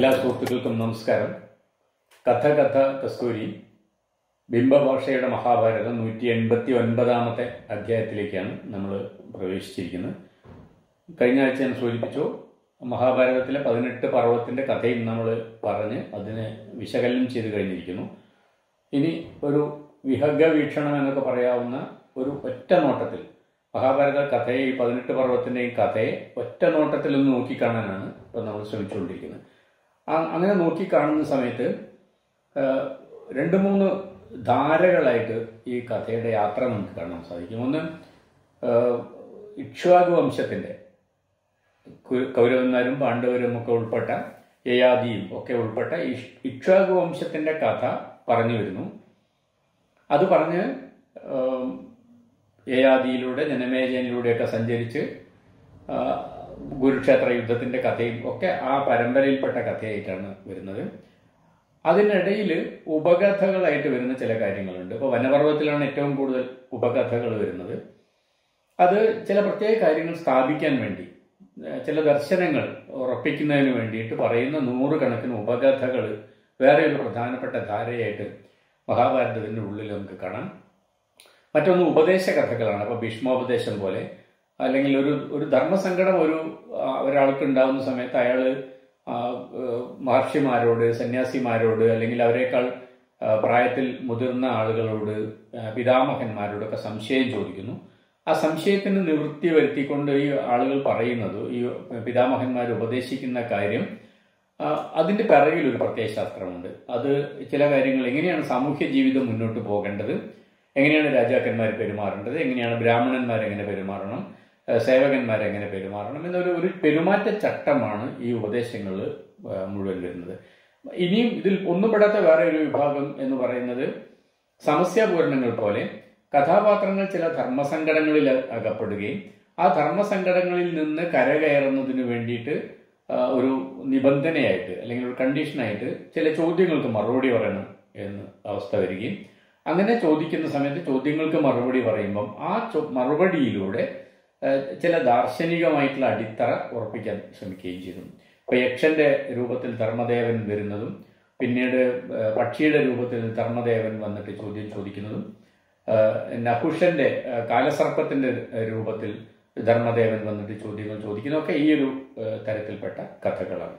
എല്ലാ സുഹൃത്തുക്കൾക്കും നമസ്കാരം കഥ കഥ കസ്തൂരി ബിംബഭാഷയുടെ മഹാഭാരതം നൂറ്റി എൺപത്തി ഒൻപതാമത്തെ അധ്യായത്തിലേക്കാണ് നമ്മൾ പ്രവേശിച്ചിരിക്കുന്നത് കഴിഞ്ഞ ആഴ്ച ഞാൻ സൂചിപ്പിച്ചു മഹാഭാരതത്തിലെ പതിനെട്ട് പർവ്വത്തിൻ്റെ കഥയും നമ്മൾ പറഞ്ഞ് അതിനെ വിശകലനം ചെയ്ത് കഴിഞ്ഞിരിക്കുന്നു ഇനി ഒരു വിഹഗ വീക്ഷണം എന്നൊക്കെ പറയാവുന്ന ഒരു ഒറ്റ നോട്ടത്തിൽ മഹാഭാരത കഥയെ ഈ പതിനെട്ട് പർവ്വത്തിൻ്റെയും കഥയെ ഒറ്റ നോട്ടത്തിൽ ഒന്ന് നോക്കിക്കാണാനാണ് ഇപ്പം നമ്മൾ ശ്രമിച്ചുകൊണ്ടിരിക്കുന്നത് ആ- അങ്ങനെ നോക്കിക്കാണുന്ന സമയത്ത് ആ, രണ്ട് മൂന്ന് ധാരകളായിട്ട് ഈ കഥയുടെ യാത്ര നമുക്ക് കാണാൻ സാധിക്കും ഒന്ന് ആ, ഇക്ഷ്വാകു വംശത്തിൻ്റെ കു- കൗരവന്മാരും പാണ്ഡവരും ഒക്കെ ഉൾപ്പെട്ട യയാദിയും ഒക്കെ ഉൾപ്പെട്ട ഇഷ്- ഇക്ഷ്വാകു വംശത്തിന്റെ കഥ പറഞ്ഞു വരുന്നു അത് പറഞ്ഞ് ആം, യയാദിയിലൂടെ ജനമേജനിലൂടെയൊക്കെ സഞ്ചരിച്ച് ആ, കുരുക്ഷേത്ര യുദ്ധത്തിന്റെ കഥയും ഒക്കെ ആ പരമ്പരയിൽപ്പെട്ട കഥയായിട്ടാണ് വരുന്നത് അതിനിടയിൽ ഉപകഥകളായിട്ട് വരുന്ന ചില കാര്യങ്ങളുണ്ട് ഇപ്പോൾ വനപർവ്വത്തിലാണ് ഏറ്റവും കൂടുതൽ ഉപകഥകൾ വരുന്നത് അത് ചില പ്രത്യേക കാര്യങ്ങൾ സ്ഥാപിക്കാൻ വേണ്ടി ഏഹ് ചില ദർശനങ്ങൾ ഉറപ്പിക്കുന്നതിന് വേണ്ടിയിട്ട് പറയുന്ന നൂറുകണക്കിന് ഉപകഥകൾ വേറെ ഒരു പ്രധാനപ്പെട്ട ധാരയായിട്ട് മഹാഭാരതത്തിൻ്റെ ഉള്ളിൽ നമുക്ക് കാണാം മറ്റൊന്ന് ഉപദേശ കഥകളാണ് അപ്പോൾ ഭീഷ്മോപദേശം പോലെ അല്ലെങ്കിൽ ഒരു ഒരു ധർമ്മസങ്കടം ഒരു ആ, ഒരാൾക്ക് ഉണ്ടാകുന്ന സമയത്ത് അയാൾ മഹർഷിമാരോട് സന്യാസിമാരോട് അല്ലെങ്കിൽ അവരെക്കാൾ ആ, പ്രായത്തിൽ മുതിർന്ന ആളുകളോട് ആ, പിതാമഹന്മാരോടൊക്കെ സംശയം ചോദിക്കുന്നു ആ സംശയത്തിന് നിവൃത്തി വരുത്തിക്കൊണ്ട് ഈ ആളുകൾ പറയുന്നത് ഈ പിതാമഹന്മാർ ഉപദേശിക്കുന്ന കാര്യം ആ, അതിന്റെ പിറകിൽ ഒരു പ്രത്യയശാസ്ത്രമുണ്ട് അത് ചില കാര്യങ്ങൾ എങ്ങനെയാണ് സാമൂഹ്യ ജീവിതം മുന്നോട്ട് പോകേണ്ടത് എങ്ങനെയാണ് രാജാക്കന്മാർ പെരുമാറേണ്ടത് എങ്ങനെയാണ് ബ്രാഹ്മണന്മാർ എങ്ങനെ പെരുമാറണം ആ, സേവകന്മാർ എങ്ങനെ പെരുമാറണം എന്നൊരു ഒരു പെരുമാറ്റ ചട്ടമാണ് ഈ ഉപദേശങ്ങളിൽ മുഴുവൻ വരുന്നത് ഇനിയും ഇതിൽ ഒന്നുപെടാത്ത വേറെ ഒരു വിഭാഗം എന്ന് പറയുന്നത് സമസ്യാപൂരണങ്ങൾ പോലെ കഥാപാത്രങ്ങൾ ചില ധർമ്മസങ്കടങ്ങളിൽ അകപ്പെടുകയും ആ ധർമ്മസങ്കടങ്ങളിൽ നിന്ന് കരകയറുന്നതിന് വേണ്ടിയിട്ട് ആ, ഒരു നിബന്ധനയായിട്ട് അല്ലെങ്കിൽ ഒരു കണ്ടീഷനായിട്ട് ചില ചോദ്യങ്ങൾക്ക് മറുപടി പറയണം എന്ന് അവസ്ഥ വരികയും അങ്ങനെ ചോദിക്കുന്ന സമയത്ത് ചോദ്യങ്ങൾക്ക് മറുപടി പറയുമ്പം ആ ചോ- മറുപടിയിലൂടെ ആ, ചില ദാർശനികമായിട്ടുള്ള അടിത്തറ ഉറപ്പിക്കാൻ ശ്രമിക്കുകയും ചെയ്തു ഇപ്പൊ യക്ഷന്റെ രൂപത്തിൽ ധർമ്മദേവൻ വരുന്നതും പിന്നീട് ആ, പക്ഷിയുടെ രൂപത്തിൽ ധർമ്മദേവൻ വന്നിട്ട് ചോദ്യം ചോദിക്കുന്നതും ആ, നഹുഷന്റെ ആ, കാലസർപ്പത്തിന്റെ രൂപത്തിൽ ധർമ്മദേവൻ വന്നിട്ട് ചോദ്യങ്ങൾ ചോദിക്കുന്നതൊക്കെ ഈ ഒരു ആ, തരത്തിൽപ്പെട്ട കഥകളാണ്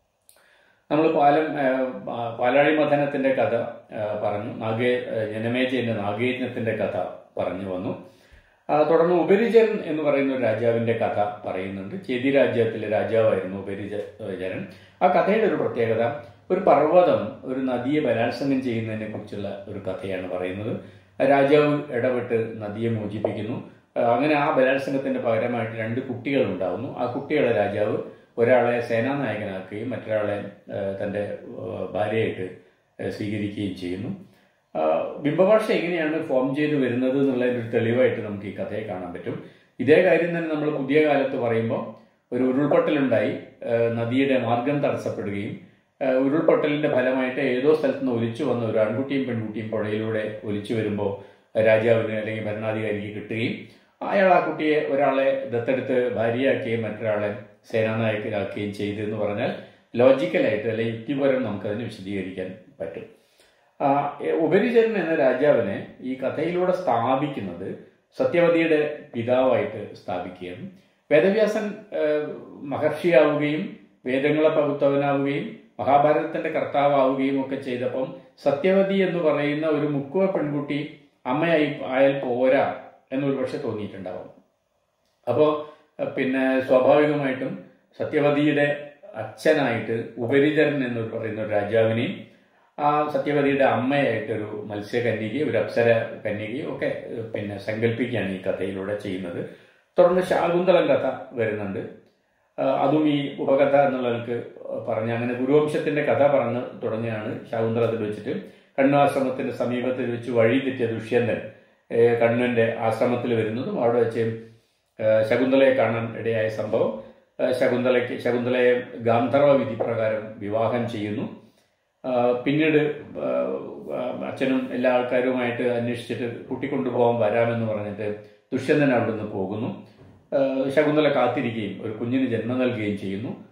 നമ്മൾ പാലം ആ, പാ- പാലാഴി മഥനത്തിന്റെ കഥ ആ, പറഞ്ഞു നാഗേ ആ, ജനമേജയന്റെ നാഗയജ്ഞത്തിന്റെ കഥ പറഞ്ഞു വന്നു ആ, തുടർന്ന് ഉപരിചരൻ എന്ന് പറയുന്ന ഒരു രാജാവിന്റെ കഥ പറയുന്നുണ്ട് ചേതി രാജ്യത്തിലെ രാജാവായിരുന്നു ഉപരിചരൻ ആ കഥയുടെ ഒരു പ്രത്യേകത ഒരു പർവ്വതം ഒരു നദിയെ ബലാത്സംഗം ചെയ്യുന്നതിനെ കുറിച്ചുള്ള ഒരു കഥയാണ് പറയുന്നത് ആ രാജാവ് ഇടപെട്ട് നദിയെ മോചിപ്പിക്കുന്നു ആ, അങ്ങനെ ആ ബലാത്സംഗത്തിന്റെ പകരമായിട്ട് രണ്ട് കുട്ടികൾ ഉണ്ടാവുന്നു ആ കുട്ടികളെ രാജാവ് ഒരാളെ സേനാനായകനാക്കുകയും മറ്റൊരാളെ ആ, തന്റെ ആ, ഭാര്യയായിട്ട് ആ, സ്വീകരിക്കുകയും ചെയ്യുന്നു ആ, ബിംബഭാഷ എങ്ങനെയാണ് ഫോം ചെയ്ത് വരുന്നത് എന്നുള്ളതിന്റെ ഒരു തെളിവായിട്ട് നമുക്ക് ഈ കഥയെ കാണാൻ പറ്റും ഇതേ കാര്യം തന്നെ നമ്മൾ പുതിയ കാലത്ത് പറയുമ്പോൾ ഒരു ഉരുൾപൊട്ടലുണ്ടായി ആ, നദിയുടെ മാർഗം തടസ്സപ്പെടുകയും ആ, ഉരുൾപൊട്ടലിന്റെ ഫലമായിട്ട് ഏതോ സ്ഥലത്ത് നിന്ന് ഒലിച്ചു വന്ന ഒരു ആൺകുട്ടിയും പെൺകുട്ടിയും പുഴയിലൂടെ ഒലിച്ചു വരുമ്പോൾ രാജാവിന് അല്ലെങ്കിൽ ഭരണാധികാരിക്ക് കിട്ടുകയും അയാൾ ആ കുട്ടിയെ ഒരാളെ ദത്തെടുത്ത് ഭാര്യയാക്കുകയും മറ്റൊരാളെ സേനാനായകനാക്കുകയും ചെയ്തു എന്ന് പറഞ്ഞാൽ ലോജിക്കലായിട്ട് അല്ലെങ്കിൽ യുക്തിപരം നമുക്കതിന് വിശദീകരിക്കാൻ പറ്റും ആ, എ- ഉപരിചരൻ എന്ന രാജാവിനെ ഈ കഥയിലൂടെ സ്ഥാപിക്കുന്നത് സത്യവതിയുടെ പിതാവായിട്ട് സ്ഥാപിക്കുകയാണ് വേദവ്യാസൻ ആ, മഹർഷിയാവുകയും വേദങ്ങളെ പകുത്തവനാവുകയും മഹാഭാരതത്തിന്റെ കർത്താവാവുകയും ഒക്കെ ചെയ്തപ്പം സത്യവതി എന്ന് പറയുന്ന ഒരു മുക്കുവ പെൺകുട്ടി അമ്മയായി ആയാൽ പോരാ എന്നൊരു പക്ഷെ തോന്നിയിട്ടുണ്ടാവും അപ്പോൾ പിന്നെ സ്വാഭാവികമായിട്ടും സത്യവതിയുടെ അച്ഛനായിട്ട് ഉപരിചരൻ എന്ന് പറയുന്ന ഒരു രാജാവിനെയും ആ സത്യവതിയുടെ അമ്മയായിട്ടൊരു മത്സ്യകന്യകയും ഒരു അപ്സര കന്യകയും ഒക്കെ ഏഹ്, പിന്നെ സങ്കല്പിക്കുകയാണ് ഈ കഥയിലൂടെ ചെയ്യുന്നത് തുടർന്ന് ശാകുന്തളം കഥ വരുന്നുണ്ട് ആ, അതും ഈ ഉപകഥ എന്നുള്ളവർക്ക് പറഞ്ഞ അങ്ങനെ ഗുരുവംശത്തിന്റെ കഥ പറഞ്ഞ് തുടങ്ങിയാണ് ശാകുന്തളത്തിൽ വെച്ചിട്ട് കണ്ണാശ്രമത്തിന്റെ സമീപത്തിൽ വെച്ച് വഴി തെറ്റിയ ദുഷ്യന്തൻ ഏഹ്, കണ്ണന്റെ ആശ്രമത്തിൽ വരുന്നതും അവിടെ വെച്ച് ഏഹ്, ശകുന്തളയെ കാണാൻ ഇടയായ സംഭവം ഏഹ്, ശകുന്തളയ്ക്ക് ശകുന്തളയെ ഗാന്ധർവ വിധി പ്രകാരം വിവാഹം ചെയ്യുന്നു ആ, പിന്നീട് ആ, ആ, അച്ഛനും എല്ലാ ആൾക്കാരുമായിട്ട് അന്വേഷിച്ചിട്ട് കൂട്ടിക്കൊണ്ടുപോകാൻ വരാമെന്ന് പറഞ്ഞിട്ട് ദുഷ്യന്തൻ അവിടുന്ന് പോകുന്നു ആ, ശകുന്തള കാത്തിരിക്കുകയും ഒരു കുഞ്ഞിന് ജന്മം നൽകുകയും ചെയ്യുന്നു ആ,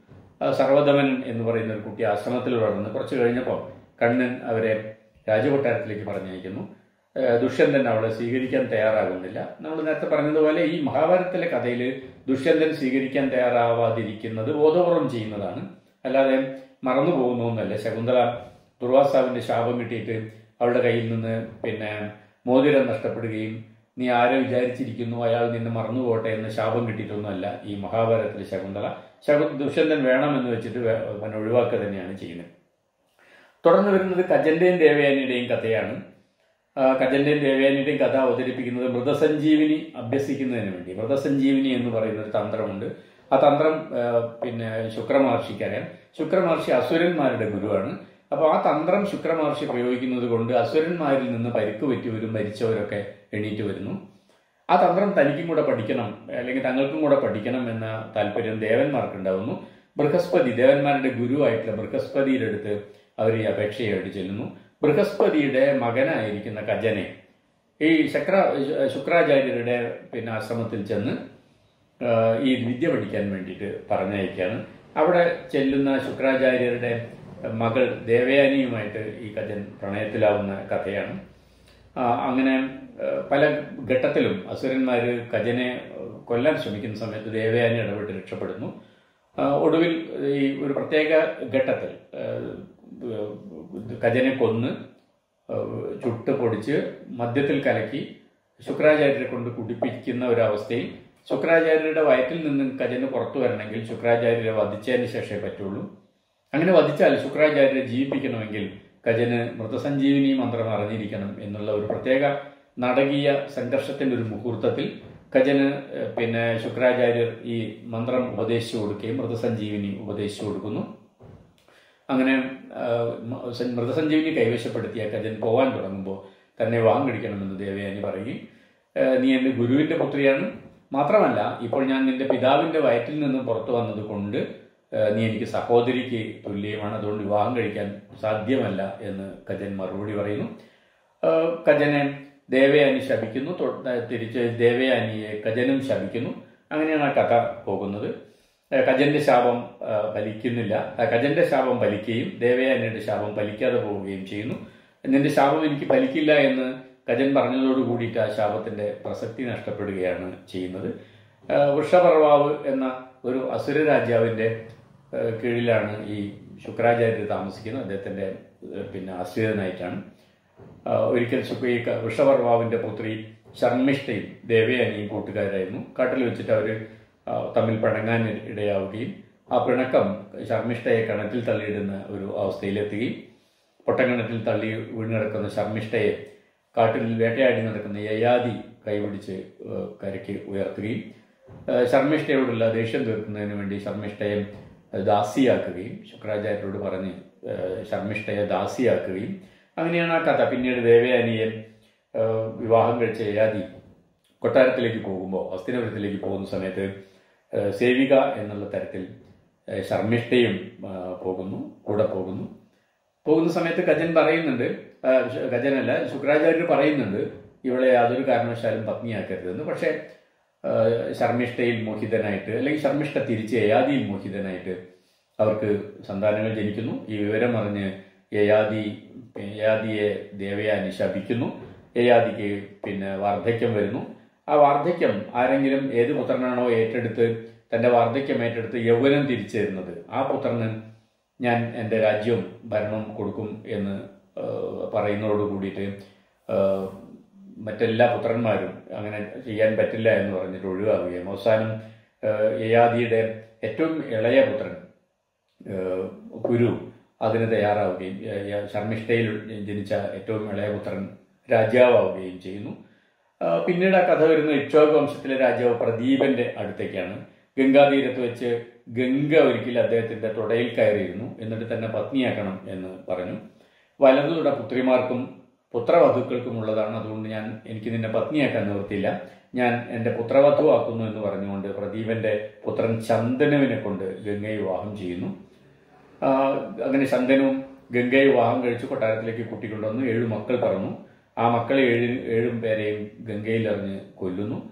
ആ, സർവ്വധമൻ എന്ന് പറയുന്ന ഒരു കുട്ടി ആശ്രമത്തിൽ വളർന്ന് കുറച്ച് കഴിഞ്ഞപ്പോൾ കണ്ണൻ അവരെ രാജകൊട്ടാരത്തിലേക്ക് പറഞ്ഞയക്കുന്നു ആ, ദുഷ്യന്തൻ അവളെ സ്വീകരിക്കാൻ തയ്യാറാകുന്നില്ല നമ്മൾ നേരത്തെ പറഞ്ഞതുപോലെ ഈ മഹാഭാരതത്തിലെ കഥയിൽ ദുഷ്യന്തൻ സ്വീകരിക്കാൻ തയ്യാറാവാതിരിക്കുന്നത് ബോധപൂർവം ചെയ്യുന്നതാണ് അല്ലാതെ മറന്നു പോകുന്നൊന്നല്ല ശകുന്തള ദുർവാസാവിന്റെ ശാപം കിട്ടിയിട്ട് അവളുടെ കയ്യിൽ നിന്ന് പിന്നെ മോതിരം നഷ്ടപ്പെടുകയും നീ ആരെ വിചാരിച്ചിരിക്കുന്നു അയാൾ നിന്നെ മറന്നു പോട്ടെ എന്ന് ശാപം കിട്ടിയിട്ടൊന്നുമല്ല ഈ മഹാഭാരതത്തിലെ ശകുന്തള ശകു ദുഷ്യന്തൻ വേണമെന്ന് വെച്ചിട്ട് വേ- അവനെ ഒഴിവാക്കുക തന്നെയാണ് ചെയ്യുന്നത് തുടർന്ന് വരുന്നത് കജന്റെയും ദേവയാനിയുടെയും കഥയാണ് ആ, കജന്റെയും ദേവയാനിയുടെയും കഥ അവതരിപ്പിക്കുന്നത് മൃതസഞ്ജീവിനി അഭ്യസിക്കുന്നതിന് വേണ്ടി മൃതസഞ്ജീവിനി എന്ന് പറയുന്ന ഒരു തന്ത്രമുണ്ട് ആ തന്ത്രം ആ, പിന്നെ ശുക്രമഹർഷിക്കറിയാം ശുക്രമഹർഷി അസുരന്മാരുടെ ഗുരുവാണ് അപ്പോൾ ആ തന്ത്രം ശുക്രമഹർഷി പ്രയോഗിക്കുന്നത് കൊണ്ട് അസുരന്മാരിൽ നിന്ന് പരിക്ക് പറ്റിയവരും മരിച്ചവരൊക്കെ എണീറ്റ് വരുന്നു ആ തന്ത്രം തനിക്കും കൂടെ പഠിക്കണം അല്ലെങ്കിൽ തങ്ങൾക്കും കൂടെ പഠിക്കണം എന്ന താല്പര്യം ദേവന്മാർക്കുണ്ടാവുന്നു ബൃഹസ്പതി ദേവന്മാരുടെ ഗുരുവായിട്ടുള്ള ബൃഹസ്പതിയുടെ അടുത്ത് അവർ ഈ അപേക്ഷയായിട്ട് ചെല്ലുന്നു ബൃഹസ്പതിയുടെ മകനായിരിക്കുന്ന കജനെ ഈ ശക്ര ശുക്രാചാര്യരുടെ പിന്നെ ആശ്രമത്തിൽ ചെന്ന് ആ, ഈ വിദ്യ പഠിക്കാൻ വേണ്ടിയിട്ട് പറഞ്ഞയക്കുകയാണ് അവിടെ ചെല്ലുന്ന ശുക്രാചാര്യരുടെ മകൾ ദേവയാനിയുമായിട്ട് ഈ കജൻ പ്രണയത്തിലാവുന്ന കഥയാണ് ആ, അങ്ങനെ ആ, പല ഘട്ടത്തിലും അസുരന്മാർ കജനെ കൊല്ലാൻ ശ്രമിക്കുന്ന സമയത്ത് ദേവയാനി ഇടപെട്ട് രക്ഷപ്പെടുന്നു ആ, ഒടുവിൽ ഈ ഒരു പ്രത്യേക ഘട്ടത്തിൽ ആ, കജനെ കൊന്ന് ആ, ചുട്ട് പൊടിച്ച് മദ്യത്തിൽ കലക്കി ശുക്രാചാര്യരെ കൊണ്ട് കുടിപ്പിക്കുന്ന ഒരവസ്ഥയിൽ ശുക്രാചാര്യരുടെ വയറ്റിൽ നിന്നും കജന് പുറത്തു വരണമെങ്കിൽ ശുക്രാചാര്യരെ വധിച്ചതിന് ശേഷമേ പറ്റുള്ളൂ അങ്ങനെ വധിച്ചാൽ ശുക്രാചാര്യരെ ജീവിപ്പിക്കണമെങ്കിൽ കജന് മൃതസഞ്ജീവിനി മന്ത്രം അറിഞ്ഞിരിക്കണം എന്നുള്ള ഒരു പ്രത്യേക നാടകീയ സംഘർഷത്തിന്റെ ഒരു മുഹൂർത്തത്തിൽ കജന് ഏഹ്, പിന്നെ ശുക്രാചാര്യർ ഈ മന്ത്രം ഉപദേശിച്ചു കൊടുക്കുകയും മൃതസഞ്ജീവിനി ഉപദേശിച്ചു കൊടുക്കുന്നു അങ്ങനെ ആ, മ- സ- മൃതസഞ്ജീവിനി കൈവശപ്പെടുത്തിയ കജൻ പോവാൻ തുടങ്ങുമ്പോൾ തന്നെ വിവാഹം കഴിക്കണമെന്ന് ദേവയാനി പറയുകയും "ഏ, നീ എൻ്റെ ഗുരുവിന്റെ പുത്രിയാണ് മാത്രമല്ല ഇപ്പോൾ ഞാൻ നിന്റെ പിതാവിന്റെ വയറ്റിൽ നിന്ന് പുറത്തു വന്നത് കൊണ്ട് ഏ, നീ എനിക്ക് സഹോദരിക്ക് തുല്യമാണ് അതുകൊണ്ട് വിവാഹം കഴിക്കാൻ സാധ്യമല്ല എന്ന് കജൻ മറുപടി പറയുന്നു ആ, കജനെ ദേവയാനി ശപിക്കുന്നു തൊ- തിരിച്ച് ദേവയാനിയെ കജനും ശപിക്കുന്നു അങ്ങനെയാണ് ആ കഥ പോകുന്നത് ഏഹ് കജന്റെ ശാപം ആ, ഫലിക്കുന്നില്ല ആ, കജന്റെ ശാപം ഫലിക്കുകയും ദേവയാനിയുടെ ശാപം ഫലിക്കാതെ പോവുകയും ചെയ്യുന്നു നിന്റെ ശാപം എനിക്ക് ഫലിക്കില്ല എന്ന് കജൻ പറഞ്ഞതോട് കൂടിയിട്ട് ആ ശാപത്തിന്റെ പ്രസക്തി നഷ്ടപ്പെടുകയാണ് ചെയ്യുന്നത് ആ, വൃഷപർവാവ് എന്ന ഒരു അസുര രാജാവിന്റെ ആ, കീഴിലാണ് ഈ ശുക്രാചാര്യർ താമസിക്കുന്നത് അദ്ദേഹത്തിന്റെ ആ, പിന്നെ ആശ്രിതനായിട്ടാണ് ആ, ഒരിക്കൽ ശുക്ര ഈ ക- വൃഷപർവാവിന്റെ പുത്രി ശർമ്മിഷ്ഠയും ദേവയാനിയും കൂട്ടുകാരായിരുന്നു കാട്ടിൽ വെച്ചിട്ട് അവർ തമ്മിൽ പിണങ്ങാൻ ഇടയാവുകയും ആ പിണക്കം ശർമ്മിഷ്ഠയെ കിണറ്റിൽ തള്ളിയിടുന്ന ഒരു അവസ്ഥയിലെത്തുകയും പൊട്ടക്കിണറ്റിൽ തള്ളി വീണ് കിടക്കുന്ന ശർമ്മിഷ്ഠയെ കാട്ടിൽ വേട്ടയാടി നടക്കുന്ന യയാതി കൈപിടിച്ച് ഏഹ്, കരയ്ക്ക് ഉയർത്തുകയും ഏഹ്, ശർമ്മിഷ്ഠയോടുള്ള ദേഷ്യം തീർക്കുന്നതിന് വേണ്ടി ശർമ്മിഷ്ഠയെ ദാസിയാക്കുകയും ശുക്രാചാര്യരോട് പറഞ്ഞ് ഏഹ്, ശർമ്മിഷ്ഠയെ ദാസിയാക്കുകയും അങ്ങനെയാണ് ആ കഥ പിന്നീട് ദേവയാനിയെ ഏഹ്, വിവാഹം കഴിച്ച യയാതി കൊട്ടാരത്തിലേക്ക് പോകുമ്പോൾ ഹസ്തിനപുരത്തിലേക്ക് പോകുന്ന സമയത്ത് ഏഹ്, സേവിക എന്നുള്ള തരത്തിൽ ഏഹ്, ശർമ്മിഷ്ഠയും ആ, പോകുന്നു കൂടെ പോകുന്നു പോകുന്ന സമയത്ത് ഗജൻ പറയുന്നുണ്ട് ആ, ശ- ഗജനല്ല ശുക്രാചാര്യർ പറയുന്നുണ്ട് ഇവളെ യാതൊരു കാരണവശാലും പത്നിയാക്കരുതെന്ന് പക്ഷേ ആ, ശർമ്മിഷ്ഠയിൽ മോഹിതനായിട്ട് അല്ലെങ്കിൽ ശർമ്മിഷ്ഠ തിരിച്ച് യയാദിയിൽ മോഹിതനായിട്ട് അവർക്ക് സന്താനങ്ങൾ ജനിക്കുന്നു ഈ വിവരം അറിഞ്ഞ് യയാദി യയാദിയെ ദേവയാനി ശപിക്കുന്നു യയാദിക്ക് പിന്നെ വാർദ്ധക്യം വരുന്നു ആ വാർദ്ധക്യം ആരെങ്കിലും ഏത് പുത്രനാണോ ഏറ്റെടുത്ത് തന്റെ വാർദ്ധക്യം ഏറ്റെടുത്ത് യൗവനം തിരിച്ചു തരുന്നത് ആ പുത്രന് ഞാൻ എൻ്റെ രാജ്യവും ഭരണവും കൊടുക്കും എന്ന് ആ, പറയുന്നതോട് കൂടിയിട്ട് ആ, മറ്റെല്ലാ പുത്രന്മാരും അങ്ങനെ ചെയ്യാൻ പറ്റില്ല എന്ന് പറഞ്ഞിട്ട് ഒഴിവാകുകയും അവസാനം ആ, യയാദിയുടെ ഏറ്റവും ഇളയ പുത്രൻ ഏഹ് കുരു അതിന് തയ്യാറാവുകയും ഏഹ് യ- ശർമ്മിഷ്ഠയിൽ ജനിച്ച ഏറ്റവും ഇളയ പുത്രൻ രാജാവാവുകയും ചെയ്യുന്നു ആ, പിന്നീട് ആ കഥ വരുന്ന ഇക്ഷ്വാക് വംശത്തിലെ രാജാവ് പ്രദീപന്റെ അടുത്തേക്കാണ് ഗംഗാതീരത്ത് വെച്ച് ഗംഗ ഒരിക്കൽ അദ്ദേഹത്തിന്റെ തുടയിൽ കയറിയിരുന്നു എന്നിട്ട് തന്നെ പത്നിയാക്കണം എന്ന് പറഞ്ഞു വലതുതുട പുത്രിമാർക്കും പുത്രവധുക്കൾക്കും ഉള്ളതാണ് അതുകൊണ്ട് ഞാൻ എനിക്ക് നിന്നെ പത്നിയാക്കാൻ നിവൃത്തിയില്ല ഞാൻ എന്റെ പുത്രവധുവാക്കുന്നു എന്ന് പറഞ്ഞുകൊണ്ട് പ്രദീപന്റെ പുത്രൻ ചന്ദനുവിനെ കൊണ്ട് ഗംഗയെ വിവാഹം ചെയ്യുന്നു ആ, അങ്ങനെ ശന്തനുവും ഗംഗയെ വിവാഹം കഴിച്ച് കൊട്ടാരത്തിലേക്ക് കൂട്ടിക്കൊണ്ടുവന്നു ഏഴ് മക്കൾ പറഞ്ഞു ആ മക്കളെ ഏഴ് ഏഴും പേരെയും ഗംഗയിൽ എറിഞ്ഞ് കൊല്ലുന്നു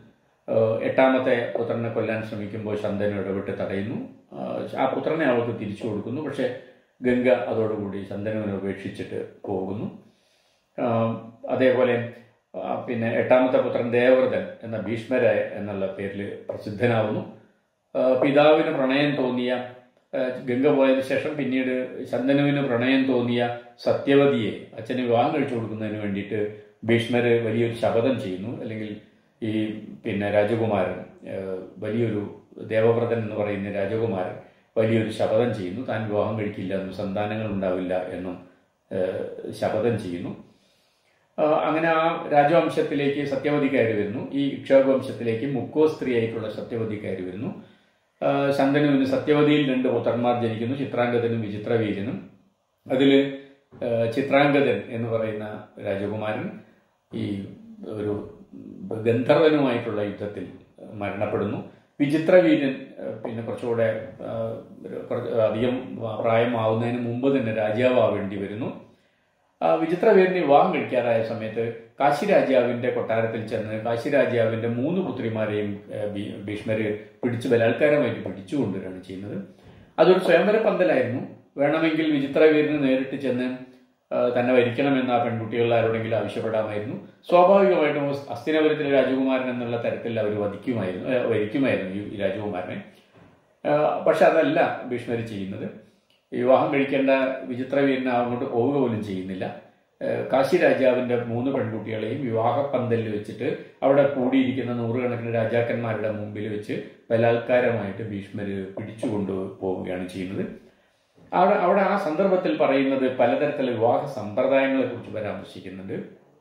ഏഹ് എട്ടാമത്തെ പുത്രനെ കൊല്ലാൻ ശ്രമിക്കുമ്പോൾ ശന്തനു ഇടപെട്ട് തടയുന്നു ആ, ആ പുത്രനെ അവൾക്ക് തിരിച്ചു കൊടുക്കുന്നു പക്ഷേ ഗംഗ അതോടുകൂടി ശന്തനുവിനെ ഉപേക്ഷിച്ചിട്ട് പോകുന്നു ആ, അതേപോലെ ആ, പിന്നെ എട്ടാമത്തെ പുത്രൻ ദേവവ്രതൻ എന്ന ഭീഷ്മരായ എന്നുള്ള പേരിൽ പ്രസിദ്ധനാവുന്നു ആ, പിതാവിന് പ്രണയം തോന്നിയ ആ, ഗംഗ പോയതിനു ശേഷം പിന്നീട് ശന്തനുവിന് പ്രണയം തോന്നിയ സത്യവതിയെ അച്ഛന് വിവാഹം കഴിച്ചു കൊടുക്കുന്നതിന് വേണ്ടിയിട്ട് ഭീഷ്മര് വലിയൊരു ശപഥം ചെയ്യുന്നു അല്ലെങ്കിൽ ഈ പിന്നെ രാജകുമാരൻ ആ, വലിയൊരു ദേവവ്രതൻ എന്ന് പറയുന്ന രാജകുമാരൻ വലിയൊരു ശപഥം ചെയ്യുന്നു താൻ വിവാഹം കഴിക്കില്ല എന്നും സന്താനങ്ങൾ ഉണ്ടാവില്ല എന്നും ആ, ശപഥം ചെയ്യുന്നു ആ, അങ്ങനെ ആ രാജവംശത്തിലേക്ക് സത്യവതി കയറി വരുന്നു ഈ ഇക്ഷോക വംശത്തിലേക്ക് മുക്കോ സ്ത്രീയായിട്ടുള്ള സത്യവതി കയറി വരുന്നു ആ, ശന്തനുവിന് സത്യവതിയിൽ രണ്ട് പുത്രന്മാർ ജനിക്കുന്നു ചിത്രാംഗതനും വിചിത്രവീരനും അതിൽ ചിത്രാംഗതൻ എന്ന് പറയുന്ന രാജകുമാരൻ ഈ ഒരു ഗന്ധർവനുമായിട്ടുള്ള യുദ്ധത്തിൽ മരണപ്പെടുന്നു വിചിത്രവീരൻ ആ, പിന്നെ കുറച്ചുകൂടെ ആ, ഒരു കുറച്ച് അധികം പ്രായമാവുന്നതിന് മുമ്പ് തന്നെ രാജാവാവേണ്ടി വരുന്നു ആ, വിചിത്രവീരന് വിവാഹം കഴിക്കാറായ സമയത്ത് കാശി രാജാവിന്റെ കൊട്ടാരത്തിൽ ചെന്ന് കാശി രാജാവിന്റെ മൂന്ന് പുത്രിമാരെയും ഏ, ഭീ- ഭീഷ്മര് പിടിച്ച് ബലാത്കാരമായിട്ട് പിടിച്ചു കൊണ്ടുവരികയാണ് ചെയ്യുന്നത് അതൊരു സ്വയംവര പന്തലായിരുന്നു വേണമെങ്കിൽ വിചിത്രവീരന് നേരിട്ട് ചെന്ന് ആ, തന്നെ വരിക്കണമെന്ന് ആ പെൺകുട്ടികളിൽ ആരോടെങ്കിലും ആവശ്യപ്പെടാമായിരുന്നു സ്വാഭാവികമായിട്ടും അസ്ഥിനപുരത്തിലെ രാജകുമാരൻ എന്നുള്ള തരത്തിൽ അവർ വധിക്കുമായിരുന്നു ഏ, വരിക്കുമായിരുന്നു ഈ രാജകുമാരനെ ആ, പക്ഷെ അതല്ല ഭീഷ്മര് ചെയ്യുന്നത് വിവാഹം കഴിക്കേണ്ട വിചിത്രവീരന് അങ്ങോട്ട് പോവുക പോലും ചെയ്യുന്നില്ല ഏഹ് കാശി രാജാവിന്റെ മൂന്ന് പെൺകുട്ടികളെയും വിവാഹ പന്തലിൽ വെച്ചിട്ട് അവിടെ കൂടിയിരിക്കുന്ന നൂറുകണക്കിന് രാജാക്കന്മാരുടെ മുമ്പിൽ വെച്ച് ബലാത്കാരമായിട്ട് ഭീഷ്മര് പിടിച്ചുകൊണ്ടു പോവുകയാണ് ചെയ്യുന്നത് അവിടെ അവിടെ ആ സന്ദർഭത്തിൽ പറയുന്നത് പലതരത്തിലുള്ള വിവാഹ സമ്പ്രദായങ്ങളെ കുറിച്ച് പരാമർശിക്കുന്നുണ്ട്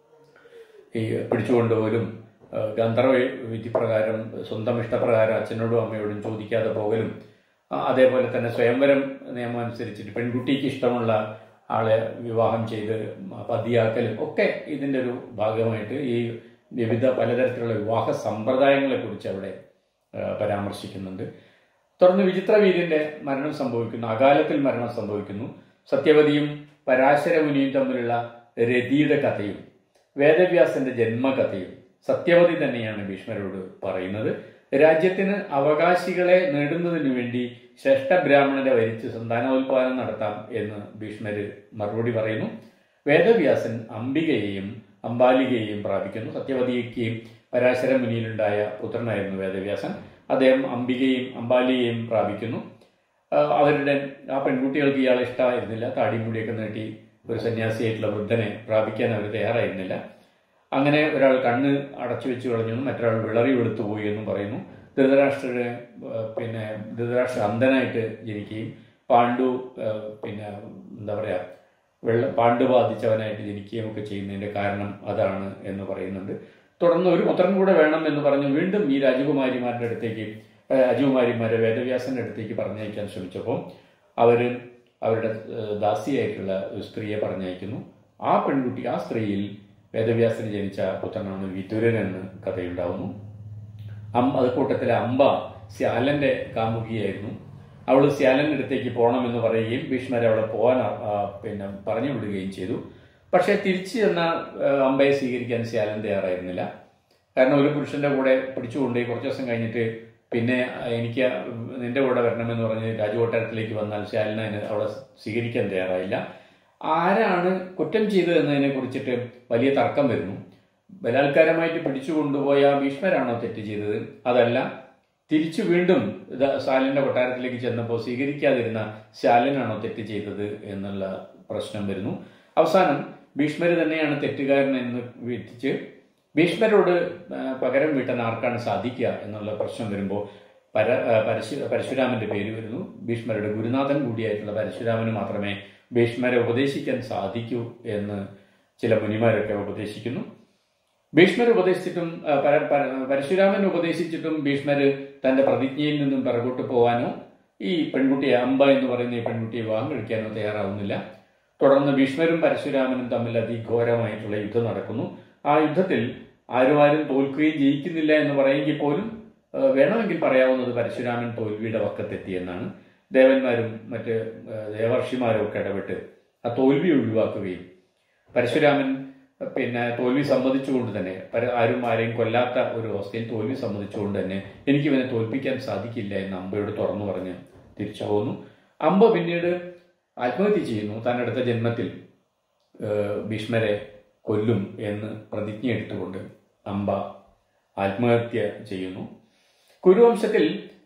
ഈ പിടിച്ചുകൊണ്ടുപോലും ഏഹ് ഗന്ധർവ വിധിപ്രകാരം സ്വന്തം ഇഷ്ടപ്രകാരം അച്ഛനോടും അമ്മയോടും ചോദിക്കാതെ പോകലും ആ, അതേപോലെ തന്നെ സ്വയംവരം നിയമം അനുസരിച്ചിട്ട് പെൺകുട്ടിക്ക് ഇഷ്ടമുള്ള ആളെ വിവാഹം ചെയ്ത് പതിയാക്കലും ഒക്കെ ഇതിൻ്റെ ഒരു ഭാഗമായിട്ട് ഈ വിവിധ പലതരത്തിലുള്ള വിവാഹ സമ്പ്രദായങ്ങളെ കുറിച്ച് അവിടെ ആ, പരാമർശിക്കുന്നുണ്ട് തുടർന്ന് വിചിത്രവീര്യന്റെ മരണം സംഭവിക്കുന്നു അകാലത്തിൽ മരണം സംഭവിക്കുന്നു സത്യവതിയും പരാശരമുനിയും തമ്മിലുള്ള രതിയുടെ കഥയും വേദവ്യാസന്റെ ജന്മകഥയും സത്യവതി തന്നെയാണ് ഭീഷ്മരോട് പറയുന്നത് രാജ്യത്തിന് അവകാശികളെ നേടുന്നതിന് വേണ്ടി ശ്രേഷ്ഠ ബ്രാഹ്മണരെ വരിച്ച് സന്താനോത്പാദനം നടത്താം എന്ന് ഭീഷ്മര് മറുപടി പറയുന്നു വേദവ്യാസൻ അംബികയെയും അംബാലികയെയും പ്രാപിക്കുന്നു സത്യവതിക്ക് പരാശര മുനിയിലുണ്ടായ പുത്രനായിരുന്നു വേദവ്യാസൻ അദ്ദേഹം അംബികയും അംബാലിയെയും പ്രാപിക്കുന്നു ആ, അവരുടെ ആ പെൺകുട്ടികൾക്ക് ഇയാളെ ഇഷ്ടമായിരുന്നില്ല താടിമുടിയൊക്കെ നീട്ടി ഒരു സന്യാസിയായിട്ടുള്ള വൃദ്ധനെ പ്രാപിക്കാൻ അവർ തയ്യാറായിരുന്നില്ല അങ്ങനെ ഒരാൾ കണ്ണ് അടച്ചു വെച്ച് കളഞ്ഞെന്നും മറ്റൊരാൾ വിളറി വെളുത്തു പോയി എന്നും പറയുന്നു ധൃതരാഷ്ട്രര് ആ, പിന്നെ ധൃതരാഷ്ട്ര അന്ധനായിട്ട് ജനിക്കുകയും പാണ്ഡു ആ, പിന്നെ എന്താ പറയാ വെള്ള പാണ്ഡു ബാധിച്ചവനായിട്ട് ജനിക്കുകയും ഒക്കെ ചെയ്യുന്നതിന്റെ കാരണം അതാണ് എന്ന് പറയുന്നുണ്ട് തുടർന്ന് ഒരു പുത്രൻ കൂടെ വേണം എന്ന് പറഞ്ഞ് വീണ്ടും ഈ രാജകുമാരിമാരുടെ അടുത്തേക്ക് ആ, രാജകുമാരിമാരെ വേദവ്യാസന്റെ അടുത്തേക്ക് പറഞ്ഞയക്കാൻ ശ്രമിച്ചപ്പോൾ അവർ അവരുടെ ആ, ദാസിയായിട്ടുള്ള ഒരു സ്ത്രീയെ പറഞ്ഞയക്കുന്നു ആ പെൺകുട്ടി ആ സ്ത്രീയിൽ വേദവ്യാസന് ജനിച്ച പുത്രനാണ് വിതുരൻ എന്ന് കഥയുണ്ടാവുന്നു അം അത് കൂട്ടത്തിലെ അമ്പ സ്യാലന്റെ കാമുകിയായിരുന്നു അവൾ സ്യാലന്റെ അടുത്തേക്ക് പോകണമെന്ന് പറയുകയും ഭീഷ്മരെ അവളെ പോകാൻ ആ, ആ, പിന്നെ പറഞ്ഞു വിടുകയും ചെയ്തു പക്ഷേ തിരിച്ചു ചെന്ന ആ, അമ്പയെ സ്വീകരിക്കാൻ സ്യാലൻ തയ്യാറായിരുന്നില്ല കാരണം ഒരു പുരുഷന്റെ കൂടെ പിടിച്ചുകൊണ്ടുപോയി കുറച്ച് ദിവസം കഴിഞ്ഞിട്ട് പിന്നെ എനിക്ക് നിന്റെ കൂടെ വരണമെന്ന് പറഞ്ഞ് രാജകൊട്ടാരത്തിലേക്ക് വന്നാൽ ശാലിന അതിന് അവളെ സ്വീകരിക്കാൻ തയ്യാറായില്ല ആരാണ് കുറ്റം ചെയ്തത് എന്നതിനെ കുറിച്ചിട്ട് വലിയ തർക്കം വരുന്നു ബലാത്കാരമായിട്ട് പിടിച്ചു കൊണ്ടുപോയ ഭീഷ്മരാണോ തെറ്റ് ചെയ്തത് അതല്ല തിരിച്ചു വീണ്ടും ദ- ശാലിന്റെ കൊട്ടാരത്തിലേക്ക് ചെന്നപ്പോൾ സ്വീകരിക്കാതിരുന്ന ശാലനാണോ തെറ്റ് ചെയ്തത് എന്നുള്ള പ്രശ്നം വരുന്നു അവസാനം ഭീഷ്മര് തന്നെയാണ് തെറ്റുകാരൻ എന്ന് വീട്ടിച്ച് ഭീഷ്മരോട് ആ, പകരം വീട്ടാൻ ആർക്കാണ് സാധിക്കുക എന്നുള്ള പ്രശ്നം വരുമ്പോൾ പര ആ, പരശു പരശുരാമന്റെ പേര് വരുന്നു ഭീഷ്മരുടെ ഗുരുനാഥൻ കൂടിയായിട്ടുള്ള പരശുരാമന് മാത്രമേ ഭീഷ്മരെ ഉപദേശിക്കാൻ സാധിക്കൂ എന്ന് ചില മുനിമാരൊക്കെ ഉപദേശിക്കുന്നു ഭീഷ്മർ ഉപദേശിച്ചിട്ടും ആ, പര- പര- പരശുരാമൻ ഉപദേശിച്ചിട്ടും ഭീഷ്മര് തന്റെ പ്രതിജ്ഞയിൽ നിന്നും പിറകോട്ട് പോകാനോ ഈ പെൺകുട്ടിയെ അമ്പ എന്ന് പറയുന്ന ഈ പെൺകുട്ടിയെ വിവാഹം കഴിക്കാനോ തയ്യാറാവുന്നില്ല തുടർന്ന് ഭീഷ്മരും പരശുരാമനും തമ്മിൽ അതിഘോരമായിട്ടുള്ള യുദ്ധം നടക്കുന്നു ആ യുദ്ധത്തിൽ ആരും ആരും തോൽക്കുകയും ജയിക്കുന്നില്ല എന്ന് പറയുമെങ്കിൽ പോലും ആ, വേണമെങ്കിൽ പറയാവുന്നത് പരശുരാമൻ തോൽവിയുടെ വക്കത്തെത്തി എന്നാണ് ദേവന്മാരും മറ്റ് ആ, ദേവർഷിമാരും ഒക്കെ ഇടപെട്ട് ആ തോൽവി ഒഴിവാക്കുകയും പരശുരാമൻ പിന്നെ തോൽവി സമ്മതിച്ചുകൊണ്ട് തന്നെ പര- ആരും ആരെയും കൊല്ലാത്ത ഒരു അവസ്ഥയിൽ തോൽവി സമ്മതിച്ചുകൊണ്ട് തന്നെ എനിക്ക് ഇവനെ തോൽപ്പിക്കാൻ സാധിക്കില്ല എന്ന് അമ്പയോട് തുറന്നു പറഞ്ഞ് തിരിച്ചു പോകുന്നു അമ്പ പിന്നീട് ആത്മഹത്യ ചെയ്യുന്നു താൻ അടുത്ത ജന്മത്തിൽ ഏഹ്, ഭീഷ്മരെ കൊല്ലും എന്ന് പ്രതിജ്ഞ എടുത്തുകൊണ്ട് അമ്പ ആത്മഹത്യ ചെയ്യുന്നു കുരുവംശത്തിൽ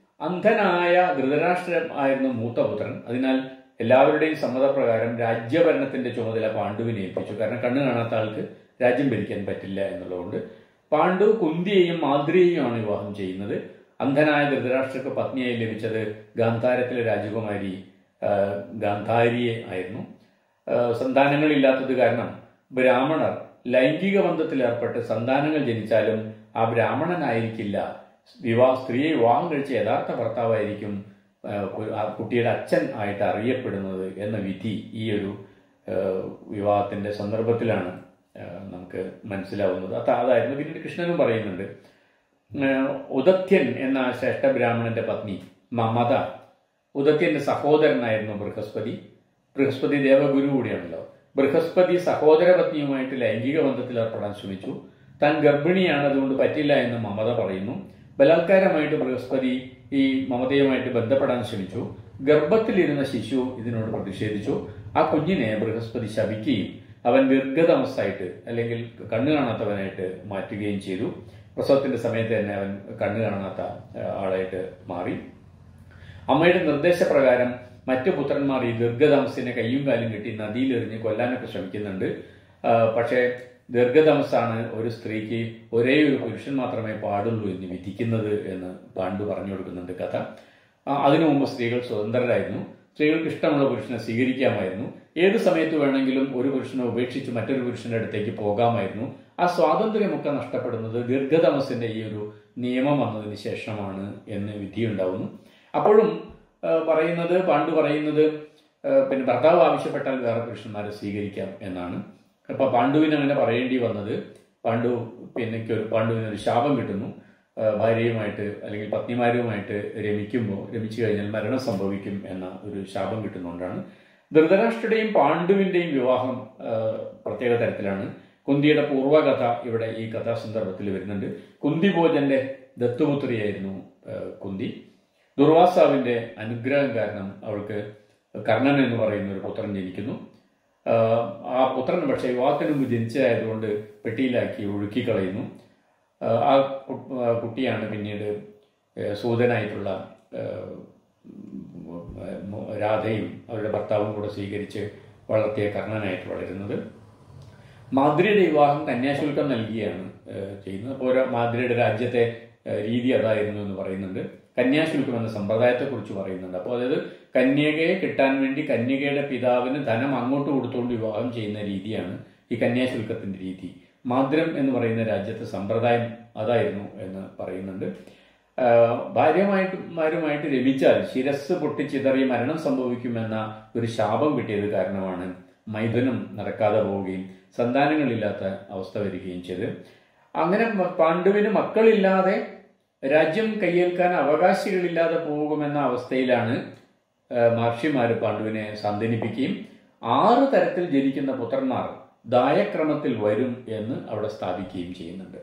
അന്ധനായ ധൃതരാഷ്ട്രം ആയിരുന്നു മൂത്ത പുത്രൻ അതിനാൽ എല്ലാവരുടെയും സമ്മതപ്രകാരം രാജ്യഭരണത്തിന്റെ ചുമതല പാണ്ഡുവിനെ ഏൽപ്പിച്ചു കാരണം കണ്ണു കാണാത്ത ആൾക്ക് രാജ്യം ഭരിക്കാൻ പറ്റില്ല എന്നുള്ളതുകൊണ്ട് പാണ്ഡു കുന്തിയെയും മാദ്രിയെയുമാണ് വിവാഹം ചെയ്യുന്നത് അന്ധനായ ധൃതരാഷ്ട്രക്ക് പത്നിയായി ലഭിച്ചത് ഗാന്ധാരത്തിലെ രാജകുമാരി ആ, ഗാന്ധാരിയെ ആയിരുന്നു ആ, സന്താനങ്ങളില്ലാത്തത് കാരണം ബ്രാഹ്മണർ ലൈംഗിക ബന്ധത്തിൽ ഏർപ്പെട്ട് സന്താനങ്ങൾ ജനിച്ചാലും ആ ബ്രാഹ്മണനായിരിക്കില്ല വിവാഹ സ്ത്രീയെ വിവാഹം കഴിച്ച യഥാർത്ഥ ഭർത്താവായിരിക്കും ആ, കു- ആ കുട്ടിയുടെ അച്ഛൻ ആയിട്ട് അറിയപ്പെടുന്നത് എന്ന വിധി ഈ ഒരു ആ, വിവാഹത്തിന്റെ സന്ദർഭത്തിലാണ് ആ, നമുക്ക് മനസ്സിലാവുന്നത് അത് അതായിരുന്നു പിന്നീട് കൃഷ്ണനും പറയുന്നുണ്ട് ആ, ഉദത്യൻ എന്ന ശ്രേഷ്ഠ ബ്രാഹ്മണന്റെ പത്നി മമത ഉദത്യന്റെ സഹോദരനായിരുന്നു ബൃഹസ്പതി ബൃഹസ്പതി ദേവഗുരു കൂടിയാണല്ലോ ബൃഹസ്പതി സഹോദര പത്നിയുമായിട്ട് ലൈംഗിക ബന്ധത്തിൽ ഏർപ്പെടാൻ ശ്രമിച്ചു താൻ ഗർഭിണിയാണ് അതുകൊണ്ട് പറ്റില്ല എന്ന് മമത പറയുന്നു ബലാത്കാരമായിട്ട് ബൃഹസ്പതി ഈ മമതയുമായിട്ട് ബന്ധപ്പെടാൻ ശ്രമിച്ചു ഗർഭത്തിലിരുന്ന ശിശു ഇതിനോട് പ്രതിഷേധിച്ചു ആ കുഞ്ഞിനെ ബൃഹസ്പതി ശപിക്കുകയും അവൻ ദീർഘതമസ്സായിട്ട് അല്ലെങ്കിൽ കണ്ണു കാണാത്തവനായിട്ട് മാറ്റുകയും ചെയ്തു പ്രസവത്തിന്റെ സമയത്ത് തന്നെ അവൻ കണ്ണു കാണാത്ത ആ, ആളായിട്ട് മാറി അമ്മയുടെ നിർദ്ദേശപ്രകാരം മറ്റു പുത്രന്മാർ ഈ ദീർഘതമസിനെ കയ്യും കാലും കെട്ടി നദിയിലെറിഞ്ഞ് കൊല്ലാനൊക്കെ ശ്രമിക്കുന്നുണ്ട് ആ, പക്ഷേ ദീർഘതമസാണ് ഒരു സ്ത്രീക്ക് ഒരേ ഒരു പുരുഷൻ മാത്രമേ പാടുള്ളൂ എന്ന് വിധിക്കുന്നത് എന്ന് പാണ്ഡു പറഞ്ഞു കൊടുക്കുന്നുണ്ട് കഥ ആ, അതിനു മുമ്പ് സ്ത്രീകൾ സ്വതന്ത്രരായിരുന്നു സ്ത്രീകൾക്ക് ഇഷ്ടമുള്ള പുരുഷനെ സ്വീകരിക്കാമായിരുന്നു ഏത് സമയത്ത് വേണമെങ്കിലും ഒരു പുരുഷനെ ഉപേക്ഷിച്ച് മറ്റൊരു പുരുഷന്റെ അടുത്തേക്ക് പോകാമായിരുന്നു ആ സ്വാതന്ത്ര്യമൊക്കെ നഷ്ടപ്പെടുന്നത് ദീർഘതമസിന്റെ ഈ ഒരു നിയമം വന്നതിന് ശേഷമാണ് എന്ന് വിധിയുണ്ടാവുന്നു അപ്പോഴും ആ, പറയുന്നത് പാണ്ഡു പറയുന്നത് ആ, പിന്നെ ഭർത്താവ് ആവശ്യപ്പെട്ടാൽ വേറെ പുരുഷന്മാരെ സ്വീകരിക്കാം എന്നാണ് അപ്പൊ പാണ്ഡുവിന് അങ്ങനെ പറയേണ്ടി വന്നത് പാണ്ഡു പിന്നെ ഒരു പാണ്ഡുവിന് ഒരു ശാപം കിട്ടുന്നു ആ, ഭാര്യയുമായിട്ട് അല്ലെങ്കിൽ പത്നിമാരുമായിട്ട് രമിക്കുമ്പോൾ രമിച്ചു കഴിഞ്ഞാൽ മരണം സംഭവിക്കും എന്ന ഒരു ശാപം കിട്ടുന്നതുകൊണ്ടാണ് ധൃതരാഷ്ട്രയുടെയും പാണ്ഡുവിന്റെയും വിവാഹം ആ, പ്രത്യേക തരത്തിലാണ് കുന്തിയുടെ പൂർവ്വകഥ ഇവിടെ ഈ കഥാസന്ദർഭത്തിൽ വരുന്നുണ്ട് കുന്തി ഭോജന്റെ ദത്തുപുത്രിയായിരുന്നു ആ, കുന്തി ദുർവാസാവിന്റെ അനുഗ്രഹം കാരണം അവൾക്ക് കർണൻ എന്ന് പറയുന്ന ഒരു പുത്രൻ ജനിക്കുന്നു ആ, ആ പുത്രൻ പക്ഷേ വിവാഹത്തിന് മുമ്പ് ജനിച്ചതായതുകൊണ്ട് പെട്ടിയിലാക്കി ഒഴുക്കിക്കളയുന്നു ആ, ആ കു- ആ കുട്ടിയാണ് പിന്നീട് ഏ, സൂതനായിട്ടുള്ള ഏ, ഉം, രാധയും അവരുടെ ഭർത്താവും കൂടെ സ്വീകരിച്ച് വളർത്തിയ കർണനായിട്ട് വളരുന്നത് മാദ്രിയുടെ വിവാഹം കന്യാശുൽക്കം നൽകിയാണ് ഏഹ്, ചെയ്യുന്നത് അപ്പോൾ ഒരു മാദ്രിയുടെ രാജ്യത്തെ ഏഹ്, രീതി അതായിരുന്നു എന്ന് പറയുന്നുണ്ട് കന്യാശുൽക്കം എന്ന സമ്പ്രദായത്തെക്കുറിച്ച് പറയുന്നുണ്ട് അപ്പോൾ അതായത് കന്യകയെ കിട്ടാൻ വേണ്ടി കന്യകയുടെ പിതാവിന് ധനം അങ്ങോട്ട് കൊടുത്തുകൊണ്ട് വിവാഹം ചെയ്യുന്ന രീതിയാണ് ഈ കന്യാശുൽക്കത്തിന്റെ രീതി മാദ്രം എന്ന് പറയുന്ന രാജ്യത്തെ സമ്പ്രദായം അതായിരുന്നു എന്ന് പറയുന്നുണ്ട് ആഹ് ഭാര്യമായിട്ടുമാരുമായിട്ട് രമിച്ചാൽ ശിരസ് പൊട്ടിച്ചിതറി മരണം സംഭവിക്കുമെന്ന ഒരു ശാപം കിട്ടിയത് കാരണമാണ് മൈഥുനം നടക്കാതെ പോവുകയും സന്താനങ്ങളില്ലാത്ത അവസ്ഥ വരികയും ചെയ്ത് അങ്ങനെ മ- പാണ്ഡുവിന് മക്കളില്ലാതെ രാജ്യം കയ്യേൽക്കാൻ അവകാശികളില്ലാതെ പോകുമെന്ന അവസ്ഥയിലാണ് ആഹ് മഹർഷിമാര് പാണ്ഡുവിനെ സാന്ത്വനിപ്പിക്കുകയും ആറ് തരത്തിൽ ജനിക്കുന്ന പുത്രന്മാർ ദായക്രമത്തിൽ വരും എന്ന് അവിടെ സ്ഥാപിക്കുകയും ചെയ്യുന്നുണ്ട്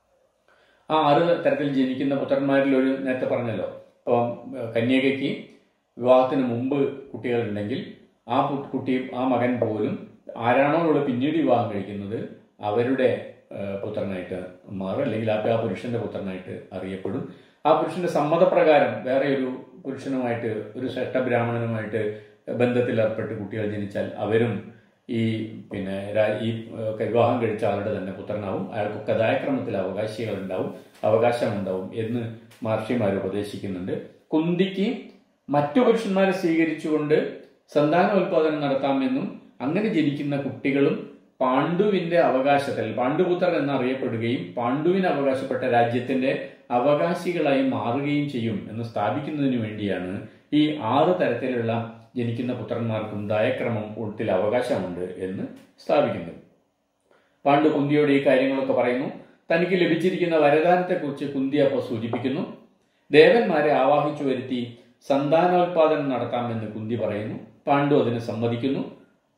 ആ ആറ് തരത്തിൽ ജനിക്കുന്ന പുത്രന്മാരിൽ ഒരു നേരത്തെ പറഞ്ഞല്ലോ ഇപ്പം ഏഹ്, കന്യകയ്ക്ക് വിവാഹത്തിന് മുമ്പ് കുട്ടികളുണ്ടെങ്കിൽ ആ പു- കുട്ടി ആ മകൻ പോലും ആരാണോ ഇവിടെ പിന്നീട് വിവാഹം കഴിക്കുന്നത് അവരുടെ ഏഹ്, പുത്രനായിട്ട് മാറും അല്ലെങ്കിൽ ആ ആ പുരുഷന്റെ പുത്രനായിട്ട് അറിയപ്പെടും ആ പുരുഷന്റെ സമ്മതപ്രകാരം വേറെ ഒരു പുരുഷനുമായിട്ട് ഒരു ശ്രേഷ്ഠ ബ്രാഹ്മണനുമായിട്ട് ബന്ധത്തിൽ ഏർപ്പെട്ട് കുട്ടികൾ ജനിച്ചാൽ അവരും ഈ പിന്നെ രാ- ഈ ഏഹ്, വിവാഹം കഴിച്ച ആളുടെ തന്നെ പുത്രനാവും അയാൾക്ക് കഥാക്രമത്തിൽ അവകാശികൾ ഉണ്ടാവും അവകാശമുണ്ടാവും എന്ന് മഹർഷിമാർ ഉപദേശിക്കുന്നുണ്ട് കുന്തിക്ക് മറ്റു പുരുഷന്മാരെ സ്വീകരിച്ചുകൊണ്ട് സന്താനോൽപാദനം നടത്താമെന്നും അങ്ങനെ ജനിക്കുന്ന കുട്ടികളും പാണ്ഡുവിന്റെ അവകാശത്തിൽ പാണ്ഡുപുത്രൻ എന്നറിയപ്പെടുകയും പാണ്ഡുവിന് അവകാശപ്പെട്ട രാജ്യത്തിന്റെ അവകാശികളായി മാറുകയും ചെയ്യും എന്ന് സ്ഥാപിക്കുന്നതിന് വേണ്ടിയാണ് ഈ ആറ് തരത്തിലുള്ള ജനിക്കുന്ന പുത്രന്മാർക്കും ദയക്രമം ഉൾത്തിൽ അവകാശമുണ്ട് എന്ന് സ്ഥാപിക്കുന്നത് പാണ്ഡു കുന്തിയോട് ഈ കാര്യങ്ങളൊക്കെ പറയുന്നു തനിക്ക് ലഭിച്ചിരിക്കുന്ന വരദാനത്തെക്കുറിച്ച് കുന്തി അപ്പോൾ സൂചിപ്പിക്കുന്നു ദേവന്മാരെ ആവാഹിച്ചു വരുത്തി സന്താനോൽപാദനം നടത്താമെന്ന് കുന്തി പറയുന്നു പാണ്ഡു അതിന് സമ്മതിക്കുന്നു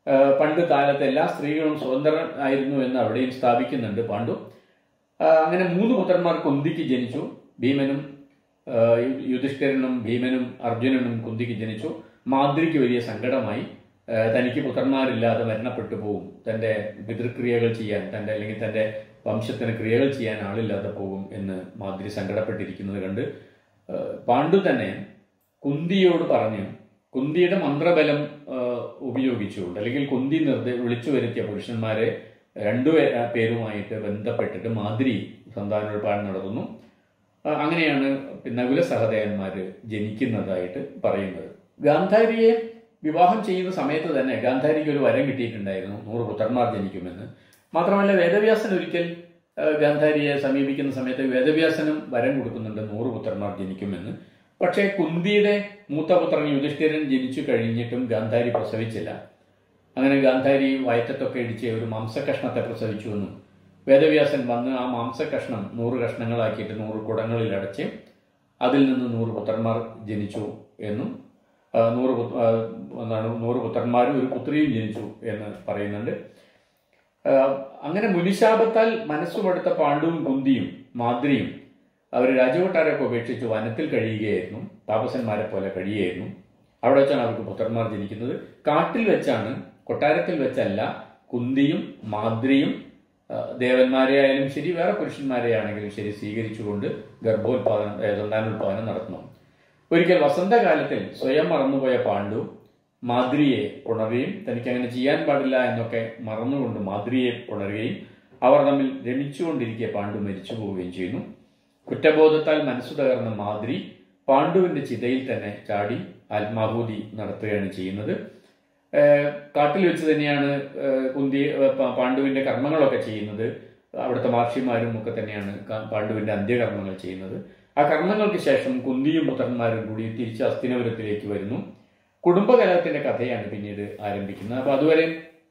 ആ, പണ്ട് കാലത്ത് എല്ലാ സ്ത്രീകളും സ്വതന്ത്രൻ ആയിരുന്നു എന്ന് അവിടെയും സ്ഥാപിക്കുന്നുണ്ട് പാണ്ഡു ആ, അങ്ങനെ മൂന്ന് പുത്രന്മാർ കുന്തിക്ക് ജനിച്ചു ഭീമനും ആ, യു- യുധിഷ്ഠിരനും ഭീമനും അർജുനനും കുന്തിക്ക് ജനിച്ചു മാദ്രിക്ക് വലിയ സങ്കടമായി ആ, തനിക്ക് പുത്രന്മാരില്ലാതെ മരണപ്പെട്ടു പോകും തന്റെ പിതൃക്രിയകൾ ചെയ്യാൻ തന്റെ അല്ലെങ്കിൽ തന്റെ വംശത്തിന് ക്രിയകൾ ചെയ്യാൻ ആളില്ലാതെ പോകും എന്ന് മാദ്രി സങ്കടപ്പെട്ടിരിക്കുന്നത് കണ്ട് ആ, പാണ്ഡു തന്നെ കുന്തിയോട് പറഞ്ഞു കുന്തിയുടെ മന്ത്രബലം ആ, ഉപയോഗിച്ചുകൊണ്ട് അല്ലെങ്കിൽ കുന്തി നിർദ്ദേ വിളിച്ചു വരുത്തിയ പുരുഷന്മാരെ രണ്ടു പേ- പേരുമായിട്ട് ബന്ധപ്പെട്ടിട്ട് മാതിരി സന്താനോൽപാടനം നടത്തുന്നു ആ, അങ്ങനെയാണ് നകുല സഹദേവന്മാര് ജനിക്കുന്നതായിട്ട് പറയുന്നത് ഗാന്ധാരിയെ വിവാഹം ചെയ്യുന്ന സമയത്ത് തന്നെ ഗാന്ധാരിക്ക് ഒരു വരം കിട്ടിയിട്ടുണ്ടായിരുന്നു നൂറ് പുത്രന്മാർ ജനിക്കുമെന്ന് മാത്രമല്ല വേദവ്യാസൻ ഒരിക്കൽ ആ, ഗാന്ധാരിയെ സമീപിക്കുന്ന സമയത്ത് വേദവ്യാസനും വരം കൊടുക്കുന്നുണ്ട് നൂറ് പുത്രന്മാർ ജനിക്കുമെന്ന് പക്ഷേ കുന്തിയുടെ മൂത്ത പുത്രൻ യുധിഷ്ഠിരൻ ജനിച്ചു കഴിഞ്ഞിട്ടും ഗാന്ധാരി പ്രസവിച്ചില്ല അങ്ങനെ ഗാന്ധാരി വയറ്റത്തൊക്കെ ഇടിച്ച് ഒരു മാംസകഷ്ണത്തെ പ്രസവിച്ചുവെന്നും വേദവ്യാസൻ വന്ന് ആ മാംസകഷ്ണം നൂറ് കഷ്ണങ്ങളാക്കിയിട്ട് നൂറ് കുടങ്ങളിൽ അടച്ച് അതിൽ നിന്ന് നൂറ് പുത്രന്മാർ ജനിച്ചു എന്നും ആ, നൂറ് പുത്ര- ആ, എന്താണ് നൂറ് പുത്രന്മാരും ഒരു പുത്രിയും ജനിച്ചു എന്ന് പറയുന്നുണ്ട് ആ, അങ്ങനെ മുനിശാപത്താൽ മനസ്സുമെടുത്ത പാണ്ഡുവും കുന്തിയും മാദ്രിയും അവർ രാജകൊട്ടാരമൊക്കെ ഉപേക്ഷിച്ച് വനത്തിൽ കഴിയുകയായിരുന്നു താപസന്മാരെ പോലെ കഴിയുകയായിരുന്നു അവിടെ വെച്ചാണ് അവർക്ക് പുത്രന്മാർ ജനിക്കുന്നത് കാട്ടിൽ വെച്ചാണ് കൊട്ടാരത്തിൽ വെച്ചല്ല കുന്തിയും മാദ്രിയും ആ, ദേവന്മാരെ ആയാലും ശരി വേറെ പുരുഷന്മാരെ ആണെങ്കിലും ശരി സ്വീകരിച്ചുകൊണ്ട് ഗർഭോത്പാദനം ഏ, സന്താനോത്പാദനം നടത്തുന്നു ഒരിക്കൽ വസന്തകാലത്തിൽ സ്വയം മറന്നുപോയ പാണ്ഡു മാദ്രിയെ ഉണരുകയും തനിക്ക് അങ്ങനെ ചെയ്യാൻ പാടില്ല എന്നൊക്കെ മറന്നുകൊണ്ട് മാദ്രിയെ ഉണരുകയും അവർ തമ്മിൽ രമിച്ചുകൊണ്ടിരിക്കെ പാണ്ഡു മരിച്ചു പോവുകയും ചെയ്യുന്നു കുറ്റബോധത്താൽ മനസ്സു തകർന്ന മാദ്രി പാണ്ഡുവിന്റെ ചിതയിൽ തന്നെ ചാടി ആത്മാഹൂതി നടത്തുകയാണ് ചെയ്യുന്നത് ഏഹ് കാട്ടിൽ വെച്ച് തന്നെയാണ് ഏഹ് കുന്തി ഏഹ് പ- പാണ്ഡുവിന്റെ കർമ്മങ്ങളൊക്കെ ചെയ്യുന്നത് അവിടുത്തെ മഹർഷിമാരും ഒക്കെ തന്നെയാണ് ക- പാണ്ഡുവിന്റെ അന്ത്യകർമ്മങ്ങൾ ചെയ്യുന്നത് ആ കർമ്മങ്ങൾക്ക് ശേഷം കുന്തിയും പുത്രന്മാരും കൂടി തിരിച്ച് അസ്ഥിനപുരത്തിലേക്ക് വരുന്നു കുടുംബകലഹത്തിന്റെ കഥയാണ് പിന്നീട് ആരംഭിക്കുന്നത് അപ്പൊ അതുവരെ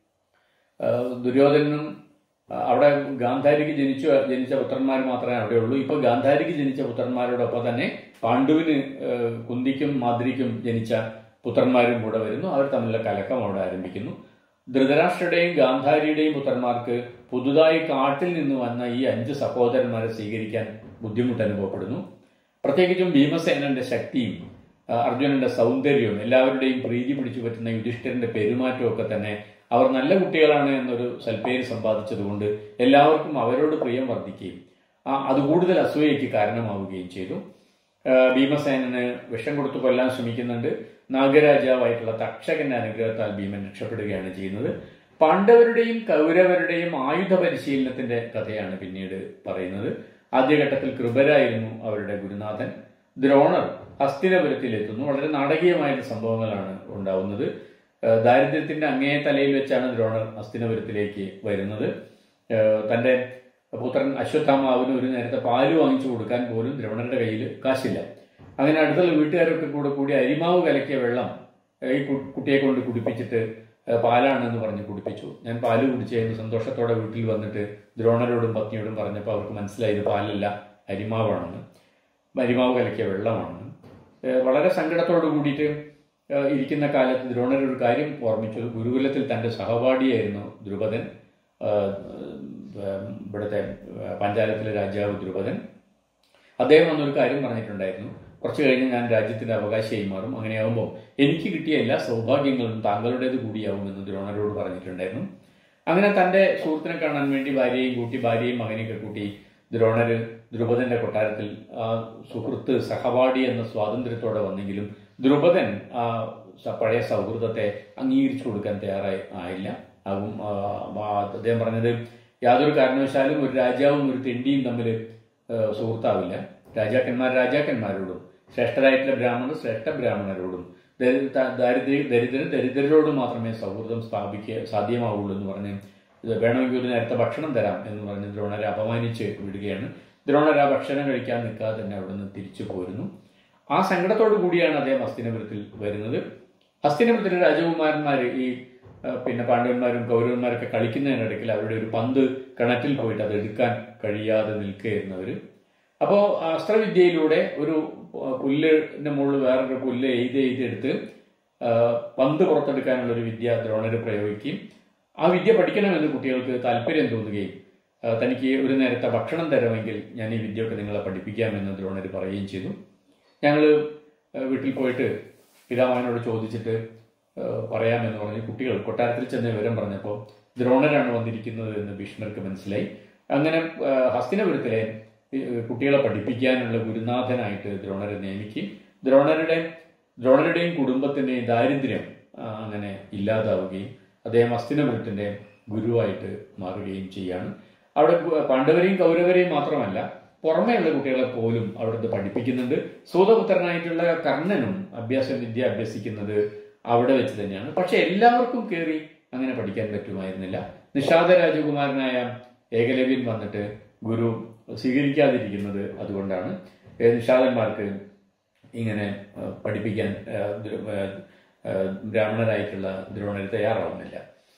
ആ, ദുര്യോധനനും ആ, അവിടെ ഗാന്ധാരിക്ക് ജനിച്ചു ജനിച്ച പുത്രന്മാർ മാത്രമേ അവിടെ ഉള്ളൂ ഇപ്പൊ ഗാന്ധാരിക്ക് ജനിച്ച പുത്രന്മാരോടൊപ്പം തന്നെ പാണ്ഡുവിന് ആ, കുന്തിക്കും മാദ്രിക്കും ജനിച്ച പുത്രന്മാരും കൂടെ വരുന്നു അവർ തമ്മിലുള്ള കലക്കം അവിടെ ആരംഭിക്കുന്നു ധൃതരാഷ്ട്രയുടെയും ഗാന്ധാരിയുടെയും പുത്രന്മാർക്ക് പുതുതായി കാട്ടിൽ നിന്ന് വന്ന ഈ അഞ്ച് സഹോദരന്മാരെ സ്വീകരിക്കാൻ ബുദ്ധിമുട്ട് അനുഭവപ്പെടുന്നു പ്രത്യേകിച്ചും ഭീമസേനന്റെ ശക്തിയും ആ, അർജുനന്റെ സൗന്ദര്യവും എല്ലാവരുടെയും പ്രീതി പിടിച്ചു പറ്റുന്ന യുധിഷ്ഠിരന്റെ പെരുമാറ്റവും ഒക്കെ തന്നെ അവർ നല്ല കുട്ടികളാണ് എന്നൊരു സൽപ്പേര് സമ്പാദിച്ചതുകൊണ്ട് എല്ലാവർക്കും അവരോട് പ്രിയം വർദ്ധിക്കുകയും ആ, അത് കൂടുതൽ അസൂയയ്ക്ക് കാരണമാവുകയും ചെയ്തു ആ, ഭീമസേനന് വിഷം കൊടുത്തു കൊല്ലാൻ ശ്രമിക്കുന്നുണ്ട് നാഗരാജാവായിട്ടുള്ള തക്ഷകന്റെ അനുഗ്രഹത്താൽ ഭീമൻ രക്ഷപ്പെടുകയാണ് ചെയ്യുന്നത് പാണ്ഡവരുടെയും കൗരവരുടെയും ആയുധ പരിശീലനത്തിന്റെ കഥയാണ് പിന്നീട് പറയുന്നത് ആദ്യഘട്ടത്തിൽ കൃപരായിരുന്നു അവരുടെ ഗുരുനാഥൻ ദ്രോണർ ഹസ്തിനപുരത്തിൽ എത്തുന്നു വളരെ നാടകീയമായിട്ട് സംഭവങ്ങളാണ് ഉണ്ടാവുന്നത് ഏഹ് ദാരിദ്ര്യത്തിന്റെ അങ്ങേ തലയിൽ വെച്ചാണ് ദ്രോണർ ഹസ്തിനപുരത്തിലേക്ക് വരുന്നത് ഏഹ് തന്റെ പുത്രൻ അശ്വത്ഥാമാവിന് ഒരു നേരത്തെ പാല് വാങ്ങിച്ചു കൊടുക്കാൻ പോലും ദ്രോണരുടെ കയ്യിൽ കാശില്ല അങ്ങനെ അടുത്തുള്ള വീട്ടുകാരൊക്കെ കൂടെ കൂടി അരിമാവ് കലക്കിയ വെള്ളം ഏഹ് ഈ കു- കുട്ടിയെ കൊണ്ട് കുടിപ്പിച്ചിട്ട് ഏഹ് പാലാണെന്ന് പറഞ്ഞ് കുടിപ്പിച്ചു ഞാൻ പാല് കുടിച്ചെന്ന് സന്തോഷത്തോടെ വീട്ടിൽ വന്നിട്ട് ദ്രോണരോടും പത്നിയോടും പറഞ്ഞപ്പോൾ അവർക്ക് മനസ്സിലായി ഇത് പാലല്ല അരിമാവാണെന്ന് അരിമാവ് കലക്കിയ വെള്ളമാണെന്ന് ഏഹ് വളരെ സങ്കടത്തോട് കൂടിയിട്ട് ഏഹ് ഇരിക്കുന്ന കാലത്ത് ദ്രോണർ ഒരു കാര്യം ഓർമ്മിച്ചു ഗുരുകുലത്തിൽ തന്റെ സഹപാഠിയായിരുന്നു ദ്രുപദൻ ഏഹ് ഏഹ് ഇവിടുത്തെ ഏഹ് പഞ്ചാലത്തിലെ രാജാവ് ദ്രുപദൻ അദ്ദേഹം വന്നൊരു കാര്യം പറഞ്ഞിട്ടുണ്ടായിരുന്നു കുറച്ച് കഴിഞ്ഞ് ഞാൻ രാജ്യത്തിന്റെ അവകാശിയായി മാറും അങ്ങനെയാകുമ്പോൾ എനിക്ക് കിട്ടിയ എല്ലാ സൗഭാഗ്യങ്ങളും താങ്കളുടേത് കൂടിയാവുമെന്ന് ദ്രോണരോട് പറഞ്ഞിട്ടുണ്ടായിരുന്നു അങ്ങനെ തന്റെ സുഹൃത്തിനെ കാണാൻ വേണ്ടി ഭാര്യയും കൂട്ടി ഭാര്യയും മകനെയൊക്കെ കൂട്ടി ദ്രോണര് ദ്രുപദന്റെ കൊട്ടാരത്തിൽ ആ സുഹൃത്ത് സഹപാഠി എന്ന സ്വാതന്ത്ര്യത്തോടെ വന്നെങ്കിലും ദ്രുപദൻ ആ സ- പഴയ സൗഹൃദത്തെ അംഗീകരിച്ചു കൊടുക്കാൻ തയ്യാറായി ആയില്ല ആകും ആ, ആ, അദ്ദേഹം പറഞ്ഞത് യാതൊരു കാരണവശാലും ഒരു രാജാവും ഒരു തെണ്ടിയും തമ്മിൽ ഏഹ് സുഹൃത്താവില്ല രാജാക്കന്മാർ രാജാക്കന്മാരോടും ശ്രേഷ്ഠരായിട്ടുള്ള ബ്രാഹ്മണർ ശ്രേഷ്ഠ ബ്രാഹ്മണരോടും ദരി- ത- ദാരിദ്ര്യ ദരിദ്രർ ദരിദ്രരോട് മാത്രമേ സൗഹൃദം സ്ഥാപിക്കുക സാധ്യമാവുള്ളൂ എന്ന് പറഞ്ഞ് ഇത് വേണമെങ്കിൽ ഒരു നേരത്തെ ഭക്ഷണം തരാം എന്ന് പറഞ്ഞ് ദ്രോണരെ അപമാനിച്ച് വിടുകയാണ് ദ്രോണർ ആ ഭക്ഷണം കഴിക്കാൻ നിൽക്കാതെ തന്നെ അവിടെ നിന്ന് തിരിച്ചു പോരുന്നു ആ സങ്കടത്തോടു കൂടിയാണ് അദ്ദേഹം ഹസ്തിനപുരത്തിൽ വരുന്നത് ഹസ്തിനപുരത്തിലെ രാജകുമാരന്മാർ ഈ ആ, പിന്നെ പാണ്ഡവന്മാരും കൗരവന്മാരൊക്കെ കളിക്കുന്നതിനിടയ്ക്ക് അവരുടെ ഒരു പന്ത് കിണറ്റിൽ പോയിട്ട് അത് എടുക്കാൻ കഴിയാതെ നിൽക്കുകയായിരുന്നു അവര് അപ്പോൾ അസ്ത്രവിദ്യയിലൂടെ ഒരു ആ, പുല്ലിന്റെ മുകളിൽ വേറൊരു പുല്ല് എഴുതി എഴുതിയെടുത്ത് ആ, പന്ത് പുറത്തെടുക്കാനുള്ള ഒരു വിദ്യ ദ്രോണർ പ്രയോഗിക്കുകയും ആ വിദ്യ പഠിക്കണമെന്ന് കുട്ടികൾക്ക് താല്പര്യം തോന്നുകയും ആ, തനിക്ക് ഒരു നേരത്തെ ഭക്ഷണം തരുമെങ്കിൽ ഞാൻ ഈ വിദ്യയൊക്കെ നിങ്ങളെ പഠിപ്പിക്കാമെന്ന് ദ്രോണർ പറയുകയും ചെയ്തു ഞങ്ങൾ വീട്ടിൽ പോയിട്ട് പിതാമകനോട് ചോദിച്ചിട്ട് ആ, പറയാമെന്ന് പറഞ്ഞ് കുട്ടികൾ കൊട്ടാരത്തിൽ ചെന്ന് വിവരം പറഞ്ഞപ്പോൾ ദ്രോണരാണ് വന്നിരിക്കുന്നത് എന്ന് ഭീഷ്മർക്ക് മനസ്സിലായി അങ്ങനെ ആ, ഹസ്തിനപുരത്തിലെ ഈ, കുട്ടികളെ പഠിപ്പിക്കാനുള്ള ഗുരുനാഥനായിട്ട് ദ്രോണരെ നിയമിക്കുകയും ദ്രോണരുടെ ദ്രോണരുടെയും കുടുംബത്തിന്റെയും ദാരിദ്ര്യം ആ, അങ്ങനെ ഇല്ലാതാവുകയും അദ്ദേഹം ഹസ്തിനപുരത്തിന്റെ ഗുരുവായിട്ട് മാറുകയും ചെയ്യാണ് അവിടെ ഗു- പാണ്ഡവരെയും കൗരവരെയും മാത്രമല്ല പുറമേയുള്ള കുട്ടികളെ പോലും അവിടുത്തെ പഠിപ്പിക്കുന്നുണ്ട് സൂതപുത്രനായിട്ടുള്ള കർണനും അഭ്യാസ വിദ്യ അഭ്യസിക്കുന്നത് അവിടെ വെച്ച് തന്നെയാണ് പക്ഷെ എല്ലാവർക്കും കയറി അങ്ങനെ പഠിക്കാൻ പറ്റുമായിരുന്നില്ല നിഷാദ രാജകുമാരനായ ഏകലവ്യൻ വന്നിട്ട് ഗുരു സ്വീകരിക്കാതിരിക്കുന്നത് അതുകൊണ്ടാണ് ഏ, നിഷാദന്മാർക്ക് ഇങ്ങനെ ആ, പഠിപ്പിക്കാൻ ആ, ദ്ര- ആ, ആ, ബ്രാഹ്മണരായിട്ടുള്ള ദ്രോണർ തയ്യാറാവുന്നില്ല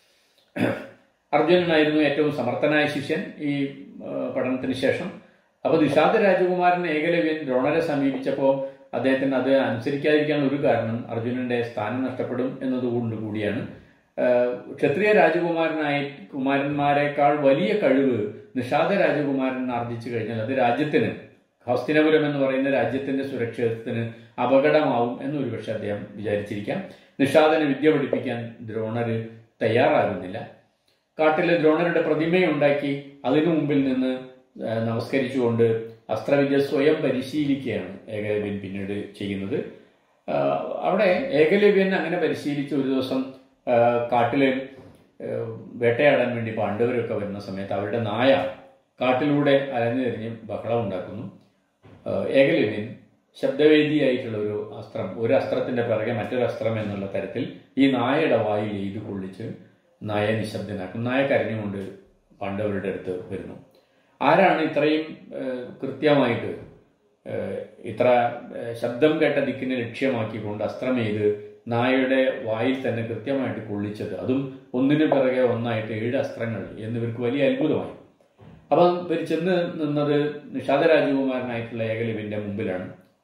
അർജുനനായിരുന്നു ഏറ്റവും സമർത്ഥനായ ശിഷ്യൻ ഈ ആ, പഠനത്തിന് ശേഷം അപ്പൊ നിഷാദ രാജകുമാരൻ ഏകലവ്യൻ ദ്രോണരെ സമീപിച്ചപ്പോൾ അദ്ദേഹത്തിന് അത് അനുസരിക്കാതിരിക്കാൻ ഒരു കാരണം അർജുനന്റെ സ്ഥാനം നഷ്ടപ്പെടും എന്നതുകൊണ്ട് കൂടിയാണ് ആ, ക്ഷത്രിയ രാജകുമാരനായ കുമാരന്മാരെക്കാൾ വലിയ കഴിവ് നിഷാദ രാജകുമാരൻ ആർജിച്ചു കഴിഞ്ഞാൽ അത് രാജ്യത്തിന് ഹസ്തിനപുരം എന്ന് പറയുന്ന രാജ്യത്തിന്റെ സുരക്ഷിതത്വത്തിന് അപകടമാവും എന്നൊരു പക്ഷെ അദ്ദേഹം വിചാരിച്ചിരിക്കാം നിഷാദന് വിദ്യ പഠിപ്പിക്കാൻ ദ്രോണര് തയ്യാറാകുന്നില്ല കാട്ടിലെ ദ്രോണരുടെ പ്രതിമയുണ്ടാക്കി അതിനു മുമ്പിൽ നിന്ന് ആ, നമസ്കരിച്ചുകൊണ്ട് അസ്ത്രവിദ്യ സ്വയം പരിശീലിക്കുകയാണ് ഏകലവ്യൻ പിന്നീട് ചെയ്യുന്നത് ആ, അവിടെ ഏകലവ്യൻ അങ്ങനെ പരിശീലിച്ച് ഒരു ദിവസം ആ, കാട്ടിലെ ആ, വേട്ടയാടാൻ വേണ്ടി പാണ്ഡവരൊക്കെ വരുന്ന സമയത്ത് അവരുടെ നായ കാട്ടിലൂടെ അലഞ്ഞു തിരിഞ്ഞ് ബഹളം ഉണ്ടാക്കുന്നു ആ, ഏകലവ്യൻ ശബ്ദവേദിയായിട്ടുള്ള ഒരു അസ്ത്രം ഒരു അസ്ത്രത്തിന്റെ പിറകെ മറ്റൊരു അസ്ത്രം എന്നുള്ള തരത്തിൽ ഈ നായയുടെ വായിൽ എയ്ത് കൊള്ളിച്ച് നായ നിശബ്ദനാക്കും നായ കരഞ്ഞുകൊണ്ട് പാണ്ഡവരുടെ അടുത്ത് വരുന്നു ആരാണ് ഇത്രയും ആ, കൃത്യമായിട്ട് ആ, ഇത്ര ആ, ശബ്ദം കേട്ട ദിക്കിനെ ലക്ഷ്യമാക്കിക്കൊണ്ട് അസ്ത്രം ചെയ്ത് നായയുടെ വായിൽ തന്നെ കൃത്യമായിട്ട് കൊള്ളിച്ചത് അതും ഒന്നിനു പിറകെ ഒന്നായിട്ട് ഏഴ് അസ്ത്രങ്ങൾ എന്നിവർക്ക് വലിയ അത്ഭുതമായി അപ്പം ഇവർ ചെന്ന് നിന്നത് നിഷാദ രാജകുമാരനായിട്ടുള്ള ഏകലവിന്റെ മുമ്പിലാണ്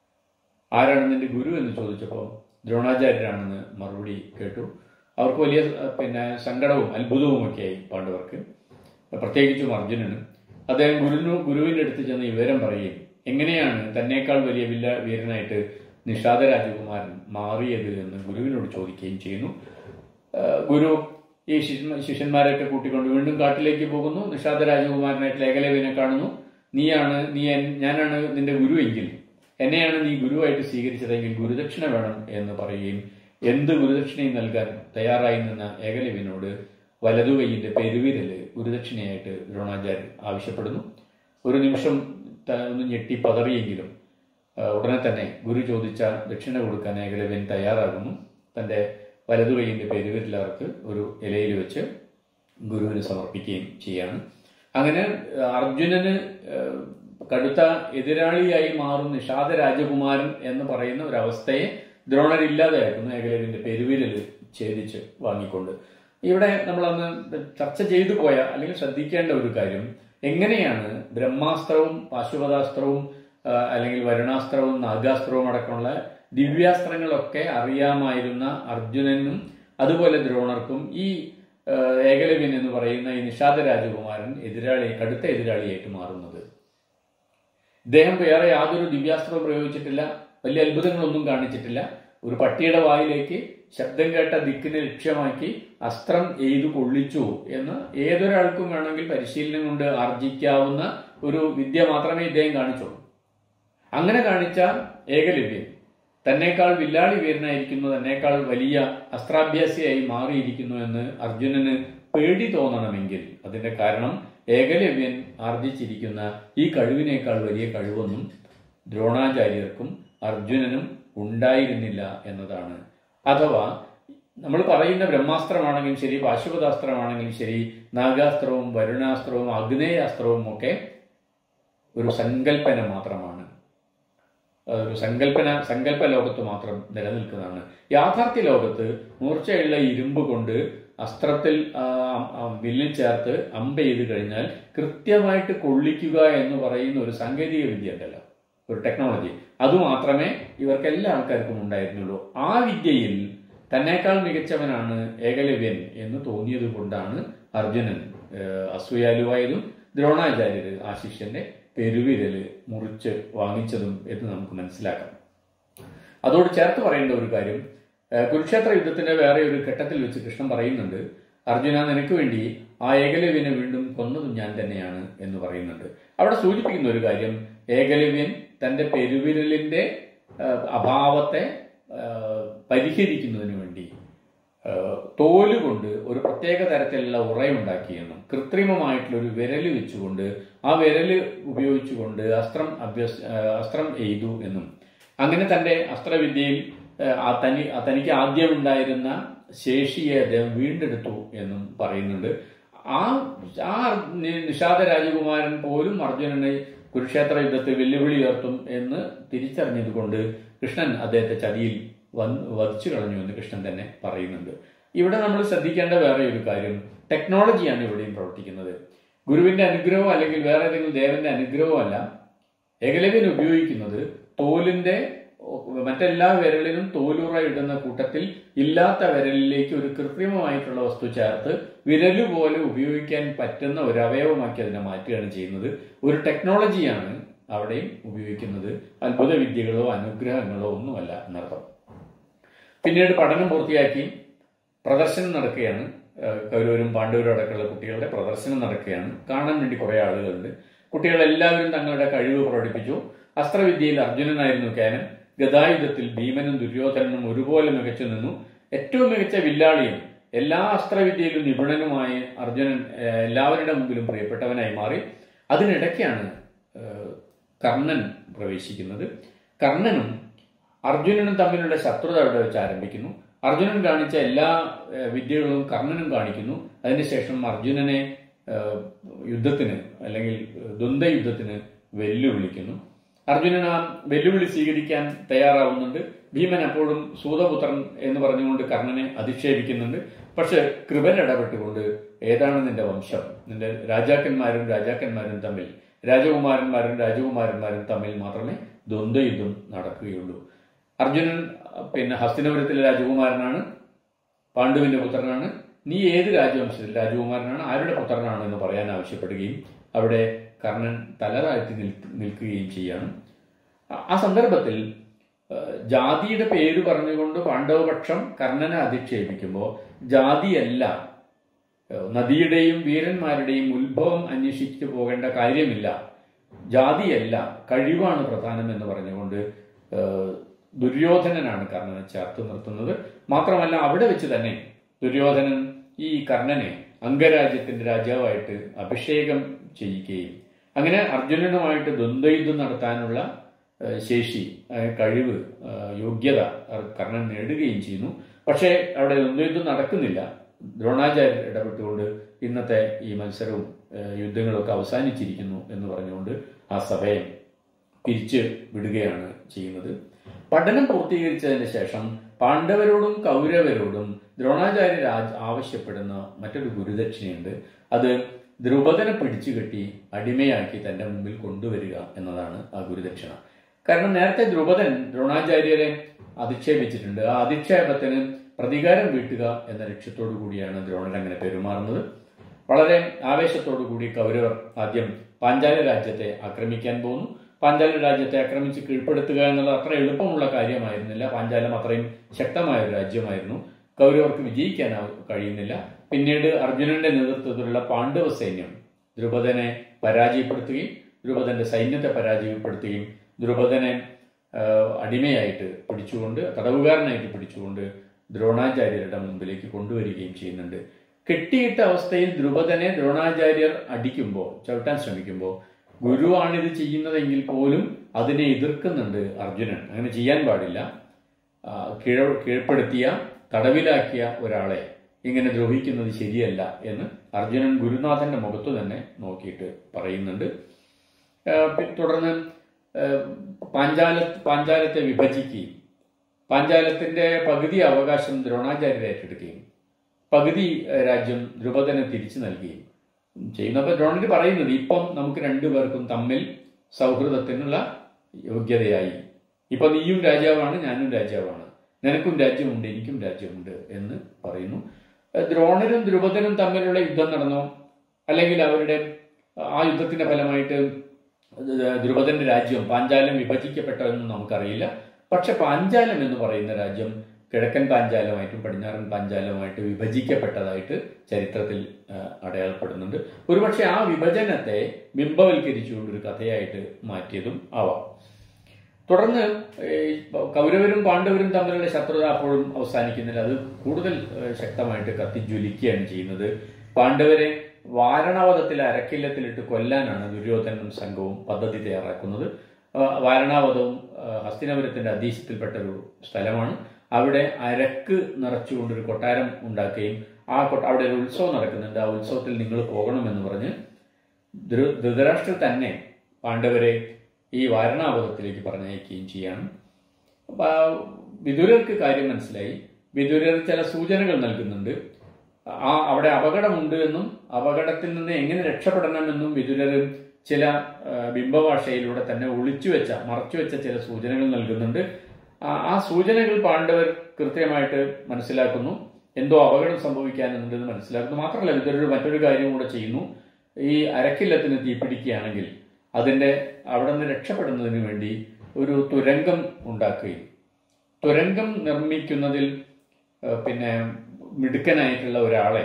ആരാണ് നിന്റെ ഗുരു എന്ന് ചോദിച്ചപ്പോൾ ദ്രോണാചാര്യരാണെന്ന് മറുപടി കേട്ടു അവർക്ക് വലിയ അഹ്, പിന്നെ സങ്കടവും അത്ഭുതവും ഒക്കെയായി പാണ്ഡവർക്ക് പ്രത്യേകിച്ചും അർജുനന് അദ്ദേഹം ഗുരുവിനു ഗുരുവിന്റെ അടുത്ത് ചെന്ന് ഈ വിവരം പറയുകയും എങ്ങനെയാണ് തന്നേക്കാൾ വലിയ വില്ല വീരനായിട്ട് നിഷാദ രാജകുമാരൻ മാറിയത് എന്ന് ഗുരുവിനോട് ചോദിക്കുകയും ചെയ്യുന്നു ആ, ഗുരു ഈ ശിഷ്യന്മാ- ശിഷ്യന്മാരെയൊക്കെ കൂട്ടിക്കൊണ്ട് വീണ്ടും കാട്ടിലേക്ക് പോകുന്നു നിഷാദ രാജകുമാരനായിട്ടുള്ള ഏകലവ്യനെ കാണുന്നു നീയാണ് നീ എൻ- ഞാനാണ് നിന്റെ ഗുരുവെങ്കിൽ എന്നെയാണ് നീ ഗുരുവായിട്ട് സ്വീകരിച്ചതെങ്കിൽ ഗുരുദക്ഷിണ വേണം എന്ന് പറയുകയും എന്ത് ഗുരുദക്ഷിണയും നൽകാൻ തയ്യാറായി നിന്ന ഏകലവ്യനോട് വലതുകൈയിന്റെ പെരുവിരല് ഗുരുദക്ഷിണയായിട്ട് ദ്രോണാചാര്യൻ ആവശ്യപ്പെടുന്നു ഒരു നിമിഷം ത- ഒന്ന് ഞെട്ടി പതറിയെങ്കിലും ആ, ഉടനെ തന്നെ ഗുരു ചോദിച്ച ദക്ഷിണ കൊടുക്കാൻ ഏകലവ്യൻ തയ്യാറാകുന്നു തന്റെ വലതു കൈയിന്റെ പെരുവിരലവർക്ക് ഒരു ഇലയിൽ വെച്ച് ഗുരുവിന് സമർപ്പിക്കുകയും ചെയ്യാണ് അങ്ങനെ ആ, അർജുനന് ആ, കടുത്ത എതിരാളിയായി മാറും നിഷാദ രാജകുമാരൻ എന്ന് പറയുന്ന ഒരു അവസ്ഥയെ ദ്രോണരില്ലാതെയായിരുന്നു ഏകലവ്യന്റെ പെരുവിരല് ഛേദിച്ച് വാങ്ങിക്കൊണ്ട് ഇവിടെ നമ്മളന്ന് ചർച്ച ചെയ്തു പോയ അല്ലെങ്കിൽ ശ്രദ്ധിക്കേണ്ട ഒരു കാര്യം എങ്ങനെയാണ് ബ്രഹ്മാസ്ത്രവും പാശുപതാസ്ത്രവും ആ, അല്ലെങ്കിൽ വരുണാസ്ത്രവും നാഗാസ്ത്രവും അടക്കമുള്ള ദിവ്യാസ്ത്രങ്ങളൊക്കെ അറിയാമായിരുന്ന അർജുനനും അതുപോലെ ദ്രോണർക്കും ഈ ആ, ഏകലവ്യൻ എന്ന് പറയുന്ന ഈ നിഷാദ രാജകുമാരൻ എതിരാളി കടുത്ത എതിരാളിയായിട്ട് മാറുന്നത് ഇദ്ദേഹം വേറെ യാതൊരു ദിവ്യാസ്ത്രവും പ്രയോഗിച്ചിട്ടില്ല വലിയ അത്ഭുതങ്ങളൊന്നും കാണിച്ചിട്ടില്ല ഒരു പട്ടിയുടെ വായിലേക്ക് ശബ്ദം കേട്ട ദിക്കിനെ ലക്ഷ്യമാക്കി അസ്ത്രം എയ്തു കൊള്ളിച്ചു എന്ന് ഏതൊരാൾക്കും വേണമെങ്കിൽ പരിശീലനം കൊണ്ട് ആർജിക്കാവുന്ന ഒരു വിദ്യ മാത്രമേ ഇദ്ദേഹം കാണിച്ചുള്ളൂ അങ്ങനെ കാണിച്ച ഏകലവ്യൻ തന്നേക്കാൾ വില്ലാളി വീരനായിരിക്കുന്നു തന്നേക്കാൾ വലിയ അസ്ത്രാഭ്യാസിയായി മാറിയിരിക്കുന്നു എന്ന് അർജുനന് പേടി തോന്നണമെങ്കിൽ അതിന്റെ കാരണം ഏകലവ്യൻ ആർജിച്ചിരിക്കുന്ന ഈ കഴിവിനേക്കാൾ വലിയ കഴിവൊന്നും ദ്രോണാചാര്യർക്കും അർജുനനും ഉണ്ടായിരുന്നില്ല എന്നതാണ് അഥവാ നമ്മൾ പറയുന്ന ബ്രഹ്മാസ്ത്രമാണെങ്കിലും ശരി പാശുപതാസ്ത്രമാണെങ്കിലും ശരി നാഗാസ്ത്രവും വരുണാസ്ത്രവും അഗ്നേയാസ്ത്രവും ഒക്കെ ഒരു സങ്കല്പന മാത്രമാണ് ഒരു സങ്കല്പന സങ്കല്പ ലോകത്ത് മാത്രം നിലനിൽക്കുന്നതാണ് യാഥാർത്ഥ്യ ലോകത്ത് മൂർച്ചയുള്ള ഇരുമ്പ് കൊണ്ട് അസ്ത്രത്തിൽ ആ, ആ, വില്ലിൽ ചേർത്ത് അമ്പ ചെയ്ത് കഴിഞ്ഞാൽ കൃത്യമായിട്ട് കൊള്ളിക്കുക എന്ന് പറയുന്ന ഒരു സാങ്കേതിക വിദ്യ ഉണ്ടല്ലോ ഒരു ടെക്നോളജി അതുമാത്രമേ ഇവർക്ക് എല്ലാ ആൾക്കാർക്കും ഉണ്ടായിരുന്നുള്ളൂ ആ വിദ്യയിൽ തന്നേക്കാൾ മികച്ചവനാണ് ഏകലവ്യൻ എന്ന് തോന്നിയത് കൊണ്ടാണ് അർജുനൻ ഏഹ്, അസൂയാലുവായതും ദ്രോണാചാര്യർ ആ ശിഷ്യന്റെ പെരുവിരല് മുറിച്ച് വാങ്ങിച്ചതും എന്ന് നമുക്ക് മനസ്സിലാക്കാം അതോട് ചേർത്ത് പറയേണ്ട ഒരു കാര്യം ഏഹ്, കുരുക്ഷേത്ര യുദ്ധത്തിന്റെ വേറെ ഒരു ഘട്ടത്തിൽ വെച്ച് കൃഷ്ണൻ പറയുന്നുണ്ട് അർജുന നിനക്ക് വേണ്ടി ആ ഏകലവ്യനെ വീണ്ടും കൊന്നതും ഞാൻ തന്നെയാണ് എന്ന് പറയുന്നുണ്ട് അവിടെ സൂചിപ്പിക്കുന്ന ഒരു കാര്യം ഏകലവ്യൻ തന്റെ പെരുവിരലിന്റെ ഏഹ്, അഭാവത്തെ ഏഹ്, പരിഹരിക്കുന്നതിന് വേണ്ടി ഏഹ്, തോല് കൊണ്ട് ഒരു പ്രത്യേക തരത്തിലുള്ള ഉറയുണ്ടാക്കിയെന്നും കൃത്രിമമായിട്ടുള്ള ഒരു വിരല് വെച്ചുകൊണ്ട് ആ വിരല് ഉപയോഗിച്ചുകൊണ്ട് അസ്ത്രം അഭ്യസ ഏഹ്, അസ്ത്രം എയ്തു എന്നും അങ്ങനെ തന്റെ അസ്ത്രവിദ്യയിൽ ഏഹ്, ആ തനി ആ തനിക്ക് ആദ്യം ഉണ്ടായിരുന്ന ശേഷിയെ അദ്ദേഹം വീണ്ടെടുത്തു എന്നും പറയുന്നുണ്ട് ആ ആ നി- നിഷാദ രാജകുമാരൻ പോലും അർജുനനെ കുരുക്ഷേത്ര യുദ്ധത്തിൽ വെല്ലുവിളി ഉയർത്തും എന്ന് തിരിച്ചറിഞ്ഞതുകൊണ്ട് കൃഷ്ണൻ അദ്ദേഹത്തെ ചതിയിൽ വന്ന് വധിച്ചു കളഞ്ഞു എന്ന് കൃഷ്ണൻ തന്നെ പറയുന്നുണ്ട് ഇവിടെ നമ്മൾ ശ്രദ്ധിക്കേണ്ട വേറെ ഒരു കാര്യം ടെക്നോളജിയാണ് ഇവിടെയും പ്രവർത്തിക്കുന്നത് ഗുരുവിന്റെ അനുഗ്രഹമോ അല്ലെങ്കിൽ വേറെ ഏതെങ്കിലും ദേവന്റെ അനുഗ്രഹമോ അല്ല ഏകലവ്യൻ ഉപയോഗിക്കുന്നത് തോലിന്റെ മറ്റെല്ലാ വിരലിനും തോലുറ ഇടുന്ന കൂട്ടത്തിൽ ഇല്ലാത്ത വിരലിലേക്ക് ഒരു കൃത്രിമമായിട്ടുള്ള വസ്തു ചേർത്ത് വിരല് പോലെ ഉപയോഗിക്കാൻ പറ്റുന്ന ഒരു അവയവമാക്കി അതിനെ മാറ്റുകയാണ് ചെയ്യുന്നത് ഒരു ടെക്നോളജിയാണ് അവിടെയും ഉപയോഗിക്കുന്നത് അത്ഭുത വിദ്യകളോ അനുഗ്രഹങ്ങളോ ഒന്നുമല്ല എന്നർത്ഥം പിന്നീട് പഠനം പൂർത്തിയാക്കി പ്രദർശനം നടക്കുകയാണ് ഏഹ് കൗരവരും പാണ്ഡവരും അടക്കമുള്ള കുട്ടികളുടെ പ്രദർശനം നടക്കുകയാണ് കാണാൻ വേണ്ടി കുറേ ആളുകളുണ്ട് കുട്ടികളെല്ലാവരും തങ്ങളുടെ കഴിവ് പ്രകടിപ്പിച്ചു അസ്ത്രവിദ്യയിൽ അർജുനനായിരുന്നു കാനൻ ഗതായുധത്തിൽ ഭീമനും ദുര്യോധനനും ഒരുപോലെ മികച്ചു നിന്നു ഏറ്റവും മികച്ച വില്ലാളിയും എല്ലാ അസ്ത്രവിദ്യയിലും നിപുണനുമായ അർജുനൻ ഏഹ് എല്ലാവരുടെ മുമ്പിലും പ്രിയപ്പെട്ടവനായി മാറി അതിനിടയ്ക്കാണ് ഏഹ് കർണൻ പ്രവേശിക്കുന്നത് കർണനും അർജുനനും തമ്മിലുള്ള ശത്രുത അവിടെ വെച്ച് ആരംഭിക്കുന്നു അർജുനൻ കാണിച്ച എല്ലാ ഏഹ്, വിദ്യകളും കർണനും കാണിക്കുന്നു അതിനുശേഷം അർജുനനെ ഏഹ്, യുദ്ധത്തിന് അല്ലെങ്കിൽ ദ്വന്ദ്വ യുദ്ധത്തിന് വെല്ലുവിളിക്കുന്നു അർജുനൻ ആ വെല്ലുവിളി സ്വീകരിക്കാൻ തയ്യാറാവുന്നുണ്ട് ഭീമൻ അപ്പോഴും സൂതപുത്രൻ എന്ന് പറഞ്ഞുകൊണ്ട് കർണനെ അധിക്ഷേപിക്കുന്നുണ്ട് പക്ഷെ കൃപൻ ഇടപെട്ടുകൊണ്ട് ഏതാണ് നിന്റെ വംശം നിന്റെ രാജാക്കന്മാരും രാജാക്കന്മാരും തമ്മിൽ രാജകുമാരന്മാരും രാജകുമാരന്മാരും തമ്മിൽ മാത്രമേ ദ്വന്ദ്വയുദ്ധം നടക്കുകയുള്ളൂ അർജുനൻ അഹ് പിന്നെ ഹസ്തിനപുരത്തിലെ രാജകുമാരനാണ് പാണ്ഡുവിന്റെ പുത്രനാണ് നീ ഏത് രാജവംശത്തിൽ രാജകുമാരനാണ് ആരുടെ പുത്രനാണ് എന്ന് പറയാൻ ആവശ്യപ്പെടുകയും അവിടെ കർണൻ തല താഴ്ത്തി നിൽക്ക് നിൽക്കുകയും ചെയ്യാണ് ആ- ആ സന്ദർഭത്തിൽ ഏഹ്, ജാതിയുടെ പേര് പറഞ്ഞുകൊണ്ട് പാണ്ഡവപക്ഷം കർണനെ അധിക്ഷേപിക്കുമ്പോൾ ജാതിയല്ല ഏഹ്, നദിയുടെയും വീരന്മാരുടെയും ഉത്ഭവം അന്വേഷിച്ചു പോകേണ്ട കാര്യമില്ല ജാതിയല്ല കഴിവാണ് പ്രധാനം എന്ന് പറഞ്ഞുകൊണ്ട് ഏഹ്, ദുര്യോധനനാണ് കർണനെ ചേർത്ത് നിർത്തുന്നത് മാത്രമല്ല അവിടെ വെച്ച് തന്നെ ദുര്യോധനൻ ഈ കർണനെ അംഗരാജ്യത്തിന്റെ രാജാവായിട്ട് അഭിഷേകം ചെയ്യിക്കുകയും അങ്ങനെ അർജുനനുമായിട്ട് ദ്വന്ദ്വയുദ്ധം നടത്താനുള്ള ഏഹ്, ശേഷി ഏഹ്, കഴിവ് ഏഹ്, യോഗ്യത അർ- കർണൻ നേടുകയും ചെയ്യുന്നു പക്ഷേ അവിടെ ദ്വന്ദ്വയുദ്ധം നടക്കുന്നില്ല ദ്രോണാചാര്യർ ഇടപെട്ടുകൊണ്ട് ഇന്നത്തെ ഈ മത്സരവും ഏഹ്, യുദ്ധങ്ങളൊക്കെ അവസാനിച്ചിരിക്കുന്നു എന്ന് പറഞ്ഞുകൊണ്ട് ആ സഭയെ പിരിച്ച് വിടുകയാണ് ചെയ്യുന്നത് പഠനം പൂർത്തീകരിച്ചതിന് ശേഷം പാണ്ഡവരോടും കൗരവരോടും ദ്രോണാചാര്യർ ആ- ആവശ്യപ്പെടുന്ന മറ്റൊരു ഗുരുദക്ഷിണയുണ്ട് അത് ദ്രുപദനെ പിടിച്ചു കെട്ടി അടിമയാക്കി തന്റെ മുമ്പിൽ കൊണ്ടുവരിക എന്നതാണ് ആ ഗുരുദക്ഷിണ കാരണം നേരത്തെ ദ്രുപദൻ ദ്രോണാചാര്യരെ അധിക്ഷേപിച്ചിട്ടുണ്ട് ആ അധിക്ഷേപത്തിന് പ്രതികാരം വീട്ടുക എന്ന ലക്ഷ്യത്തോടു കൂടിയാണ് ദ്രോണൻ അങ്ങനെ പെരുമാറുന്നത് വളരെ ആവേശത്തോടു കൂടി കൗരവർ ആദ്യം പാഞ്ചാല രാജ്യത്തെ ആക്രമിക്കാൻ പോകുന്നു പാഞ്ചാല രാജ്യത്തെ ആക്രമിച്ച് കീഴ്പ്പെടുത്തുക എന്നുള്ളത് അത്ര എളുപ്പമുള്ള കാര്യമായിരുന്നില്ല പാഞ്ചാലം അത്രയും ശക്തമായ ഒരു രാജ്യമായിരുന്നു കൗരവർക്ക് വിജയിക്കാൻ ആവ- കഴിയുന്നില്ല പിന്നീട് അർജുനന്റെ നേതൃത്വത്തിലുള്ള പാണ്ഡവ സൈന്യം ദ്രുപദനെ പരാജയപ്പെടുത്തുകയും ദ്രുപദന്റെ സൈന്യത്തെ പരാജയപ്പെടുത്തുകയും ദ്രുപദനെ ആ, അടിമയായിട്ട് പിടിച്ചുകൊണ്ട് തടവുകാരനായിട്ട് പിടിച്ചുകൊണ്ട് ദ്രോണാചാര്യരുടെ മുമ്പിലേക്ക് കൊണ്ടുവരികയും ചെയ്യുന്നുണ്ട് കെട്ടിയിട്ട അവസ്ഥയിൽ ദ്രുപദനെ ദ്രോണാചാര്യർ അടിക്കുമ്പോൾ ചവിട്ടാൻ ശ്രമിക്കുമ്പോൾ ഗുരുവാണിത് ചെയ്യുന്നതെങ്കിൽ പോലും അതിനെ എതിർക്കുന്നുണ്ട് അർജുനൻ അങ്ങനെ ചെയ്യാൻ പാടില്ല ആ, കീഴ കീഴ്പ്പെടുത്തിയ തടവിലാക്കിയ ഒരാളെ ഇങ്ങനെ ദ്രോഹിക്കുന്നത് ശരിയല്ല എന്ന് അർജുനൻ ഗുരുനാഥന്റെ മുഖത്ത് തന്നെ നോക്കിയിട്ട് പറയുന്നുണ്ട് ആ, പി- തുടർന്ന് ആ, പാഞ്ചാല പാഞ്ചാലത്തെ വിഭജിക്കുകയും പാഞ്ചാലത്തിന്റെ പകുതി അവകാശം ദ്രോണാചാര്യർ ഏറ്റെടുക്കുകയും പകുതി ആ, രാജ്യം ദ്രുപദന് തിരിച്ചു നൽകുകയും ചെയ്യുന്നു അപ്പൊ ദ്രോണര് പറയുന്നത് ഇപ്പം നമുക്ക് രണ്ടുപേർക്കും തമ്മിൽ സൗഹൃദത്തിനുള്ള യോഗ്യതയായി ഇപ്പൊ നീയും രാജാവാണ് ഞാനും രാജാവാണ് നിനക്കും രാജ്യമുണ്ട് എനിക്കും രാജ്യമുണ്ട് എന്ന് പറയുന്നു ഏഹ് ദ്രോണരും ദ്രുപദനും തമ്മിലുള്ള യുദ്ധം നടന്നോ അല്ലെങ്കിൽ അവരുടെ ആ യുദ്ധത്തിന്റെ ഫലമായിട്ട് ദ്രുപദന്റെ രാജ്യം പാഞ്ചാലം വിഭജിക്കപ്പെട്ടോ എന്ന് നമുക്കറിയില്ല പക്ഷെ പാഞ്ചാലം എന്ന് പറയുന്ന രാജ്യം കിഴക്കൻ പാഞ്ചാലമായിട്ടും പടിഞ്ഞാറൻ പാഞ്ചാലമായിട്ട് വിഭജിക്കപ്പെട്ടതായിട്ട് ചരിത്രത്തിൽ ആ, അടയാളപ്പെടുന്നുണ്ട് ഒരുപക്ഷെ ആ വിഭജനത്തെ ബിംബവൽക്കരിച്ചുകൊണ്ട് ഒരു കഥയായിട്ട് മാറ്റിയതും ആവാം തുടർന്ന് ഈ കൗരവരും പാണ്ഡവരും തമ്മിലുള്ള ശത്രുത അപ്പോഴും അവസാനിക്കുന്നില്ല അത് കൂടുതൽ ഏഹ്, ശക്തമായിട്ട് കത്തിജ്വലിക്കുകയാണ് ചെയ്യുന്നത് പാണ്ഡവരെ വാരണാവതത്തിൽ അരക്കില്ലത്തിലിട്ട് കൊല്ലാനാണ് ദുര്യോധനും സംഘവും പദ്ധതി തയ്യാറാക്കുന്നത് ആ, വാരണാവതവും ആ, ഹസ്തിനപുരത്തിന്റെ അധീശത്തിൽപ്പെട്ട ഒരു സ്ഥലമാണ് അവിടെ അരക്ക് നിറച്ചുകൊണ്ടൊരു കൊട്ടാരം ഉണ്ടാക്കുകയും ആ കൊട്ട അവിടെ ഒരു ഉത്സവം നടക്കുന്നുണ്ട് ആ ഉത്സവത്തിൽ നിങ്ങൾ പോകണമെന്ന് പറഞ്ഞ് ധൃ- ധൃതരാഷ്ട്രർ തന്നെ പാണ്ഡവരെ ഈ വാരണാപഥത്തിലേക്ക് പറഞ്ഞയക്കുകയും ചെയ്യാണ് അപ്പൊ ആ വിദുരർക്ക് കാര്യം മനസ്സിലായി വിദുരർ ചില സൂചനകൾ നൽകുന്നുണ്ട് ആ അവിടെ അപകടമുണ്ട് എന്നും അപകടത്തിൽ നിന്ന് എങ്ങനെ രക്ഷപ്പെടണമെന്നും വിദുരർ ചില ആ, ബിംബഭാഷയിലൂടെ തന്നെ ഒളിച്ചു വെച്ച മറച്ചു വെച്ച ചില സൂചനകൾ നൽകുന്നുണ്ട് ആ- ആ സൂചനകൾ പാണ്ഡവർ കൃത്യമായിട്ട് മനസ്സിലാക്കുന്നു എന്തോ അപകടം സംഭവിക്കാനുണ്ടെന്ന് മനസ്സിലാക്കുന്നു മാത്രമല്ല വിദുരർ മറ്റൊരു കാര്യം കൂടെ ചെയ്യുന്നു ഈ അരക്കില്ലത്തിന് തീപിടിക്കുകയാണെങ്കിൽ അതിന്റെ അവിടെ നിന്ന് രക്ഷപ്പെടുന്നതിന് വേണ്ടി ഒരു തുരങ്കം ഉണ്ടാക്കുകയും തുരങ്കം നിർമ്മിക്കുന്നതിൽ ഏഹ്, പിന്നെ മിടുക്കനായിട്ടുള്ള ഒരാളെ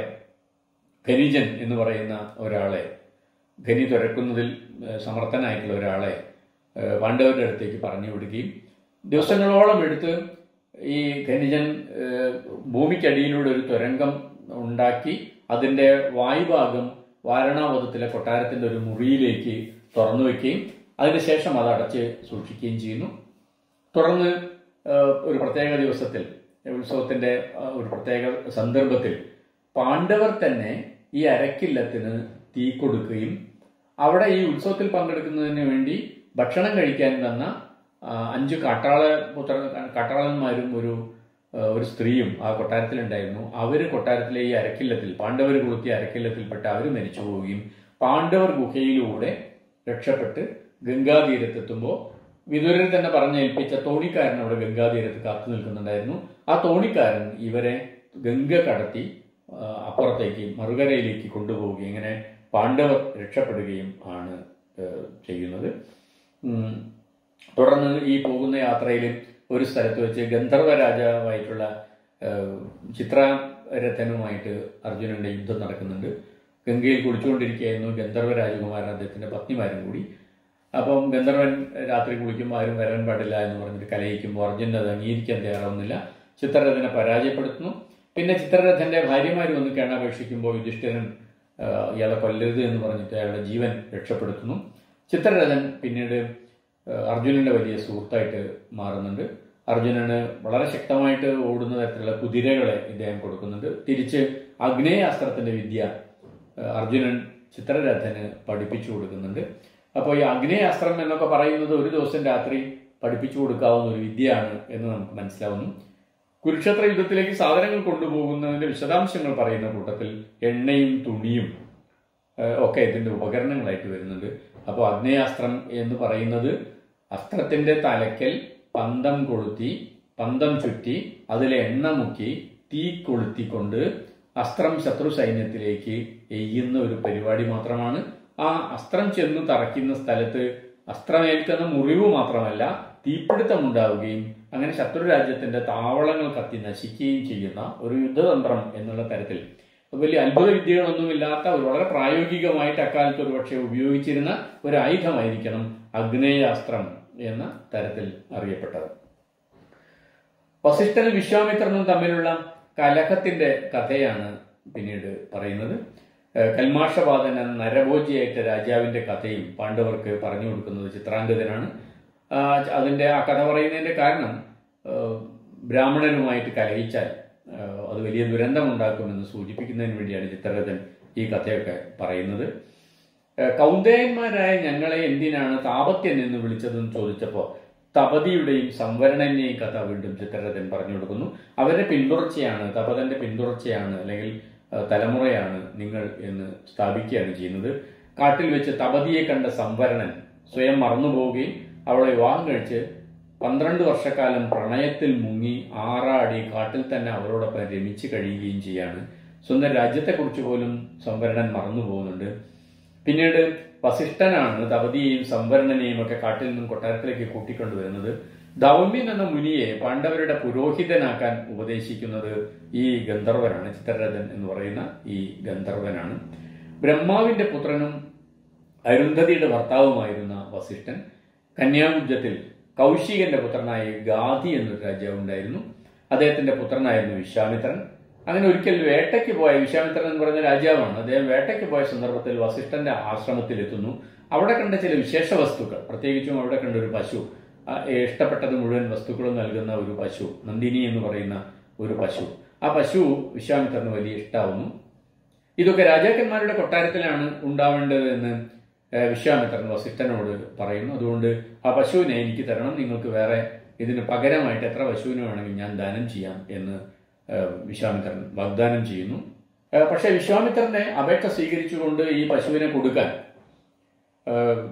ഖനിജൻ എന്ന് പറയുന്ന ഒരാളെ ഖനി തുരക്കുന്നതിൽ ഏഹ്, സമർത്ഥനായിട്ടുള്ള ഒരാളെ ഏഹ്, പാണ്ഡവരുടെ അടുത്തേക്ക് പറഞ്ഞു വിടുകയും ദിവസങ്ങളോളം എടുത്ത് ഈ ഖനിജൻ ഏഹ്, ഭൂമിക്കടിയിലൂടെ ഒരു തുരങ്കം ഉണ്ടാക്കി അതിന്റെ വായുഭാഗം വാരണാവതത്തിലെ കൊട്ടാരത്തിന്റെ ഒരു മുറിയിലേക്ക് തുറന്നു വെക്കുകയും അതിനുശേഷം അത് അടച്ച് സൂക്ഷിക്കുകയും ചെയ്യുന്നു തുടർന്ന് ഏഹ്, ഒരു പ്രത്യേക ദിവസത്തിൽ ഉത്സവത്തിന്റെ ആ, ഒരു പ്രത്യേക സന്ദർഭത്തിൽ പാണ്ഡവർ തന്നെ ഈ അരക്കില്ലത്തിന് തീ കൊടുക്കുകയും അവിടെ ഈ ഉത്സവത്തിൽ പങ്കെടുക്കുന്നതിന് വേണ്ടി ഭക്ഷണം കഴിക്കാൻ വന്ന ആ, അഞ്ച് കാട്ടാള പുത്ര കാട്ടാളന്മാരും ഒരു ആ, ഒരു സ്ത്രീയും ആ കൊട്ടാരത്തിലുണ്ടായിരുന്നു അവര് കൊട്ടാരത്തിലെ ഈ അരക്കില്ലത്തിൽ പാണ്ഡവർ കൊളുത്തിയ അരക്കില്ലത്തിൽപ്പെട്ട് അവർ മരിച്ചു പോവുകയും പാണ്ഡവർ ഗുഹയിലൂടെ രക്ഷപ്പെട്ട് ഗംഗാതീരത്തെത്തുമ്പോൾ വിദുരൻ തന്നെ പറഞ്ഞേൽപ്പിച്ച തോണിക്കാരൻ അവിടെ ഗംഗാതീരത്ത് കാത്തു നിൽക്കുന്നുണ്ടായിരുന്നു ആ തോണിക്കാരൻ ഇവരെ ഗംഗ കടത്തി ആ, അപ്പുറത്തേക്ക് മറുകരയിലേക്ക് കൊണ്ടുപോവുകയും ഇങ്ങനെ പാണ്ഡവർ രക്ഷപ്പെടുകയും ആണ് ഏഹ്, ചെയ്യുന്നത് ഉം. തുടർന്ന് ഈ പോകുന്ന യാത്രയിൽ ഒരു സ്ഥലത്ത് വെച്ച് ഗന്ധർവ രാജാവായിട്ടുള്ള ഏഹ്, ചിത്രരഥനുമായിട്ട് അർജുനന്റെ യുദ്ധം നടക്കുന്നുണ്ട് ഗംഗയിൽ കുളിച്ചുകൊണ്ടിരിക്കുകയായിരുന്നു ഗന്ധർവ രാജകുമാരൻ അദ്ദേഹത്തിന്റെ പത്നിമാരും കൂടി അപ്പം ഗന്ധർവൻ രാത്രി കുളിക്കുമ്പോൾ ആരും വരാൻ പാടില്ല എന്ന് പറഞ്ഞിട്ട് കലയിക്കുമ്പോൾ അർജുനൻ അത് അംഗീകരിക്കാൻ തയ്യാറാവുന്നില്ല ചിത്രരഥനെ പരാജയപ്പെടുത്തുന്നു പിന്നെ ചിത്രരഥന്റെ ഭാര്യമാർ വന്ന് കേണാപേക്ഷിക്കുമ്പോൾ യുധിഷ്ഠിരൻ ആ, ഇയാളെ കൊല്ലരുത് എന്ന് പറഞ്ഞിട്ട് അയാളുടെ ജീവൻ രക്ഷപ്പെടുത്തുന്നു ചിത്രരഥൻ പിന്നീട് ആ, അർജുനന്റെ വലിയ സുഹൃത്തായിട്ട് മാറുന്നുണ്ട് അർജുനന് വളരെ ശക്തമായിട്ട് ഓടുന്ന തരത്തിലുള്ള കുതിരകളെ ഇദ്ദേഹം കൊടുക്കുന്നുണ്ട് തിരിച്ച് അഗ്നേയാസ്ത്രത്തിന്റെ വിദ്യ ആ, അർജുനൻ ചിത്രരഥന് പഠിപ്പിച്ചു കൊടുക്കുന്നുണ്ട് അപ്പോൾ ഈ അഗ്നേയാസ്ത്രം എന്നൊക്കെ പറയുന്നത് ഒരു ദിവസം രാത്രി പഠിപ്പിച്ചു കൊടുക്കാവുന്ന ഒരു വിദ്യയാണ് എന്ന് നമുക്ക് മനസ്സിലാവുന്നു കുരുക്ഷേത്ര യുദ്ധത്തിലേക്ക് സാധനങ്ങൾ കൊണ്ടുപോകുന്നതിന്റെ വിശദാംശങ്ങൾ പറയുന്ന കൂട്ടത്തിൽ എണ്ണയും തുണിയും ഏഹ്, ഒക്കെ ഇതിന്റെ ഉപകരണങ്ങളായിട്ട് വരുന്നുണ്ട് അപ്പോൾ അഗ്നേയാസ്ത്രം എന്ന് പറയുന്നത് അസ്ത്രത്തിന്റെ തലക്കൽ പന്തം കൊളുത്തി പന്തം ചുറ്റി അതിൽ എണ്ണ മുക്കി തീ കൊളുത്തിക്കൊണ്ട് അസ്ത്രം ശത്രു സൈന്യത്തിലേക്ക് എയ്യുന്ന ഒരു പരിപാടി മാത്രമാണ് ആ അസ്ത്രം ചെന്ന് തറയ്ക്കുന്ന സ്ഥലത്ത് അസ്ത്രമേൽക്കുന്ന മുറിവ് മാത്രമല്ല തീപിടുത്തം ഉണ്ടാവുകയും അങ്ങനെ ശത്രു രാജ്യത്തിന്റെ താവളങ്ങൾ കത്തി നശിക്കുകയും ചെയ്യുന്ന ഒരു യുദ്ധതന്ത്രം എന്നുള്ള തരത്തിൽ വലിയ അത്ഭുത വിദ്യകളൊന്നുമില്ലാത്ത ഒരു വളരെ പ്രായോഗികമായിട്ട് അക്കാലത്ത് ഒരു പക്ഷേ ഉപയോഗിച്ചിരുന്ന ഒരു ആയുധമായിരിക്കണം അഗ്നേയാസ്ത്രം എന്ന തരത്തിൽ അറിയപ്പെട്ടത് വസിഷ്ഠനും വിശ്വാമിത്രനും തമ്മിലുള്ള കലഹത്തിന്റെ കഥയാണ് പിന്നീട് പറയുന്നത് ഏഹ് കൽമാഷപാതൻ എന്ന നരഭോജിയായിട്ട രാജാവിന്റെ കഥയും പാണ്ഡവർക്ക് പറഞ്ഞു കൊടുക്കുന്നത് ചിത്രാംഗതനാണ് ആ, അതിന്റെ ആ കഥ പറയുന്നതിന്റെ കാരണം ഏഹ് ബ്രാഹ്മണനുമായിട്ട് കലഹിച്ചാൽ ഏഹ് അത് വലിയ ദുരന്തമുണ്ടാക്കുമെന്ന് സൂചിപ്പിക്കുന്നതിന് വേണ്ടിയാണ് ചിത്രരഥൻ ഈ കഥയൊക്കെ പറയുന്നത് ഏഹ് കൗന്ദേയന്മാരായ ഞങ്ങളെ എന്തിനാണ് താപത്യൻ എന്ന് വിളിച്ചതെന്ന് ചോദിച്ചപ്പോൾ തപതിയുടെയും സംവരണന്റെയും കഥ വീണ്ടും ചിത്രരഥൻ പറഞ്ഞു കൊടുക്കുന്നു അവരുടെ പിന്തുടർച്ചയാണ് തപതന്റെ പിന്തുടർച്ചയാണ് അല്ലെങ്കിൽ ഏഹ് തലമുറയാണ് നിങ്ങൾ എന്ന് സ്ഥാപിക്കുകയാണ് ചെയ്യുന്നത് കാട്ടിൽ വെച്ച് തപതിയെ കണ്ട സംവരണൻ സ്വയം മറന്നുപോവുകയും അവളെ വിവാഹം കഴിച്ച് പന്ത്രണ്ട് വർഷക്കാലം പ്രണയത്തിൽ മുങ്ങി ആറാടി കാട്ടിൽ തന്നെ അവരോടൊപ്പം രമിച്ച് കഴിയുകയും ചെയ്യാണ് സ്വന്തം രാജ്യത്തെക്കുറിച്ച് പോലും സംവരണൻ മറന്നു പോകുന്നുണ്ട് പിന്നീട് വസിഷ്ഠനാണ് തപതിയെയും സംവരണനെയും ഒക്കെ കാട്ടിൽ നിന്നും കൊട്ടാരത്തിലേക്ക് കൂട്ടിക്കൊണ്ടുവരുന്നത് ദൗമ്യൻ എന്ന മുനിയെ പാണ്ഡവരുടെ പുരോഹിതനാക്കാൻ ഉപദേശിക്കുന്നത് ഈ ഗന്ധർവനാണ് ചിത്രരഥൻ എന്ന് പറയുന്ന ഈ ഗന്ധർവനാണ് ബ്രഹ്മാവിന്റെ പുത്രനും അരുന്ധതിയുടെ ഭർത്താവുമായിരുന്ന വസിഷ്ഠൻ കന്യാകുബ്ജത്തിൽ കൗശികന്റെ പുത്രനായ ഗാധി എന്നൊരു രാജാവ് ഉണ്ടായിരുന്നു അദ്ദേഹത്തിന്റെ പുത്രനായിരുന്നു വിശ്വാമിത്രൻ അങ്ങനെ ഒരിക്കൽ വേട്ടയ്ക്ക് പോയ വിശ്വാമിത്രൻ എന്ന് പറഞ്ഞ രാജാവാണ് അദ്ദേഹം വേട്ടയ്ക്ക് പോയ സന്ദർഭത്തിൽ വസിഷ്ഠന്റെ ആശ്രമത്തിൽ എത്തുന്നു അവിടെ കണ്ട ചില വിശേഷ വസ്തുക്കൾ പ്രത്യേകിച്ചും അവിടെ കണ്ട ഒരു പശു ആ, ഇഷ്ടപ്പെട്ടത് മുഴുവൻ വസ്തുക്കളും നൽകുന്ന ഒരു പശു നന്ദിനി എന്ന് പറയുന്ന ഒരു പശു ആ പശു വിശ്വാമിത്രന് വലിയ ഇഷ്ടാവുന്നു ഇതൊക്കെ രാജാക്കന്മാരുടെ കൊട്ടാരത്തിലാണ് ഉണ്ടാവേണ്ടത് എന്ന് ഏഹ്, വിശ്വാമിത്രൻ വസിഷ്ഠനോട് പറയുന്നു അതുകൊണ്ട് ആ പശുവിനെ എനിക്ക് തരണം നിങ്ങൾക്ക് വേറെ ഇതിന് പകരമായിട്ട് എത്ര പശുവിനെ വേണമെങ്കിൽ ഞാൻ ദാനം ചെയ്യാം എന്ന് ഏഹ്, വിശ്വാമിത്രൻ വാഗ്ദാനം ചെയ്യുന്നു ഏഹ്, പക്ഷേ വിശ്വാമിത്രന്റെ അപേക്ഷ സ്വീകരിച്ചുകൊണ്ട് ഈ പശുവിനെ കൊടുക്കാൻ ഏഹ്,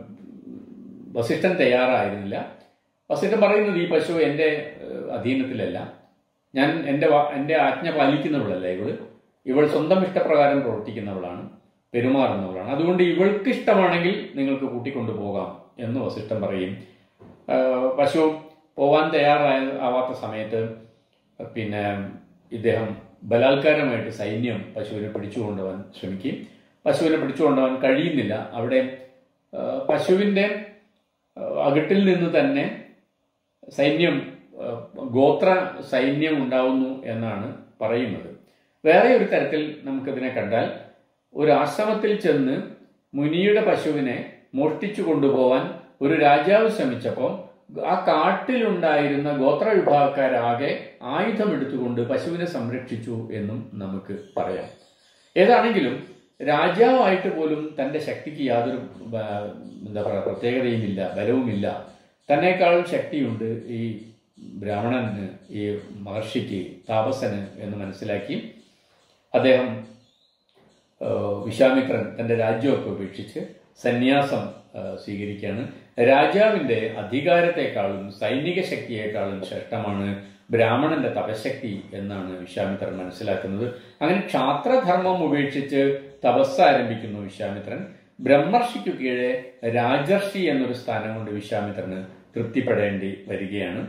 വസിഷ്ഠൻ തയ്യാറായിരുന്നില്ല വസിഷ്ഠൻ പറയുന്നത് ഈ പശു എൻ്റെ ഏഹ്, അധീനത്തിലല്ല ഞാൻ എൻ്റെ വാ- എൻ്റെ ആജ്ഞ പാലിക്കുന്നവളല്ല ഇവള് ഇവൾ സ്വന്തം ഇഷ്ടപ്രകാരം പ്രവർത്തിക്കുന്നവളാണ് പെരുമാറുന്നവളാണ് അതുകൊണ്ട് ഇവൾക്ക് ഇഷ്ടമാണെങ്കിൽ നിങ്ങൾക്ക് കൂട്ടിക്കൊണ്ടു പോകാം എന്ന് വസിഷ്ഠൻ പറയും ആഹ് പശു പോവാൻ തയ്യാറായ ആവാത്ത സമയത്ത് പിന്നെ ഇദ്ദേഹം ബലാത്കാരമായിട്ട് സൈന്യം പശുവിനെ പിടിച്ചുകൊണ്ടുപോകാൻ ശ്രമിക്കും പശുവിനെ പിടിച്ചുകൊണ്ടുപോകാൻ കഴിയുന്നില്ല അവിടെ ആഹ് പശുവിൻ്റെ ആഹ് അകിട്ടിൽ നിന്ന് തന്നെ സൈന്യം ആഹ് ഗോത്ര സൈന്യം ഉണ്ടാവുന്നു എന്നാണ് പറയുന്നത് വേറെ ഒരു തരത്തിൽ നമുക്കിതിനെ കണ്ടാൽ ഒരു ആശ്രമത്തിൽ ചെന്ന് മുനിയുടെ പശുവിനെ മോഷ്ടിച്ചു കൊണ്ടുപോവാൻ ഒരു രാജാവ് ശ്രമിച്ചപ്പോൾ ആ കാട്ടിലുണ്ടായിരുന്ന ഗോത്ര വിഭാഗക്കാരാകെ ആയുധമെടുത്തുകൊണ്ട് പശുവിനെ സംരക്ഷിച്ചു എന്നും നമുക്ക് പറയാം ഏതാണെങ്കിലും രാജാവായിട്ട് പോലും തന്റെ ശക്തിക്ക് യാതൊരു ആ, എന്താ പറയുക പ്രത്യേകതയുമില്ല ബലവുമില്ല തന്നെക്കാൾ ശക്തിയുണ്ട് ഈ ബ്രാഹ്മണന് ഈ മഹർഷിക്ക് താപസന് എന്ന് മനസ്സിലാക്കി അദ്ദേഹം ആ, വിശ്വാമിത്രൻ തന്റെ രാജ്യമൊക്കെ ഉപേക്ഷിച്ച് സന്യാസം ആ, സ്വീകരിക്കുകയാണ് രാജാവിന്റെ അധികാരത്തെക്കാളും സൈനിക ശക്തിയെക്കാളും ശ്രേഷ്ഠമാണ് ബ്രാഹ്മണന്റെ തപശക്തി എന്നാണ് വിശ്വാമിത്രൻ മനസ്സിലാക്കുന്നത് അങ്ങനെ ക്ഷാത്രധർമ്മം ഉപേക്ഷിച്ച് തപസ് ആരംഭിക്കുന്നു വിശ്വാമിത്രൻ ബ്രഹ്മർഷിക്കു കീഴെ രാജർഷി എന്നൊരു സ്ഥാനം കൊണ്ട് വിശ്വാമിത്രന് തൃപ്തിപ്പെടേണ്ടി വരികയാണ്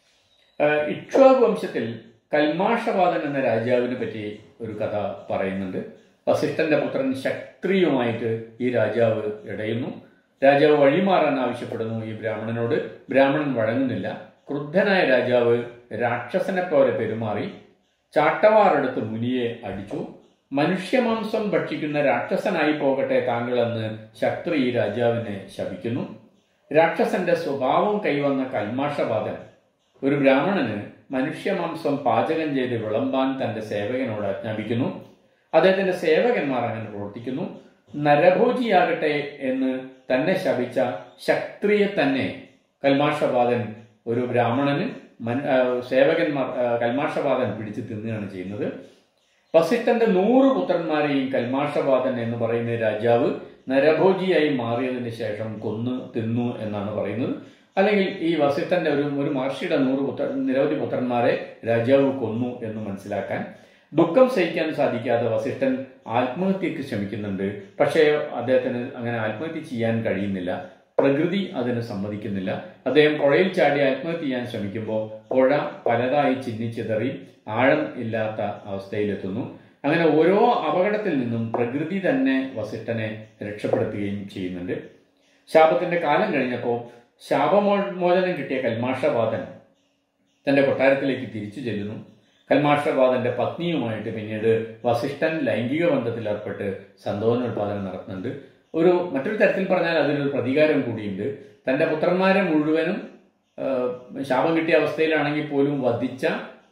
ആഹ് ഇക്ഷ്വാകു വംശത്തിൽ കൽമാഷവാദൻ എന്ന രാജാവിനെ പറ്റി ഒരു കഥ പറയുന്നുണ്ട് വസിഷ്ഠന്റെ പുത്രൻ ശക്തിയുമായിട്ട് ഈ രാജാവ് ഇടയുന്നു രാജാവ് വഴിമാറാൻ ആവശ്യപ്പെടുന്നു ഈ ബ്രാഹ്മണനോട് ബ്രാഹ്മണൻ വഴങ്ങുന്നില്ല ക്രുദ്ധനായ രാജാവ് രാക്ഷസനെ പോലെ പെരുമാറി ചാട്ടവാറെടുത്ത് മുനിയെ അടിച്ചു മനുഷ്യമാംസം ഭക്ഷിക്കുന്ന രാക്ഷസനായി പോകട്ടെ താങ്കളെന്ന് ശക്തി ഈ രാജാവിനെ ശപിക്കുന്നു രാക്ഷസന്റെ സ്വഭാവം കൈവന്ന കൽമാഷവാദൻ ഒരു ബ്രാഹ്മണന് മനുഷ്യമാംസം പാചകം ചെയ്ത് വിളമ്പാൻ തന്റെ സേവകനോട് ആജ്ഞാപിക്കുന്നു അദ്ദേഹത്തിന്റെ സേവകന്മാർ അങ്ങനെ പ്രവർത്തിക്കുന്നു നരഭോജിയാകട്ടെ എന്ന് തന്നെ ശപിച്ച ശക്തിയെ തന്നെ കൽമാഷവാദൻ ഒരു ബ്രാഹ്മണന് മൻ- ആ, സേവകന്മാർ ആ, കൽമാഷവാദൻ പിടിച്ച് തിന്നുകയാണ് ചെയ്യുന്നത് വസിഷ്ഠന്റെ നൂറ് പുത്രന്മാരെയും കൽമാഷവാദൻ എന്ന് പറയുന്ന രാജാവ് നരഭോജിയായി മാറിയതിന് ശേഷം കൊന്നു തിന്നു എന്നാണ് പറയുന്നത് അല്ലെങ്കിൽ ഈ വസിഷ്ഠന്റെ ഒരു ഒരു മഹർഷിയുടെ നൂറ് പുത്ര നിരവധി പുത്രന്മാരെ രാജാവ് കൊന്നു എന്ന് മനസ്സിലാക്കാൻ ദുഃഖം സഹിക്കാൻ സാധിക്കാതെ വസിഷ്ഠൻ ആത്മഹത്യക്ക് ശ്രമിക്കുന്നുണ്ട് പക്ഷേ അദ്ദേഹത്തിന് അങ്ങനെ ആത്മഹത്യ ചെയ്യാൻ കഴിയുന്നില്ല പ്രകൃതി അതിന് സമ്മതിക്കുന്നില്ല അദ്ദേഹം പുഴയിൽ ചാടി ആത്മഹത്യ ചെയ്യാൻ ശ്രമിക്കുമ്പോൾ പുഴ പലതായി ചിന്നിച്ചിതറി ആഴം ഇല്ലാത്ത അവസ്ഥയിലെത്തുന്നു അങ്ങനെ ഓരോ അപകടത്തിൽ നിന്നും പ്രകൃതി തന്നെ വസിഷ്ഠനെ രക്ഷപ്പെടുത്തുകയും ചെയ്യുന്നുണ്ട് ശാപത്തിന്റെ കാലം കഴിഞ്ഞപ്പോൾ ശാപമോചനം കിട്ടിയ കൽമാഷവാദൻ തന്റെ കൊട്ടാരത്തിലേക്ക് തിരിച്ചു ചെല്ലുന്നു കൽമാഷവാദന്റെ പത്നിയുമായിട്ട് പിന്നീട് വസിഷ്ഠൻ ലൈംഗിക ബന്ധത്തിൽ ഏർപ്പെട്ട് സന്തോഷോത്പാദനം നടത്തുന്നുണ്ട് ഒരു മറ്റൊരു തരത്തിൽ പറഞ്ഞാൽ അതിനൊരു പ്രതികാരം കൂടിയുണ്ട് തന്റെ പുത്രന്മാരെ മുഴുവനും ആ, ശാപം കിട്ടിയ അവസ്ഥയിലാണെങ്കിൽ പോലും വധിച്ച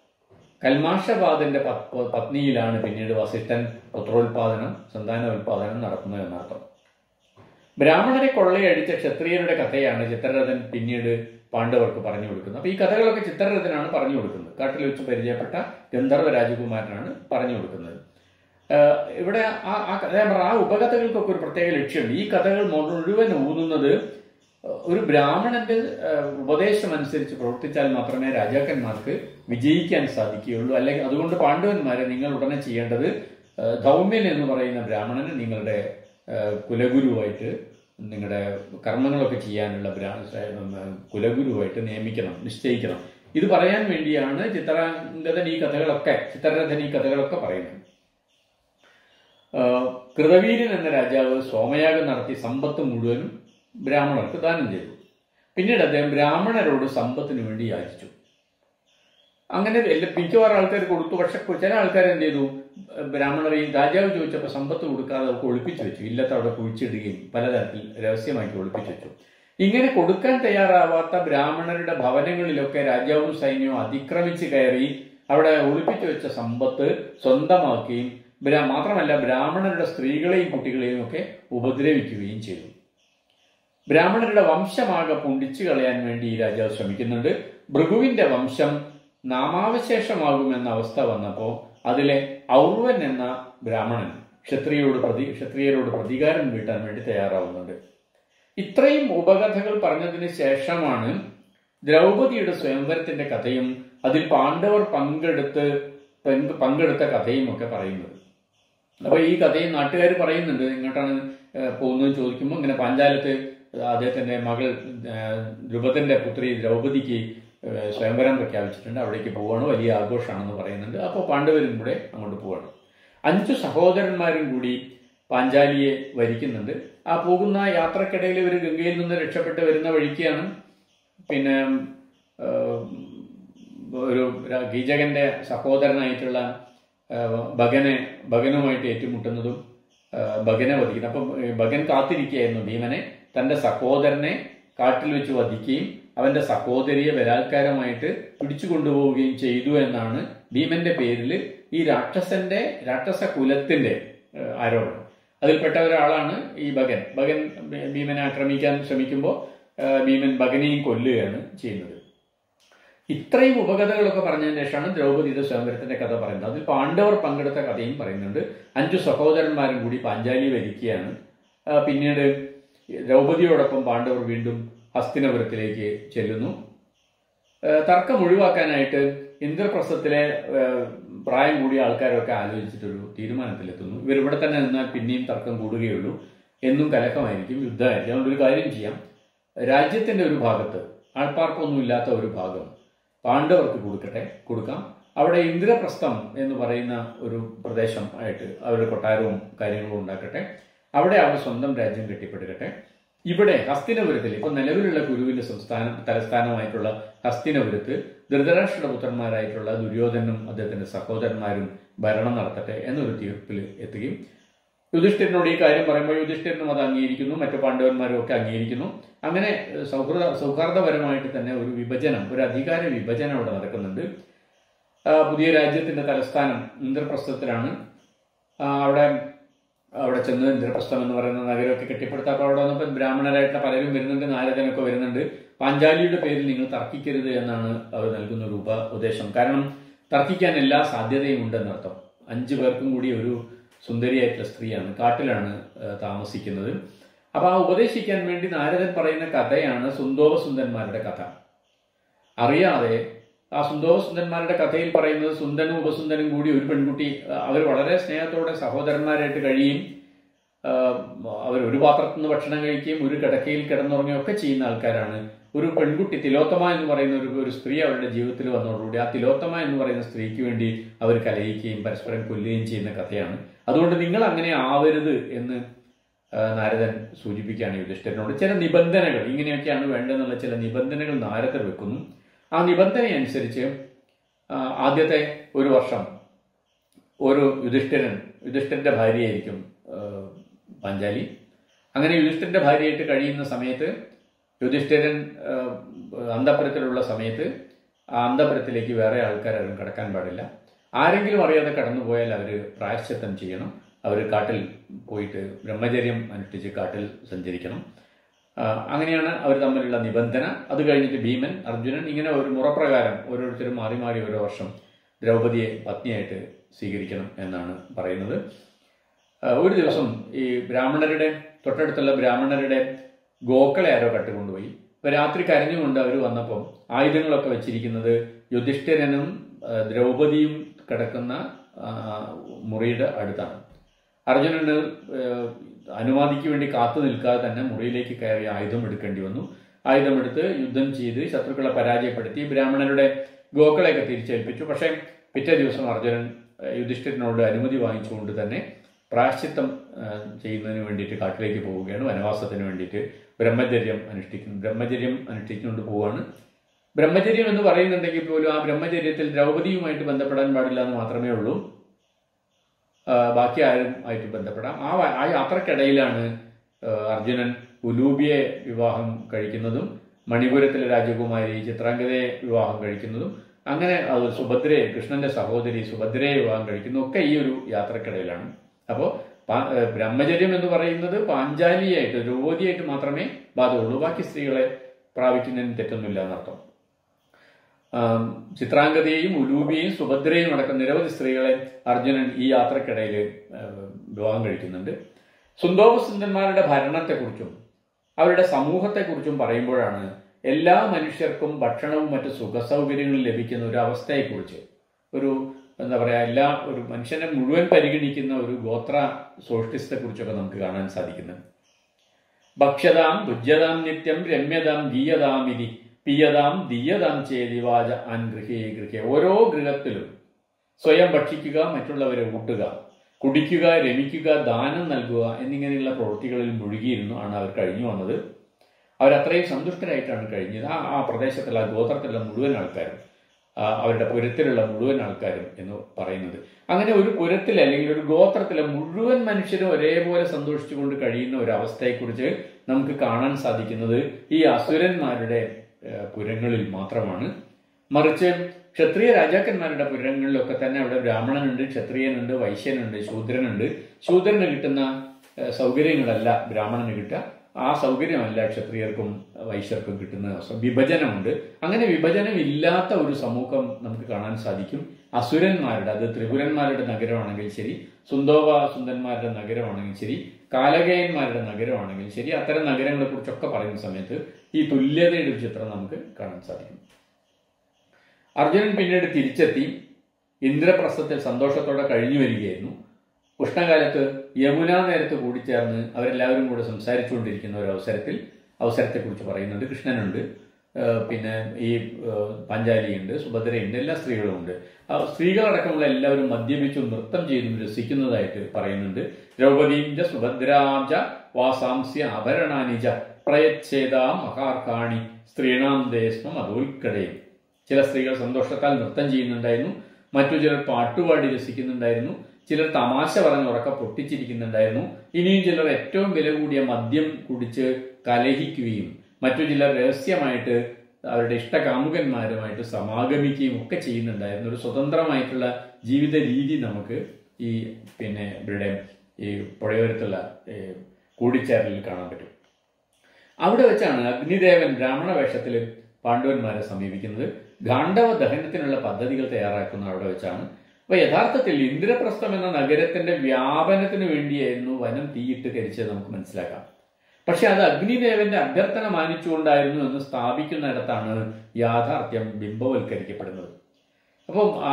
കൽമാഷവാദന്റെ പത്- പത്നിയിലാണ് പിന്നീട് വസിഷ്ഠൻ പുത്രോത്പാദനം സന്താനോത്പാദനം നടത്തുന്നത് എന്നർത്ഥം ബ്രാഹ്മണരെ കൊള്ളയടിച്ച ക്ഷത്രിയരുടെ കഥയാണ് ചിത്രരഥൻ പിന്നീട് പാണ്ഡവർക്ക് പറഞ്ഞു കൊടുക്കുന്നത് അപ്പൊ ഈ കഥകളൊക്കെ ചിത്രരഥനാണ് പറഞ്ഞു കൊടുക്കുന്നത് കാട്ടിൽ വെച്ച് പരിചയപ്പെട്ട ഗന്ധർവ രാജകുമാരനാണ് പറഞ്ഞു കൊടുക്കുന്നത് ആഹ് ഇവിടെ ആ ആ കഥ ഞാൻ പറഞ്ഞ ആ ഉപകഥകൾക്കൊക്കെ ഒരു പ്രത്യേക ലക്ഷ്യമുണ്ട് ഈ കഥകൾ മുഴുവൻ ഊന്നുന്നത് ഒരു ബ്രാഹ്മണന്റെ ഏഹ്, ഉപദേശം അനുസരിച്ച് പ്രവർത്തിച്ചാൽ മാത്രമേ രാജാക്കന്മാർക്ക് വിജയിക്കാൻ സാധിക്കുകയുള്ളൂ അല്ലെങ്കിൽ അതുകൊണ്ട് പാണ്ഡവന്മാരെ നിങ്ങൾ ഉടനെ ചെയ്യേണ്ടത് ഏഹ്, ധൗമ്യൻ എന്ന് പറയുന്ന ബ്രാഹ്മണനെ നിങ്ങളുടെ ഏഹ്, കുലഗുരുവായിട്ട് നിങ്ങളുടെ കർമ്മങ്ങളൊക്കെ ചെയ്യാനുള്ള ബ്രാ ഏഹ്, കുലഗുരുവായിട്ട് നിയമിക്കണം നിശ്ചയിക്കണം ഇത് പറയാൻ വേണ്ടിയാണ് ചിത്രാംഗതൻ ഈ കഥകളൊക്കെ ചിത്രരഥൻ ഈ കഥകളൊക്കെ പറയുന്നത് ആഹ് കൃതവീര്യൻ എന്ന രാജാവ് സോമയാഗം നടത്തി സമ്പത്ത് മുഴുവനും ബ്രാഹ്മണർക്ക് ദാനം ചെയ്തു പിന്നീട് അദ്ദേഹം ബ്രാഹ്മണരോട് സമ്പത്തിന് വേണ്ടി യാചിച്ചു അങ്ങനെ എല്ലാ മിക്കവാറും ആൾക്കാർ കൊടുത്തു പക്ഷെ ചില ആൾക്കാർ എന്ത് ചെയ്തു ബ്രാഹ്മണർ ഈ രാജാവ് ചോദിച്ചപ്പോൾ സമ്പത്ത് കൊടുക്കാതെ അവർക്ക് ഒളിപ്പിച്ചു വെച്ചു ഇല്ലത്തെ അവിടെ കുഴിച്ചിടുകയും പലതരത്തിൽ രഹസ്യമാക്കി ഒളിപ്പിച്ചു വെച്ചു ഇങ്ങനെ കൊടുക്കാൻ തയ്യാറാവാത്ത ബ്രാഹ്മണരുടെ ഭവനങ്ങളിലൊക്കെ രാജാവും സൈന്യവും അതിക്രമിച്ച് കയറി അവിടെ ഒളിപ്പിച്ചു വെച്ച സമ്പത്ത് സ്വന്തമാക്കുകയും ബ്രാ- മാത്രമല്ല ബ്രാഹ്മണരുടെ സ്ത്രീകളെയും കുട്ടികളെയും ഒക്കെ ഉപദ്രവിക്കുകയും ചെയ്തു ബ്രാഹ്മണരുടെ വംശമാകെ പുണ്ടിച്ചു കളയാൻ വേണ്ടി ഈ രാജാവ് ശ്രമിക്കുന്നുണ്ട് ഭൃഗുവിന്റെ വംശം നാമാവശേഷമാകുമെന്ന അവസ്ഥ വന്നപ്പോൾ അതിലെ ഔർവൻ എന്ന ബ്രാഹ്മണൻ ക്ഷത്രിയോട് പ്രതി ക്ഷത്രിയരോട് പ്രതികാരം വീട്ടാൻ വേണ്ടി തയ്യാറാവുന്നുണ്ട് ഇത്രയും ഉപകഥകൾ പറഞ്ഞതിന് ശേഷമാണ് ദ്രൗപദിയുടെ സ്വയംവരത്തിന്റെ കഥയും അതിൽ പാണ്ഡവർ പങ്കെടുത്ത് പങ്ക് പങ്കെടുത്ത കഥയും ഒക്കെ പറയുന്നത് അപ്പൊ ഈ കഥയും നാട്ടുകാർ പറയുന്നുണ്ട് എങ്ങോട്ടാണ് ഏഹ്, പോകുന്നത് ചോദിക്കുമ്പോൾ ഇങ്ങനെ പാഞ്ചാലത്ത് അദ്ദേഹത്തിന്റെ മകൾ ഏഹ്, ദ്രുപദന്റെ പുത്രി ദ്രൗപദിക്ക് ഏഹ്, സ്വയംവരം പ്രഖ്യാപിച്ചിട്ടുണ്ട് അവിടേക്ക് പോവാണ് വലിയ ആഘോഷമാണെന്ന് പറയുന്നുണ്ട് അപ്പോൾ പാണ്ഡവരും കൂടെ അങ്ങോട്ട് പോവാണ് അഞ്ചു സഹോദരന്മാരും കൂടി പാഞ്ചാലിയെ വരിക്കുന്നുണ്ട് ആ പോകുന്ന യാത്രക്കിടയിൽ ഇവർ ഗംഗയിൽ നിന്ന് രക്ഷപ്പെട്ട് വരുന്ന വഴിക്കാണ് പിന്നെ ഏഹ്, ഒരു ര- കീചകന്റെ സഹോദരനായിട്ടുള്ള ഏഹ്, ഭഗനെ ഭഗനുമായിട്ട് ഏറ്റുമുട്ടുന്നതും ഏഹ്, ഭഗനെ വധിക്കുന്നത് അപ്പം ഏഹ്, ഭഗൻ കാത്തിരിക്കുകയായിരുന്നു ഭീമനെ തന്റെ സഹോദരനെ കാട്ടിൽ വെച്ച് വധിക്കുകയും അവന്റെ സഹോദരിയെ ബലാത്കാരമായിട്ട് പിടിച്ചു കൊണ്ടുപോവുകയും ചെയ്തു എന്നാണ് ഭീമന്റെ പേരിൽ ഈ രാക്ഷസന്റെ രാക്ഷസ കുലത്തിന്റെ ഏഹ്, ആരോപണം അതിൽപ്പെട്ട ഒരാളാണ് ഈ ഭഗൻ ഭഗൻ ഭീമനെ ആക്രമിക്കാൻ ശ്രമിക്കുമ്പോൾ ഏഹ്, ഭീമൻ ഭഗനെയും കൊല്ലുകയാണ് ചെയ്യുന്നത് ഇത്രയും ഉപകഥകളൊക്കെ പറഞ്ഞതിന് ശേഷമാണ് ദ്രൗപദിയുടെ സ്വയംവരത്തിന്റെ കഥ പറയുന്നത് അതിൽ പാണ്ഡവർ പങ്കെടുത്ത കഥയും പറയുന്നുണ്ട് അഞ്ചു സഹോദരന്മാരും കൂടി പാഞ്ചാലി വരിക്കുകയാണ് ആ, പിന്നീട് ദ്രൗപദിയോടൊപ്പം പാണ്ഡവർ വീണ്ടും ഹസ്തിനപുരത്തിലേക്ക് ചെല്ലുന്നു ആ, തർക്കം ഒഴിവാക്കാനായിട്ട് ഇന്ദ്രപ്രസ്ഥത്തിലെ ആ, പ്രായം കൂടിയ ആൾക്കാരൊക്കെ ആലോചിച്ചിട്ടൊരു തീരുമാനത്തിലെത്തുന്നു ഇവർ ഇവിടെ തന്നെ നിന്നാൽ പിന്നെയും തർക്കം കൂടുകയുള്ളൂ എന്നും കലക്കമായിരിക്കും യുദ്ധമായിരിക്കും അതുകൊണ്ട് ഒരു കാര്യം ചെയ്യാം രാജ്യത്തിന്റെ ഒരു ഭാഗത്ത് ആൾപ്പാർക്കൊന്നുമില്ലാത്ത ഒരു ഭാഗം പാണ്ഡവർക്ക് കൊടുക്കട്ടെ കൊടുക്കാം അവിടെ ഇന്ദ്രപ്രസ്ഥം എന്ന് പറയുന്ന ഒരു പ്രദേശം ആയിട്ട് അവരുടെ കൊട്ടാരവും കാര്യങ്ങളും ഉണ്ടാക്കട്ടെ അവിടെ അവർ സ്വന്തം രാജ്യം കെട്ടിപ്പടുക്കട്ടെ ഇവിടെ ഹസ്തിനപുരത്തിൽ ഇപ്പൊ നിലവിലുള്ള കുരുവിന്റെ സംസ്ഥാനം തലസ്ഥാനമായിട്ടുള്ള ഹസ്തിനപുരത്ത് ധൃതരാഷ്ട്ര പുത്രന്മാരായിട്ടുള്ള ദുര്യോധനും അദ്ദേഹത്തിന്റെ സഹോദരന്മാരും ഭരണം നടത്തട്ടെ എന്നൊരു തീർപ്പിൽ എത്തുകയും യുധിഷ്ഠിരനോട് ഈ കാര്യം പറയുമ്പോൾ യുധിഷ്ഠിരനും അത് അംഗീകരിക്കുന്നു മറ്റു പാണ്ഡവന്മാരും ഒക്കെ അംഗീകരിക്കുന്നു അങ്ങനെ ഏഹ്, സൗഹൃദ സൗഹാർദ്ദപരമായിട്ട് തന്നെ ഒരു വിഭജനം ഒരു അധികാര വിഭജനം അവിടെ നടക്കുന്നുണ്ട് ആ, പുതിയ രാജ്യത്തിന്റെ തലസ്ഥാനം ഇന്ദ്രപ്രസ്ഥത്തിലാണ് ആ, അവിടെ അവിടെ ചെന്ന് ഇന്ദ്രപ്രസ്ഥം എന്ന് പറയുന്ന നഗരമൊക്കെ കെട്ടിപ്പടുത്തപ്പോൾ അവിടെ വന്നപ്പോൾ ബ്രാഹ്മണരായിട്ടുള്ള പലരും വരുന്നുണ്ട് നാരദനൊക്കെ വരുന്നുണ്ട് പാഞ്ചാലിയുടെ പേരിൽ നിങ്ങൾ തർക്കിക്കരുത് എന്നാണ് അവർ നൽകുന്ന ഒരു ഉപദേശം കാരണം തർക്കിക്കാൻ എല്ലാ സാധ്യതയും ഉണ്ടെന്നർത്ഥം അഞ്ചു പേർക്കും കൂടി ഒരു സുന്ദരിയായിട്ടുള്ള സ്ത്രീയാണ് കാട്ടിലാണ് ആ, താമസിക്കുന്നത് അപ്പൊ ആ ഉപദേശിക്കാൻ വേണ്ടി നാരദൻ പറയുന്ന കഥയാണ് സുന്ദോപസുന്ദന്മാരുടെ കഥ അറിയാതെ ആ സുന്ദോപസുന്ദന്മാരുടെ കഥയിൽ പറയുന്നത് സുന്ദനും ഉപസുന്ദനും കൂടി ഒരു പെൺകുട്ടി അവർ വളരെ സ്നേഹത്തോടെ സഹോദരന്മാരായിട്ട് കഴിയും അവർ ഒരു പാത്രത്തിൽ നിന്ന് ഭക്ഷണം കഴിക്കുകയും ഒരു കിടക്കയിൽ കിടന്നുറങ്ങുകയും ഒക്കെ ചെയ്യുന്ന ആൾക്കാരാണ് ഒരു പെൺകുട്ടി തിലോത്തമ എന്ന് പറയുന്ന ഒരു ഒരു സ്ത്രീ അവരുടെ ജീവിതത്തിൽ വന്നതോടുകൂടി ആ തിലോത്തമ എന്ന് പറയുന്ന സ്ത്രീക്ക് വേണ്ടി അവർ കലയിക്കുകയും പരസ്പരം കൊല്ലുകയും ചെയ്യുന്ന കഥയാണ് അതുകൊണ്ട് നിങ്ങൾ അങ്ങനെ ആവരുത് എന്ന് ആ, നാരദൻ സൂചിപ്പിക്കുകയാണ് യുധിഷ്ഠിരനോട് ചില നിബന്ധനകൾ ഇങ്ങനെയൊക്കെയാണ് വേണ്ടതെന്നുള്ള ചില നിബന്ധനകൾ നാരദർ വെക്കുന്നു ആ നിബന്ധന അനുസരിച്ച് ആ, ആദ്യത്തെ ഒരു വർഷം ഒരു യുധിഷ്ഠിരൻ യുധിഷ്ഠിരന്റെ ഭാര്യയായിരിക്കും ആ, പാഞ്ചാലി അങ്ങനെ യുധിഷ്ഠിരന്റെ ഭാര്യയായിട്ട് കഴിയുന്ന സമയത്ത് യുധിഷ്ഠിരൻ ആ, അന്തപുരത്തിലുള്ള സമയത്ത് ആ അന്തപുരത്തിലേക്ക് വേറെ ആൾക്കാരും കടക്കാൻ പാടില്ല ആരെങ്കിലും അറിയാതെ കടന്നുപോയാൽ അവർ പ്രായശ്ചിത്തം ചെയ്യണം അവർ കാട്ടിൽ പോയിട്ട് ബ്രഹ്മചര്യം അനുഷ്ഠിച്ച് കാട്ടിൽ സഞ്ചരിക്കണം ആ, അങ്ങനെയാണ് അവർ തമ്മിലുള്ള നിബന്ധന അത് കഴിഞ്ഞിട്ട് ഭീമൻ അർജുനൻ ഇങ്ങനെ ഒരു മുറപ്രകാരം ഓരോരുത്തരും മാറി മാറി ഓരോ വർഷം ദ്രൗപദിയെ പത്നിയായിട്ട് സ്വീകരിക്കണം എന്നാണ് പറയുന്നത് ആ, ഒരു ദിവസം ഈ ബ്രാഹ്മണരുടെ തൊട്ടടുത്തുള്ള ബ്രാഹ്മണരുടെ ഗോക്കളെ ആരോ കട്ടുകൊണ്ടുപോയി ഇപ്പൊ രാത്രി കരഞ്ഞുകൊണ്ട് അവർ വന്നപ്പം ആയുധങ്ങളൊക്കെ വെച്ചിരിക്കുന്നത് യുധിഷ്ഠിരനും ആ, ദ്രൗപദിയും കിടക്കുന്ന ആ, മുറിയുടെ അടുത്താണ് അർജുനന് ഏഹ്, അനുമതിക്ക് വേണ്ടി കാത്തു നിൽക്കാതെ തന്നെ മുറിയിലേക്ക് കയറി ആയുധം എടുക്കേണ്ടി വന്നു ആയുധമെടുത്ത് യുദ്ധം ചെയ്ത് ശത്രുക്കളെ പരാജയപ്പെടുത്തി ബ്രാഹ്മണരുടെ ഗോക്കളെയൊക്കെ തിരിച്ചേൽപ്പിച്ചു പക്ഷേ പിറ്റേ ദിവസം അർജുനൻ ഏഹ്, യുധിഷ്ഠിരനോട് അനുമതി വാങ്ങിച്ചുകൊണ്ട് തന്നെ പ്രായശ്ചിത്തം ഏഹ്, ചെയ്യുന്നതിന് വേണ്ടിയിട്ട് കാട്ടിലേക്ക് പോവുകയാണ് വനവാസത്തിന് വേണ്ടിയിട്ട് ബ്രഹ്മചര്യം അനുഷ്ഠിക്കുന്നു ബ്രഹ്മചര്യം അനുഷ്ഠിച്ചുകൊണ്ട് പോവുകയാണ് ബ്രഹ്മചര്യം എന്ന് പറയുന്നുണ്ടെങ്കിൽ പോലും ആ ബ്രഹ്മചര്യത്തിൽ ദ്രൗപദിയുമായിട്ട് ബന്ധപ്പെടാൻ പാടില്ല എന്ന് മാത്രമേ ഉള്ളൂ ആ, ബാക്കി ആരും ആയിട്ട് ബന്ധപ്പെടാം ആ വ- ആ യാത്രക്കിടയിലാണ് ആ, അർജുനൻ ഉലൂബിയെ വിവാഹം കഴിക്കുന്നതും മണിപുരത്തിലെ രാജകുമാരി ചിത്രാംഗതയെ വിവാഹം കഴിക്കുന്നതും അങ്ങനെ അത് സുഭദ്രയെ കൃഷ്ണന്റെ സഹോദരി സുഭദ്രയെ വിവാഹം കഴിക്കുന്നതും ഒക്കെ ഈ ഒരു യാത്രക്കിടയിലാണ് അപ്പോൾ ബ്രഹ്മചര്യം എന്ന് പറയുന്നത് പാഞ്ചാലിയായിട്ട് ദ്രൗപതിയായിട്ട് മാത്രമേ ബാധകമുള്ളൂ ബാക്കി സ്ത്രീകളെ പ്രാപിക്കുന്നതിന് തെറ്റൊന്നുമില്ല എന്നർത്ഥം ആം, ചിത്രാംഗതയെയും ഉലൂബിയെയും സുഭദ്രയും അടക്കം നിരവധി സ്ത്രീകളെ അർജുനൻ ഈ യാത്രക്കിടയിൽ വിവാഹം കഴിക്കുന്നുണ്ട് സുന്ദോപസുന്ദന്മാരുടെ ഭരണത്തെക്കുറിച്ചും അവരുടെ സമൂഹത്തെക്കുറിച്ചും പറയുമ്പോഴാണ് എല്ലാ മനുഷ്യർക്കും ഭക്ഷണവും മറ്റു സുഖസൗകര്യങ്ങളും ലഭിക്കുന്ന ഒരു അവസ്ഥയെക്കുറിച്ച് ഒരു എന്താ പറയുക എല്ലാ ഒരു മനുഷ്യനെ മുഴുവൻ പരിഗണിക്കുന്ന ഒരു ഗോത്ര സോഷ്ടിസത്തെക്കുറിച്ചൊക്കെ നമുക്ക് കാണാൻ സാധിക്കുന്നത് ഭക്ഷ്യതാം ഭുജ്യതാം നിത്യം രമ്യതാം ഗീയതാം ഇതി പിയതാം ദീയതാം ചേതി വാച അൻ ഗൃഹേ ഗൃഹേ ഓരോ ഗൃഹത്തിലും സ്വയം ഭക്ഷിക്കുക മറ്റുള്ളവരെ ഊട്ടുക കുടിക്കുക രമിക്കുക ദാനം നൽകുക എന്നിങ്ങനെയുള്ള പ്രവൃത്തികളിൽ മുഴുകിയിരുന്നു ആണ് അവർ കഴിഞ്ഞു വന്നത് അവരത്രയും സന്തുഷ്ടരായിട്ടാണ് കഴിഞ്ഞത് ആ ആ പ്രദേശത്തുള്ള ആ ഗോത്രത്തിലുള്ള മുഴുവൻ ആൾക്കാരും ആ, അവരുടെ പുരത്തിലുള്ള മുഴുവൻ ആൾക്കാരും എന്ന് പറയുന്നത് അങ്ങനെ ഒരു പുരത്തിൽ അല്ലെങ്കിൽ ഒരു ഗോത്രത്തിലെ മുഴുവൻ മനുഷ്യരും ഒരേപോലെ സന്തോഷിച്ചുകൊണ്ട് കഴിയുന്ന ഒരു അവസ്ഥയെക്കുറിച്ച് നമുക്ക് കാണാൻ സാധിക്കുന്നത് ഈ അസുരന്മാരുടെ ഏഹ്, പുരങ്ങളിൽ മാത്രമാണ് മറിച്ച് ക്ഷത്രിയ രാജാക്കന്മാരുടെ പുരങ്ങളിലൊക്കെ തന്നെ അവിടെ ബ്രാഹ്മണനുണ്ട് ക്ഷത്രിയനുണ്ട് വൈശ്യനുണ്ട് ശൂദ്രനുണ്ട് ശൂദ്രന് കിട്ടുന്ന ഏഹ്, സൗകര്യങ്ങളല്ല ബ്രാഹ്മണന് കിട്ടുക ആ സൗകര്യമല്ല ക്ഷത്രിയർക്കും വൈശ്യർക്കും കിട്ടുന്ന അവസ്ഥ. വിഭജനമുണ്ട് അങ്ങനെ വിഭജനം ഇല്ലാത്ത ഒരു സമൂഹം നമുക്ക് കാണാൻ സാധിക്കും അസുരന്മാരുടെ അത് ത്രിപുരന്മാരുടെ നഗരമാണെങ്കിൽ ശരി സുന്ദോപ സുന്ദന്മാരുടെ നഗരമാണെങ്കിൽ ശരി കാലകേയന്മാരുടെ നഗരമാണെങ്കിൽ ശരി അത്തരം നഗരങ്ങളെ കുറിച്ചൊക്കെ പറയുന്ന സമയത്ത് ഈ തുല്യതയുടെ ഒരു ചിത്രം നമുക്ക് കാണാൻ സാധിക്കും അർജുനൻ പിന്നീട് തിരിച്ചെത്തി ഇന്ദ്രപ്രസ്ഥത്തിൽ സന്തോഷത്തോടെ കഴിഞ്ഞു വരികയായിരുന്നു ഉഷ്ണകാലത്ത് യമുനാ നേരത്ത് കൂടിച്ചേർന്ന് അവരെല്ലാവരും കൂടെ സംസാരിച്ചുകൊണ്ടിരിക്കുന്ന ഒരു അവസരത്തിൽ അവസരത്തെക്കുറിച്ച് പറയുന്നുണ്ട് കൃഷ്ണനുണ്ട് ആ, പിന്നെ ഈ ആ, പാഞ്ചാലിയുണ്ട് സുഭദ്രയുണ്ട് എല്ലാ സ്ത്രീകളും ഉണ്ട് ആ സ്ത്രീകളടക്കമുള്ള എല്ലാവരും മദ്യപിച്ചും നൃത്തം ചെയ്തും രസിക്കുന്നതായിട്ട് പറയുന്നുണ്ട് ദ്രൗപദീം ച സുഭദ്രാം ച വാസാംസ്യ ആഭരണാനി ച പ്രയച്ഛേദാ മഹാർക്കാണി സ്ത്രീണാം ദേശം അതോൽക്കടയും ചില സ്ത്രീകൾ സന്തോഷത്താൽ നൃത്തം ചെയ്യുന്നുണ്ടായിരുന്നു മറ്റു ചിലർ പാട്ടുപാടി രസിക്കുന്നുണ്ടായിരുന്നു ചിലർ തമാശ പറഞ്ഞ് ഉറക്ക പൊട്ടിച്ചിരിക്കുന്നുണ്ടായിരുന്നു ഇനിയും ചിലർ ഏറ്റവും വില കൂടിയ മദ്യം കുടിച്ച് കലഹിക്കുകയും മറ്റു ചിലർ രഹസ്യമായിട്ട് അവരുടെ ഇഷ്ടകാമുകന്മാരുമായിട്ട് സമാഗമിക്കുകയും ഒക്കെ ചെയ്യുന്നുണ്ടായിരുന്നു ഒരു സ്വതന്ത്രമായിട്ടുള്ള ജീവിത രീതി നമുക്ക് ഈ പിന്നെ ഇവരുടെ ഈ പുഴയോരത്തുള്ള ഈ കൂടിച്ചേരലിൽ കാണാൻ പറ്റും അവിടെ വെച്ചാണ് അഗ്നിദേവൻ ബ്രാഹ്മണ വേഷത്തിൽ പാണ്ഡവന്മാരെ സമീപിക്കുന്നത് ഗാണ്ഡവ ദഹനത്തിനുള്ള പദ്ധതികൾ തയ്യാറാക്കുന്ന അവിടെ വെച്ചാണ് അപ്പൊ യഥാർത്ഥത്തിൽ ഇന്ദ്രപ്രസ്ഥം എന്ന നഗരത്തിന്റെ വ്യാപനത്തിന് വേണ്ടിയായിരുന്നു വനം തീയിട്ട് കരിച്ചത് നമുക്ക് മനസ്സിലാക്കാം പക്ഷെ അത് അഗ്നിദേവന്റെ അഭ്യർത്ഥന മാനിച്ചുകൊണ്ടായിരുന്നു എന്ന് സ്ഥാപിക്കുന്നിടത്താണ് യാഥാർത്ഥ്യം ബിംബവൽക്കരിക്കപ്പെടുന്നത് അപ്പം ആ,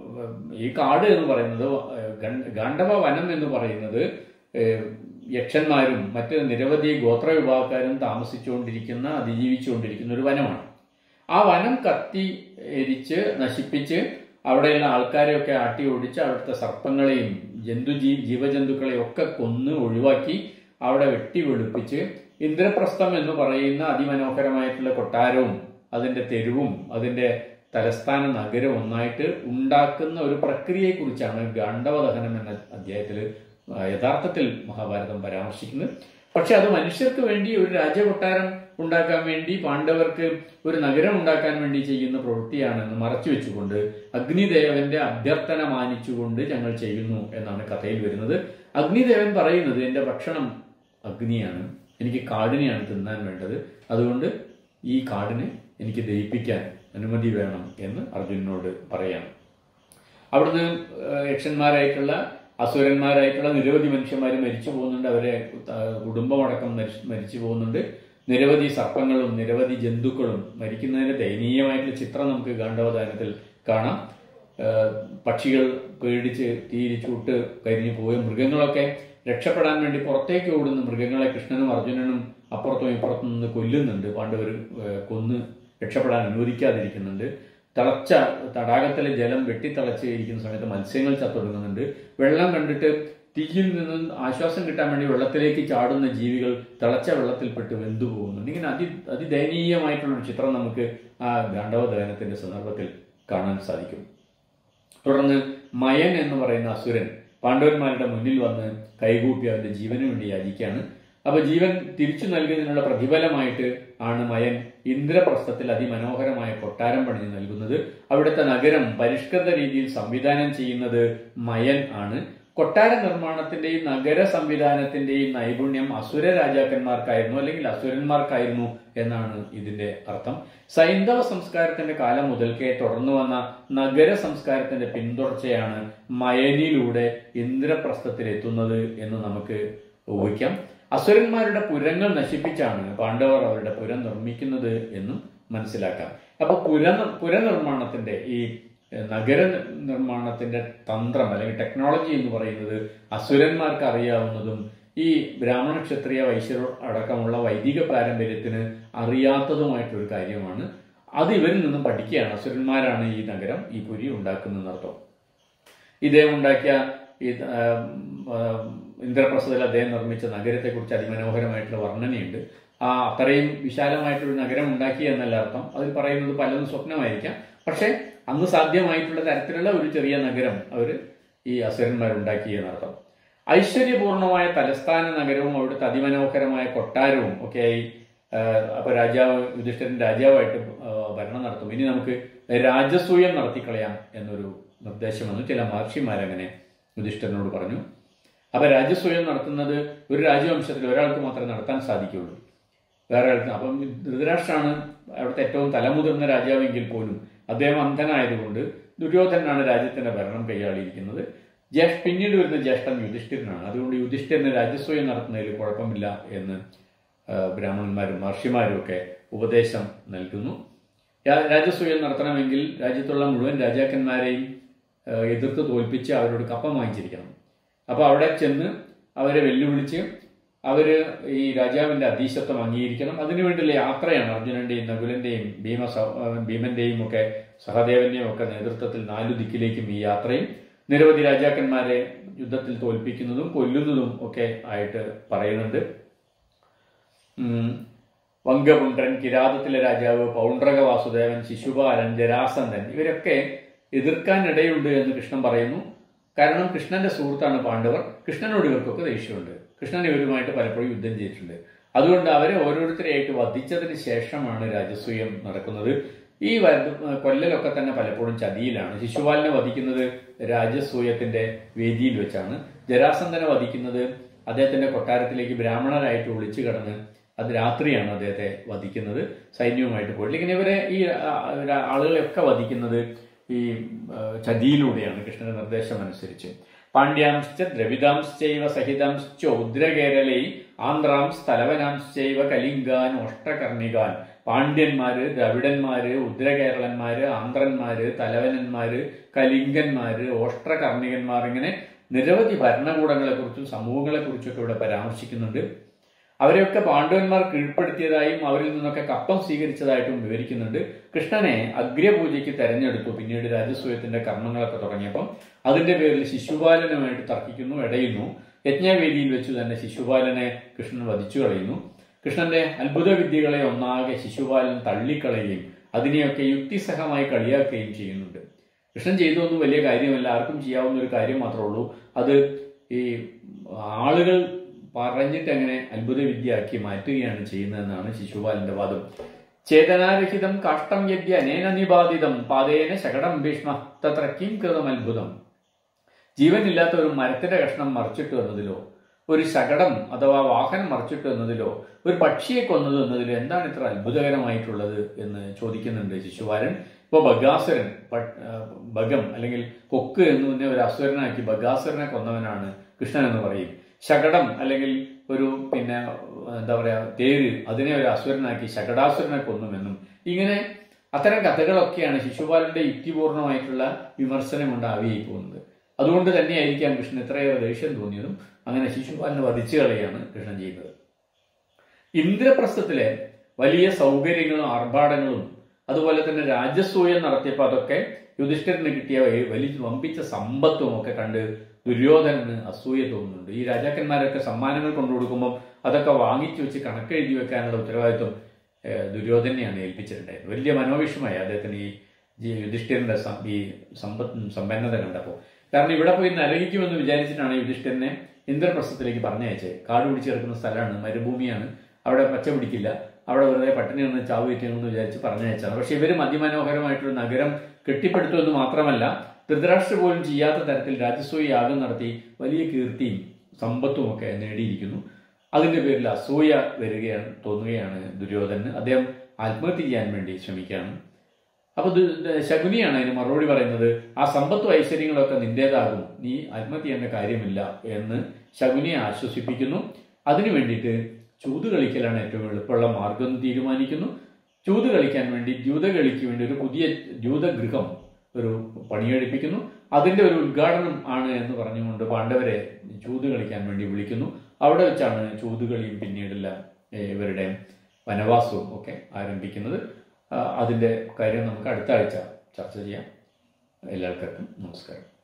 ഈ കാട് എന്ന് പറയുന്നത് ഗണ്ട- ഗാണ്ഡവ വനം എന്ന് പറയുന്നത് ഏഹ്, യക്ഷന്മാരും മറ്റ് നിരവധി ഗോത്ര വിഭാഗക്കാരും താമസിച്ചുകൊണ്ടിരിക്കുന്ന അതിജീവിച്ചുകൊണ്ടിരിക്കുന്ന ഒരു വനമാണ് ആ വനം കത്തി എരിച്ച് നശിപ്പിച്ച് അവിടെയുള്ള ആൾക്കാരെയൊക്കെ ആട്ടി ഓടിച്ച് അവിടുത്തെ സർപ്പങ്ങളെയും ജന്തുജീ ജീവജന്തുക്കളെയും ഒക്കെ കൊന്ന് ഒഴിവാക്കി അവിടെ വെട്ടി വെളുപ്പിച്ച് ഇന്ദ്രപ്രസ്ഥം എന്ന് പറയുന്ന അതിമനോഹരമായിട്ടുള്ള കൊട്ടാരവും അതിന്റെ തെരുവും അതിന്റെ തലസ്ഥാന നഗരം ഒന്നായിട്ട് ഉണ്ടാക്കുന്ന ഒരു പ്രക്രിയയെക്കുറിച്ചാണ് ഗാണ്ഡവദഹനം എന്ന അധ്യായത്തിൽ യഥാർത്ഥത്തിൽ മഹാഭാരതം പരാമർശിക്കുന്നത് പക്ഷെ അത് മനുഷ്യർക്ക് വേണ്ടി ഒരു രാജകൊട്ടാരം ഉണ്ടാക്കാൻ വേണ്ടി പാണ്ഡവർക്ക് ഒരു നഗരം ഉണ്ടാക്കാൻ വേണ്ടി ചെയ്യുന്ന പ്രവൃത്തിയാണെന്ന് മറച്ചു വെച്ചുകൊണ്ട് അഗ്നിദേവന്റെ അഭ്യർത്ഥന മാനിച്ചുകൊണ്ട് ഞങ്ങൾ ചെയ്യുന്നു എന്നാണ് കഥയിൽ വരുന്നത് അഗ്നിദേവൻ പറയുന്നത് എന്റെ ഭക്ഷണം അഗ്നിയാണ് എനിക്ക് കാടിനെയാണ് തിന്നാൻ വേണ്ടത് അതുകൊണ്ട് ഈ കാടിനെ എനിക്ക് ദഹിപ്പിക്കാൻ അനുമതി വേണം എന്ന് അർജുനനോട് പറയാണ് അവിടുന്ന് ഏഹ്, യക്ഷന്മാരായിട്ടുള്ള അസുരന്മാരായിട്ടുള്ള നിരവധി മനുഷ്യന്മാർ മരിച്ചു പോകുന്നുണ്ട് അവരെ ത- കുടുംബമടക്കം മരിച്ചു മരിച്ചു പോകുന്നുണ്ട് നിരവധി സർപ്പങ്ങളും നിരവധി ജന്തുക്കളും മരിക്കുന്നതിന്റെ ദയനീയമായിട്ടുള്ള ചിത്രം നമുക്ക് ഗാണ്ഡവദാനത്തിൽ കാണാം ഏഹ് പക്ഷികൾ പേടിച്ച് തീരി ചൂട്ട് കരിഞ്ഞു പോയ മൃഗങ്ങളൊക്കെ രക്ഷപ്പെടാൻ വേണ്ടി പുറത്തേക്ക് ഓടുന്ന മൃഗങ്ങളെ കൃഷ്ണനും അർജുനനും അപ്പുറത്തും ഇപ്പുറത്തും നിന്ന് കൊല്ലുന്നുണ്ട് പാണ്ഡവർ ഏഹ് കൊന്ന് രക്ഷപ്പെടാൻ അനുവദിക്കാതിരിക്കുന്നുണ്ട് തിളച്ച തടാകത്തിലെ ജലം വെട്ടിത്തിളച്ച് ഇരിക്കുന്ന സമയത്ത് മത്സ്യങ്ങൾ ചത്തൊടുങ്ങുന്നുണ്ട് വെള്ളം കണ്ടിട്ട് തീയിൽ നിന്ന് ആശ്വാസം കിട്ടാൻ വേണ്ടി വെള്ളത്തിലേക്ക് ചാടുന്ന ജീവികൾ തിളച്ച വെള്ളത്തിൽപ്പെട്ട് വെന്തു പോകുന്നുണ്ട് ഇങ്ങനെ അതി അതിദയനീയമായിട്ടുള്ള ഒരു ചിത്രം നമുക്ക് ആ ഗാണ്ഡവ ദഹനത്തിന്റെ സന്ദർഭത്തിൽ കാണാൻ സാധിക്കും തുടർന്ന് മയൻ എന്ന് പറയുന്ന അസുരൻ പാണ്ഡവന്മാരുടെ മുന്നിൽ വന്ന് കൈകൂപ്പി അവന്റെ ജീവന് വേണ്ടി യാചിക്കുകയാണ് അപ്പൊ ജീവൻ തിരിച്ചു നൽകുന്നതിനുള്ള പ്രതിഫലമായിട്ട് ആണ് മയൻ ഇന്ദ്രപ്രസ്ഥത്തിൽ അതിമനോഹരമായ കൊട്ടാരം പണിഞ്ഞു നൽകുന്നത് അവിടുത്തെ നഗരം പരിഷ്കൃത രീതിയിൽ സംവിധാനം ചെയ്യുന്നത് മയൻ ആണ് കൊട്ടാര നിർമ്മാണത്തിന്റെയും നഗര സംവിധാനത്തിന്റെയും നൈപുണ്യം അസുര രാജാക്കന്മാർക്കായിരുന്നു അല്ലെങ്കിൽ അസുരന്മാർക്കായിരുന്നു എന്നാണ് ഇതിന്റെ അർത്ഥം സൈന്ധവ സംസ്കാരത്തിന്റെ കാലം മുതൽക്കേ തുടർന്നു വന്ന നഗര സംസ്കാരത്തിന്റെ പിന്തുടർച്ചയാണ് മയനിലൂടെ ഇന്ദ്രപ്രസ്ഥത്തിൽ എത്തുന്നത് എന്ന് നമുക്ക് ഊഹിക്കാം അസുരന്മാരുടെ പുരങ്ങൾ നശിപ്പിച്ചാണ് പാണ്ഡവർ അവരുടെ പുരം നിർമ്മിക്കുന്നത് എന്നും മനസ്സിലാക്കാം അപ്പൊ പുര പുരനിർമ്മാണത്തിന്റെ ഈ എഹ്, നഗര നിർമ്മാണത്തിന്റെ തന്ത്രം അല്ലെങ്കിൽ ടെക്നോളജി എന്ന് പറയുന്നത് അസുരന്മാർക്ക് അറിയാവുന്നതും ഈ ബ്രാഹ്മണ ക്ഷത്രിയ വൈശ്യർ അടക്കമുള്ള വൈദിക പാരമ്പര്യത്തിന് അറിയാത്തതുമായിട്ടൊരു കാര്യമാണ് അത് ഇവരിൽ നിന്നും പഠിക്കുകയാണ് അസുരന്മാരാണ് ഈ നഗരം ഈ പുരി ഉണ്ടാക്കുന്നതെന്നർത്ഥം ഇദ്ദേഹം ഉണ്ടാക്കിയ ഈ ആ, ആ, ഇന്ദ്രപ്രസ്ഥത്തിൽ അദ്ദേഹം നിർമ്മിച്ച നഗരത്തെക്കുറിച്ച് അതിമനോഹരമായിട്ടുള്ള വർണ്ണനയുണ്ട് ആ അത്രയും വിശാലമായിട്ടൊരു നഗരം ഉണ്ടാക്കി എന്നല്ല അർത്ഥം അതിൽ പറയുന്നത് പലതും സ്വപ്നമായിരിക്കാം പക്ഷെ അന്ന് സാധ്യമായിട്ടുള്ള തരത്തിലുള്ള ഒരു ചെറിയ നഗരം അവർ ഈ അസുരന്മാരുണ്ടാക്കി എന്നർത്ഥം ഐശ്വര്യപൂർണമായ തലസ്ഥാന നഗരവും അവിടുത്തെ അതിമനോഹരമായ കൊട്ടാരവും ഒക്കെയായി ആഹ് അപ്പൊ രാജാവ് യുധിഷ്ഠിരൻ രാജാവായിട്ട് ആഹ് ഭരണം നടത്തും ഇനി നമുക്ക് രാജസൂയം നടത്തിക്കളയാം എന്നൊരു നിർദ്ദേശം വന്നു ചില മഹർഷിമാരങ്ങനെ യുധിഷ്ഠിരനോട് പറഞ്ഞു അപ്പൊ രാജസൂയം നടത്തുന്നത് ഒരു രാജവംശത്തിൽ ഒരാൾക്ക് മാത്രമേ നടത്താൻ സാധിക്കുകയുള്ളൂ വേറെ ആൾക്ക് അപ്പം ധൃതരാഷ്ട്രാണ് അവിടുത്തെ ഏറ്റവും തലമുതിർന്ന രാജാവെങ്കിൽ പോലും അദ്ദേഹം അന്ധനായതുകൊണ്ട് ദുര്യോധനാണ് രാജ്യത്തിന്റെ ഭരണം കൈയാളിയിരിക്കുന്നത് ജ്യേഷ്ഠ പിന്നീട് വരുന്ന ജ്യേഷ്ഠൻ യുധിഷ്ഠിരനാണ് അതുകൊണ്ട് യുധിഷ്ഠിരന് രാജസ്വയം നടത്തുന്നതിൽ കുഴപ്പമില്ല എന്ന് ആ, ബ്രാഹ്മണന്മാരും മഹർഷിമാരും ഒക്കെ ഉപദേശം നൽകുന്നു രാ- രാജസൂയം നടത്തണമെങ്കിൽ രാജ്യത്തുള്ള മുഴുവൻ രാജാക്കന്മാരെയും ആ, എതിർത്ത് തോൽപ്പിച്ച് അവരോട് കപ്പം വാങ്ങിച്ചിരിക്കണം അപ്പോൾ അവിടെ ചെന്ന് അവരെ വെല്ലുവിളിച്ച് അവര് ഈ രാജാവിന്റെ അധീശത്വം അംഗീകരിക്കണം അതിനുവേണ്ടിയുള്ള യാത്രയാണ് അർജുനന്റെയും നകുലന്റെയും ഭീമ സ- ആ, ഭീമന്റെയും ഒക്കെ സഹദേവന്റെയും ഒക്കെ നേതൃത്വത്തിൽ നാലു ദിക്കിലേക്കും ഈ യാത്രയും നിരവധി രാജാക്കന്മാരെ യുദ്ധത്തിൽ തോൽപ്പിക്കുന്നതും കൊല്ലുന്നതും ഒക്കെ ആയിട്ട് പറയുന്നുണ്ട് ഉം. വങ്കപുണ്ഡൻ കിരാതത്തിലെ രാജാവ് പൗണ്ഡ്രക വാസുദേവൻ ശിശുപാലൻ ജരാസന്ധൻ ഇവരൊക്കെ എതിർക്കാനിടയുണ്ട് എന്ന് കൃഷ്ണൻ പറയുന്നു കാരണം കൃഷ്ണന്റെ സുഹൃത്താണ് പാണ്ഡവർ കൃഷ്ണനോട് ഇവർക്കൊക്കെ ദേഷ്യമുണ്ട് കൃഷ്ണൻ ഇവരുമായിട്ട് പലപ്പോഴും യുദ്ധം ചെയ്തിട്ടുണ്ട് അതുകൊണ്ട് അവരെ ഓരോരുത്തരെയായിട്ട് വധിച്ചതിന് ശേഷമാണ് രാജസൂയം നടക്കുന്നത് ഈ വധ- കൊല്ലലൊക്കെ തന്നെ പലപ്പോഴും ചതിയിലാണ് ശിശുപാലനെ വധിക്കുന്നത് രാജസൂയത്തിന്റെ വേദിയിൽ വെച്ചാണ് ജരാസന്ധനെ വധിക്കുന്നത് അദ്ദേഹത്തിന്റെ കൊട്ടാരത്തിലേക്ക് ബ്രാഹ്മണരായിട്ട് ഒളിച്ചു കടന്ന് അത് രാത്രിയാണ് അദ്ദേഹത്തെ വധിക്കുന്നത് സൈന്യവുമായിട്ട് പോയിട്ട് ഇങ്ങനെ ഇവരെ ഈ ആ, ആ, ആളുകളെയൊക്കെ വധിക്കുന്നത് ഈ ആ, ചതിയിലൂടെയാണ് കൃഷ്ണന്റെ നിർദ്ദേശം അനുസരിച്ച് പാണ്ഡ്യാംശ്ച ദ്രവിഡാംശ്ചൈവ സഹിതാംശ്ച ഉദ്രകേരളൈ ആന്ധ്രാംസ് തലവനാംശ്ചൈവ കലിംഗാൻ ഒഷ്ടകർണികാൻ പാണ്ഡ്യന്മാര് ദ്രവിഡന്മാര് ഉദ്രകേരളന്മാര് ആന്ധ്രന്മാര് തലവനന്മാര് കലിംഗന്മാര് ഓഷ്ട്രകർണികന്മാർ ഇങ്ങനെ നിരവധി ഭരണകൂടങ്ങളെ കുറിച്ചും സമൂഹങ്ങളെ കുറിച്ചൊക്കെ ഇവിടെ പരാമർശിക്കുന്നുണ്ട് അവരെയൊക്കെ പാണ്ഡവന്മാർ കീഴ്പ്പെടുത്തിയതായും അവരിൽ നിന്നൊക്കെ കപ്പം സ്വീകരിച്ചതായിട്ടും വിവരിക്കുന്നുണ്ട് കൃഷ്ണനെ അഗ്രപൂജയ്ക്ക് തെരഞ്ഞെടുത്തു പിന്നീട് രാജസൂയത്തിന്റെ കർമ്മങ്ങളൊക്കെ തുടങ്ങിയപ്പം അതിന്റെ പേരിൽ ശിശുപാലനുമായിട്ട് തർക്കിക്കുന്നു ഇടയുന്നു യജ്ഞവേദിയിൽ വെച്ച് തന്നെ ശിശുപാലനെ കൃഷ്ണൻ വധിച്ചു കളയുന്നു കൃഷ്ണന്റെ അത്ഭുത വിദ്യകളെ ഒന്നാകെ ശിശുപാലൻ തള്ളിക്കളയുകയും അതിനെയൊക്കെ യുക്തിസഹമായി കളിയാക്കുകയും ചെയ്യുന്നുണ്ട് കൃഷ്ണൻ ചെയ്തൊന്നും വലിയ കാര്യമല്ല ആർക്കും ചെയ്യാവുന്ന ഒരു കാര്യം മാത്രമേ ഉള്ളൂ അത് ഈ ആളുകൾ പറഞ്ഞിട്ട് അങ്ങനെ അത്ഭുത വിദ്യയാക്കി മാറ്റുകയാണ് ചെയ്യുന്നതെന്നാണ് ശിശുപാലന്റെ വാദം ചേതനാരഹിതം കാഷ്ടം യദ്യ അനേന നിബാധിതം പാതേന ശകടം ഭീഷ്മ തത്ര കിം കൃതം അത്ഭുതം ജീവനില്ലാത്ത ഒരു മരത്തിന്റെ കഷ്ണം മറിച്ചിട്ടു എന്നതിലോ ഒരു ശകടം അഥവാ വാഹനം മറിച്ചിട്ടു എന്നതിലോ ഒരു പക്ഷിയെ കൊന്നത് എന്നതിലോ എന്താണ് ഇത്ര അത്ഭുതകരമായിട്ടുള്ളത് എന്ന് ചോദിക്കുന്നുണ്ട് ശിശുപാലൻ ഇപ്പോൾ ബഗാസുരൻ പ- ആ, ബഗം അല്ലെങ്കിൽ കൊക്ക് എന്ന് തന്നെ ഒരു അസുരനാക്കി ബഗാസുരനെ കൊന്നവനാണ് കൃഷ്ണൻ എന്ന് പറയും ശകടം അല്ലെങ്കിൽ ഒരു പിന്നെ എന്താ പറയാ തേര് അതിനെ ഒരു അസുരനാക്കി ശകടാസുരനെ കൊന്നുമെന്നും ഇങ്ങനെ അത്തരം കഥകളൊക്കെയാണ് ശിശുപാലന്റെ യുക്തിപൂർണമായിട്ടുള്ള വിമർശനം കൊണ്ട് ആവിയായി പോകുന്നത് അതുകൊണ്ട് തന്നെയായിരിക്കാം കൃഷ്ണൻ ഇത്രയേറെ ദേഷ്യം തോന്നിയതും അങ്ങനെ ശിശുപാലനെ വധിച്ചു കളയാണ് കൃഷ്ണൻ ചെയ്യുന്നത് ഇന്ദ്രപ്രസ്ഥത്തിലെ വലിയ സൗകര്യങ്ങളും ആർഭാടങ്ങളും അതുപോലെ തന്നെ രാജസൂയം നടത്തിയപ്പോൾ അതൊക്കെ യുധിഷ്ഠിരന് കിട്ടിയ വലിയ വമ്പിച്ച സമ്പത്തും ഒക്കെ കണ്ട് ദുര്യോധനന് അസൂയ തോന്നുന്നുണ്ട് ഈ രാജാക്കന്മാരൊക്കെ സമ്മാനങ്ങൾ കൊണ്ടു കൊടുക്കുമ്പോൾ അതൊക്കെ വാങ്ങിച്ചു വെച്ച് കണക്കെഴുതി വെക്കാനുള്ള ഉത്തരവാദിത്വം ഏഹ്, ദുര്യോധനെയാണ് ഏൽപ്പിച്ചിട്ടുണ്ടായത് വലിയ മനോവിഷമായി അദ്ദേഹത്തിന് ഈ ജി- യുധിഷ്ഠിരന്റെ സം- ഈ സമ്പത്ത് സമ്പന്നത കണ്ടപ്പോൾ കാരണം ഇവിടെ പോയി നരകിക്കുമെന്ന് വിചാരിച്ചിട്ടാണ് യുധിഷ്ഠിരനെ ഇന്ദ്രപ്രസ്ഥത്തിലേക്ക് പറഞ്ഞയച്ചത് കാട് പിടിച്ച് കിടക്കുന്ന സ്ഥലമാണ് മരുഭൂമിയാണ് അവിടെ പച്ച പിടിക്കില്ല അവിടെ വെറുതെ പട്ടിണി നിന്ന് ചാവ് കയറ്റുമെന്ന് വിചാരിച്ച് പറഞ്ഞയച്ചതാണ് പക്ഷെ ഇവർ അതിമനോഹരമായിട്ടൊരു നഗരം കെട്ടിപ്പടുത്തുമെന്ന് മാത്രമല്ല ധൃതരാഷ്ട്ര പോലും ചെയ്യാത്ത തരത്തിൽ രാജസൂയ യാഗം നടത്തി വലിയ കീർത്തിയും സമ്പത്തും ഒക്കെ നേടിയിരിക്കുന്നു അതിന്റെ പേരിൽ അസൂയ വരികയാണ് തോന്നുകയാണ് ദുര്യോധനന് അദ്ദേഹം ആത്മഹത്യ ചെയ്യാൻ വേണ്ടി ശ്രമിക്കുകയാണ് അപ്പൊ ദു- ദ- ശകുനിയാണ് അതിന് മറുപടി പറയുന്നത് ആ സമ്പത്തും ഐശ്വര്യങ്ങളൊക്കെ നിന്റേതാകും നീ ആത്മഹത്യ ചെയ്യേണ്ട കാര്യമില്ല എന്ന് ശകുനിയെ ആശ്വസിപ്പിക്കുന്നു അതിനു വേണ്ടിയിട്ട് ചൂത് കളിക്കലാണ് ഏറ്റവും എളുപ്പമുള്ള മാർഗം എന്ന് തീരുമാനിക്കുന്നു ചൂത് കളിക്കാൻ വേണ്ടി ദ്യൂതകളിക്ക് വേണ്ടി ഒരു പുതിയ ദ്യൂതഗൃഹം ഒരു പണിയെടുപ്പിക്കുന്നു അതിന്റെ ഒരു ഉദ്ഘാടനം ആണ് എന്ന് പറഞ്ഞുകൊണ്ട് പാണ്ഡവരെ ചൂത് കളിക്കാൻ വേണ്ടി വിളിക്കുന്നു അവിടെ വെച്ചാണ് ചൂതുകളിയും പിന്നീടുള്ള ഏഹ്, ഇവരുടെ വനവാസവും ഒക്കെ ആരംഭിക്കുന്നത് ആ, അതിന്റെ കാര്യം നമുക്ക് അടുത്ത ആഴ്ച ചർച്ച ചെയ്യാം എല്ലാവർക്കും നമസ്കാരം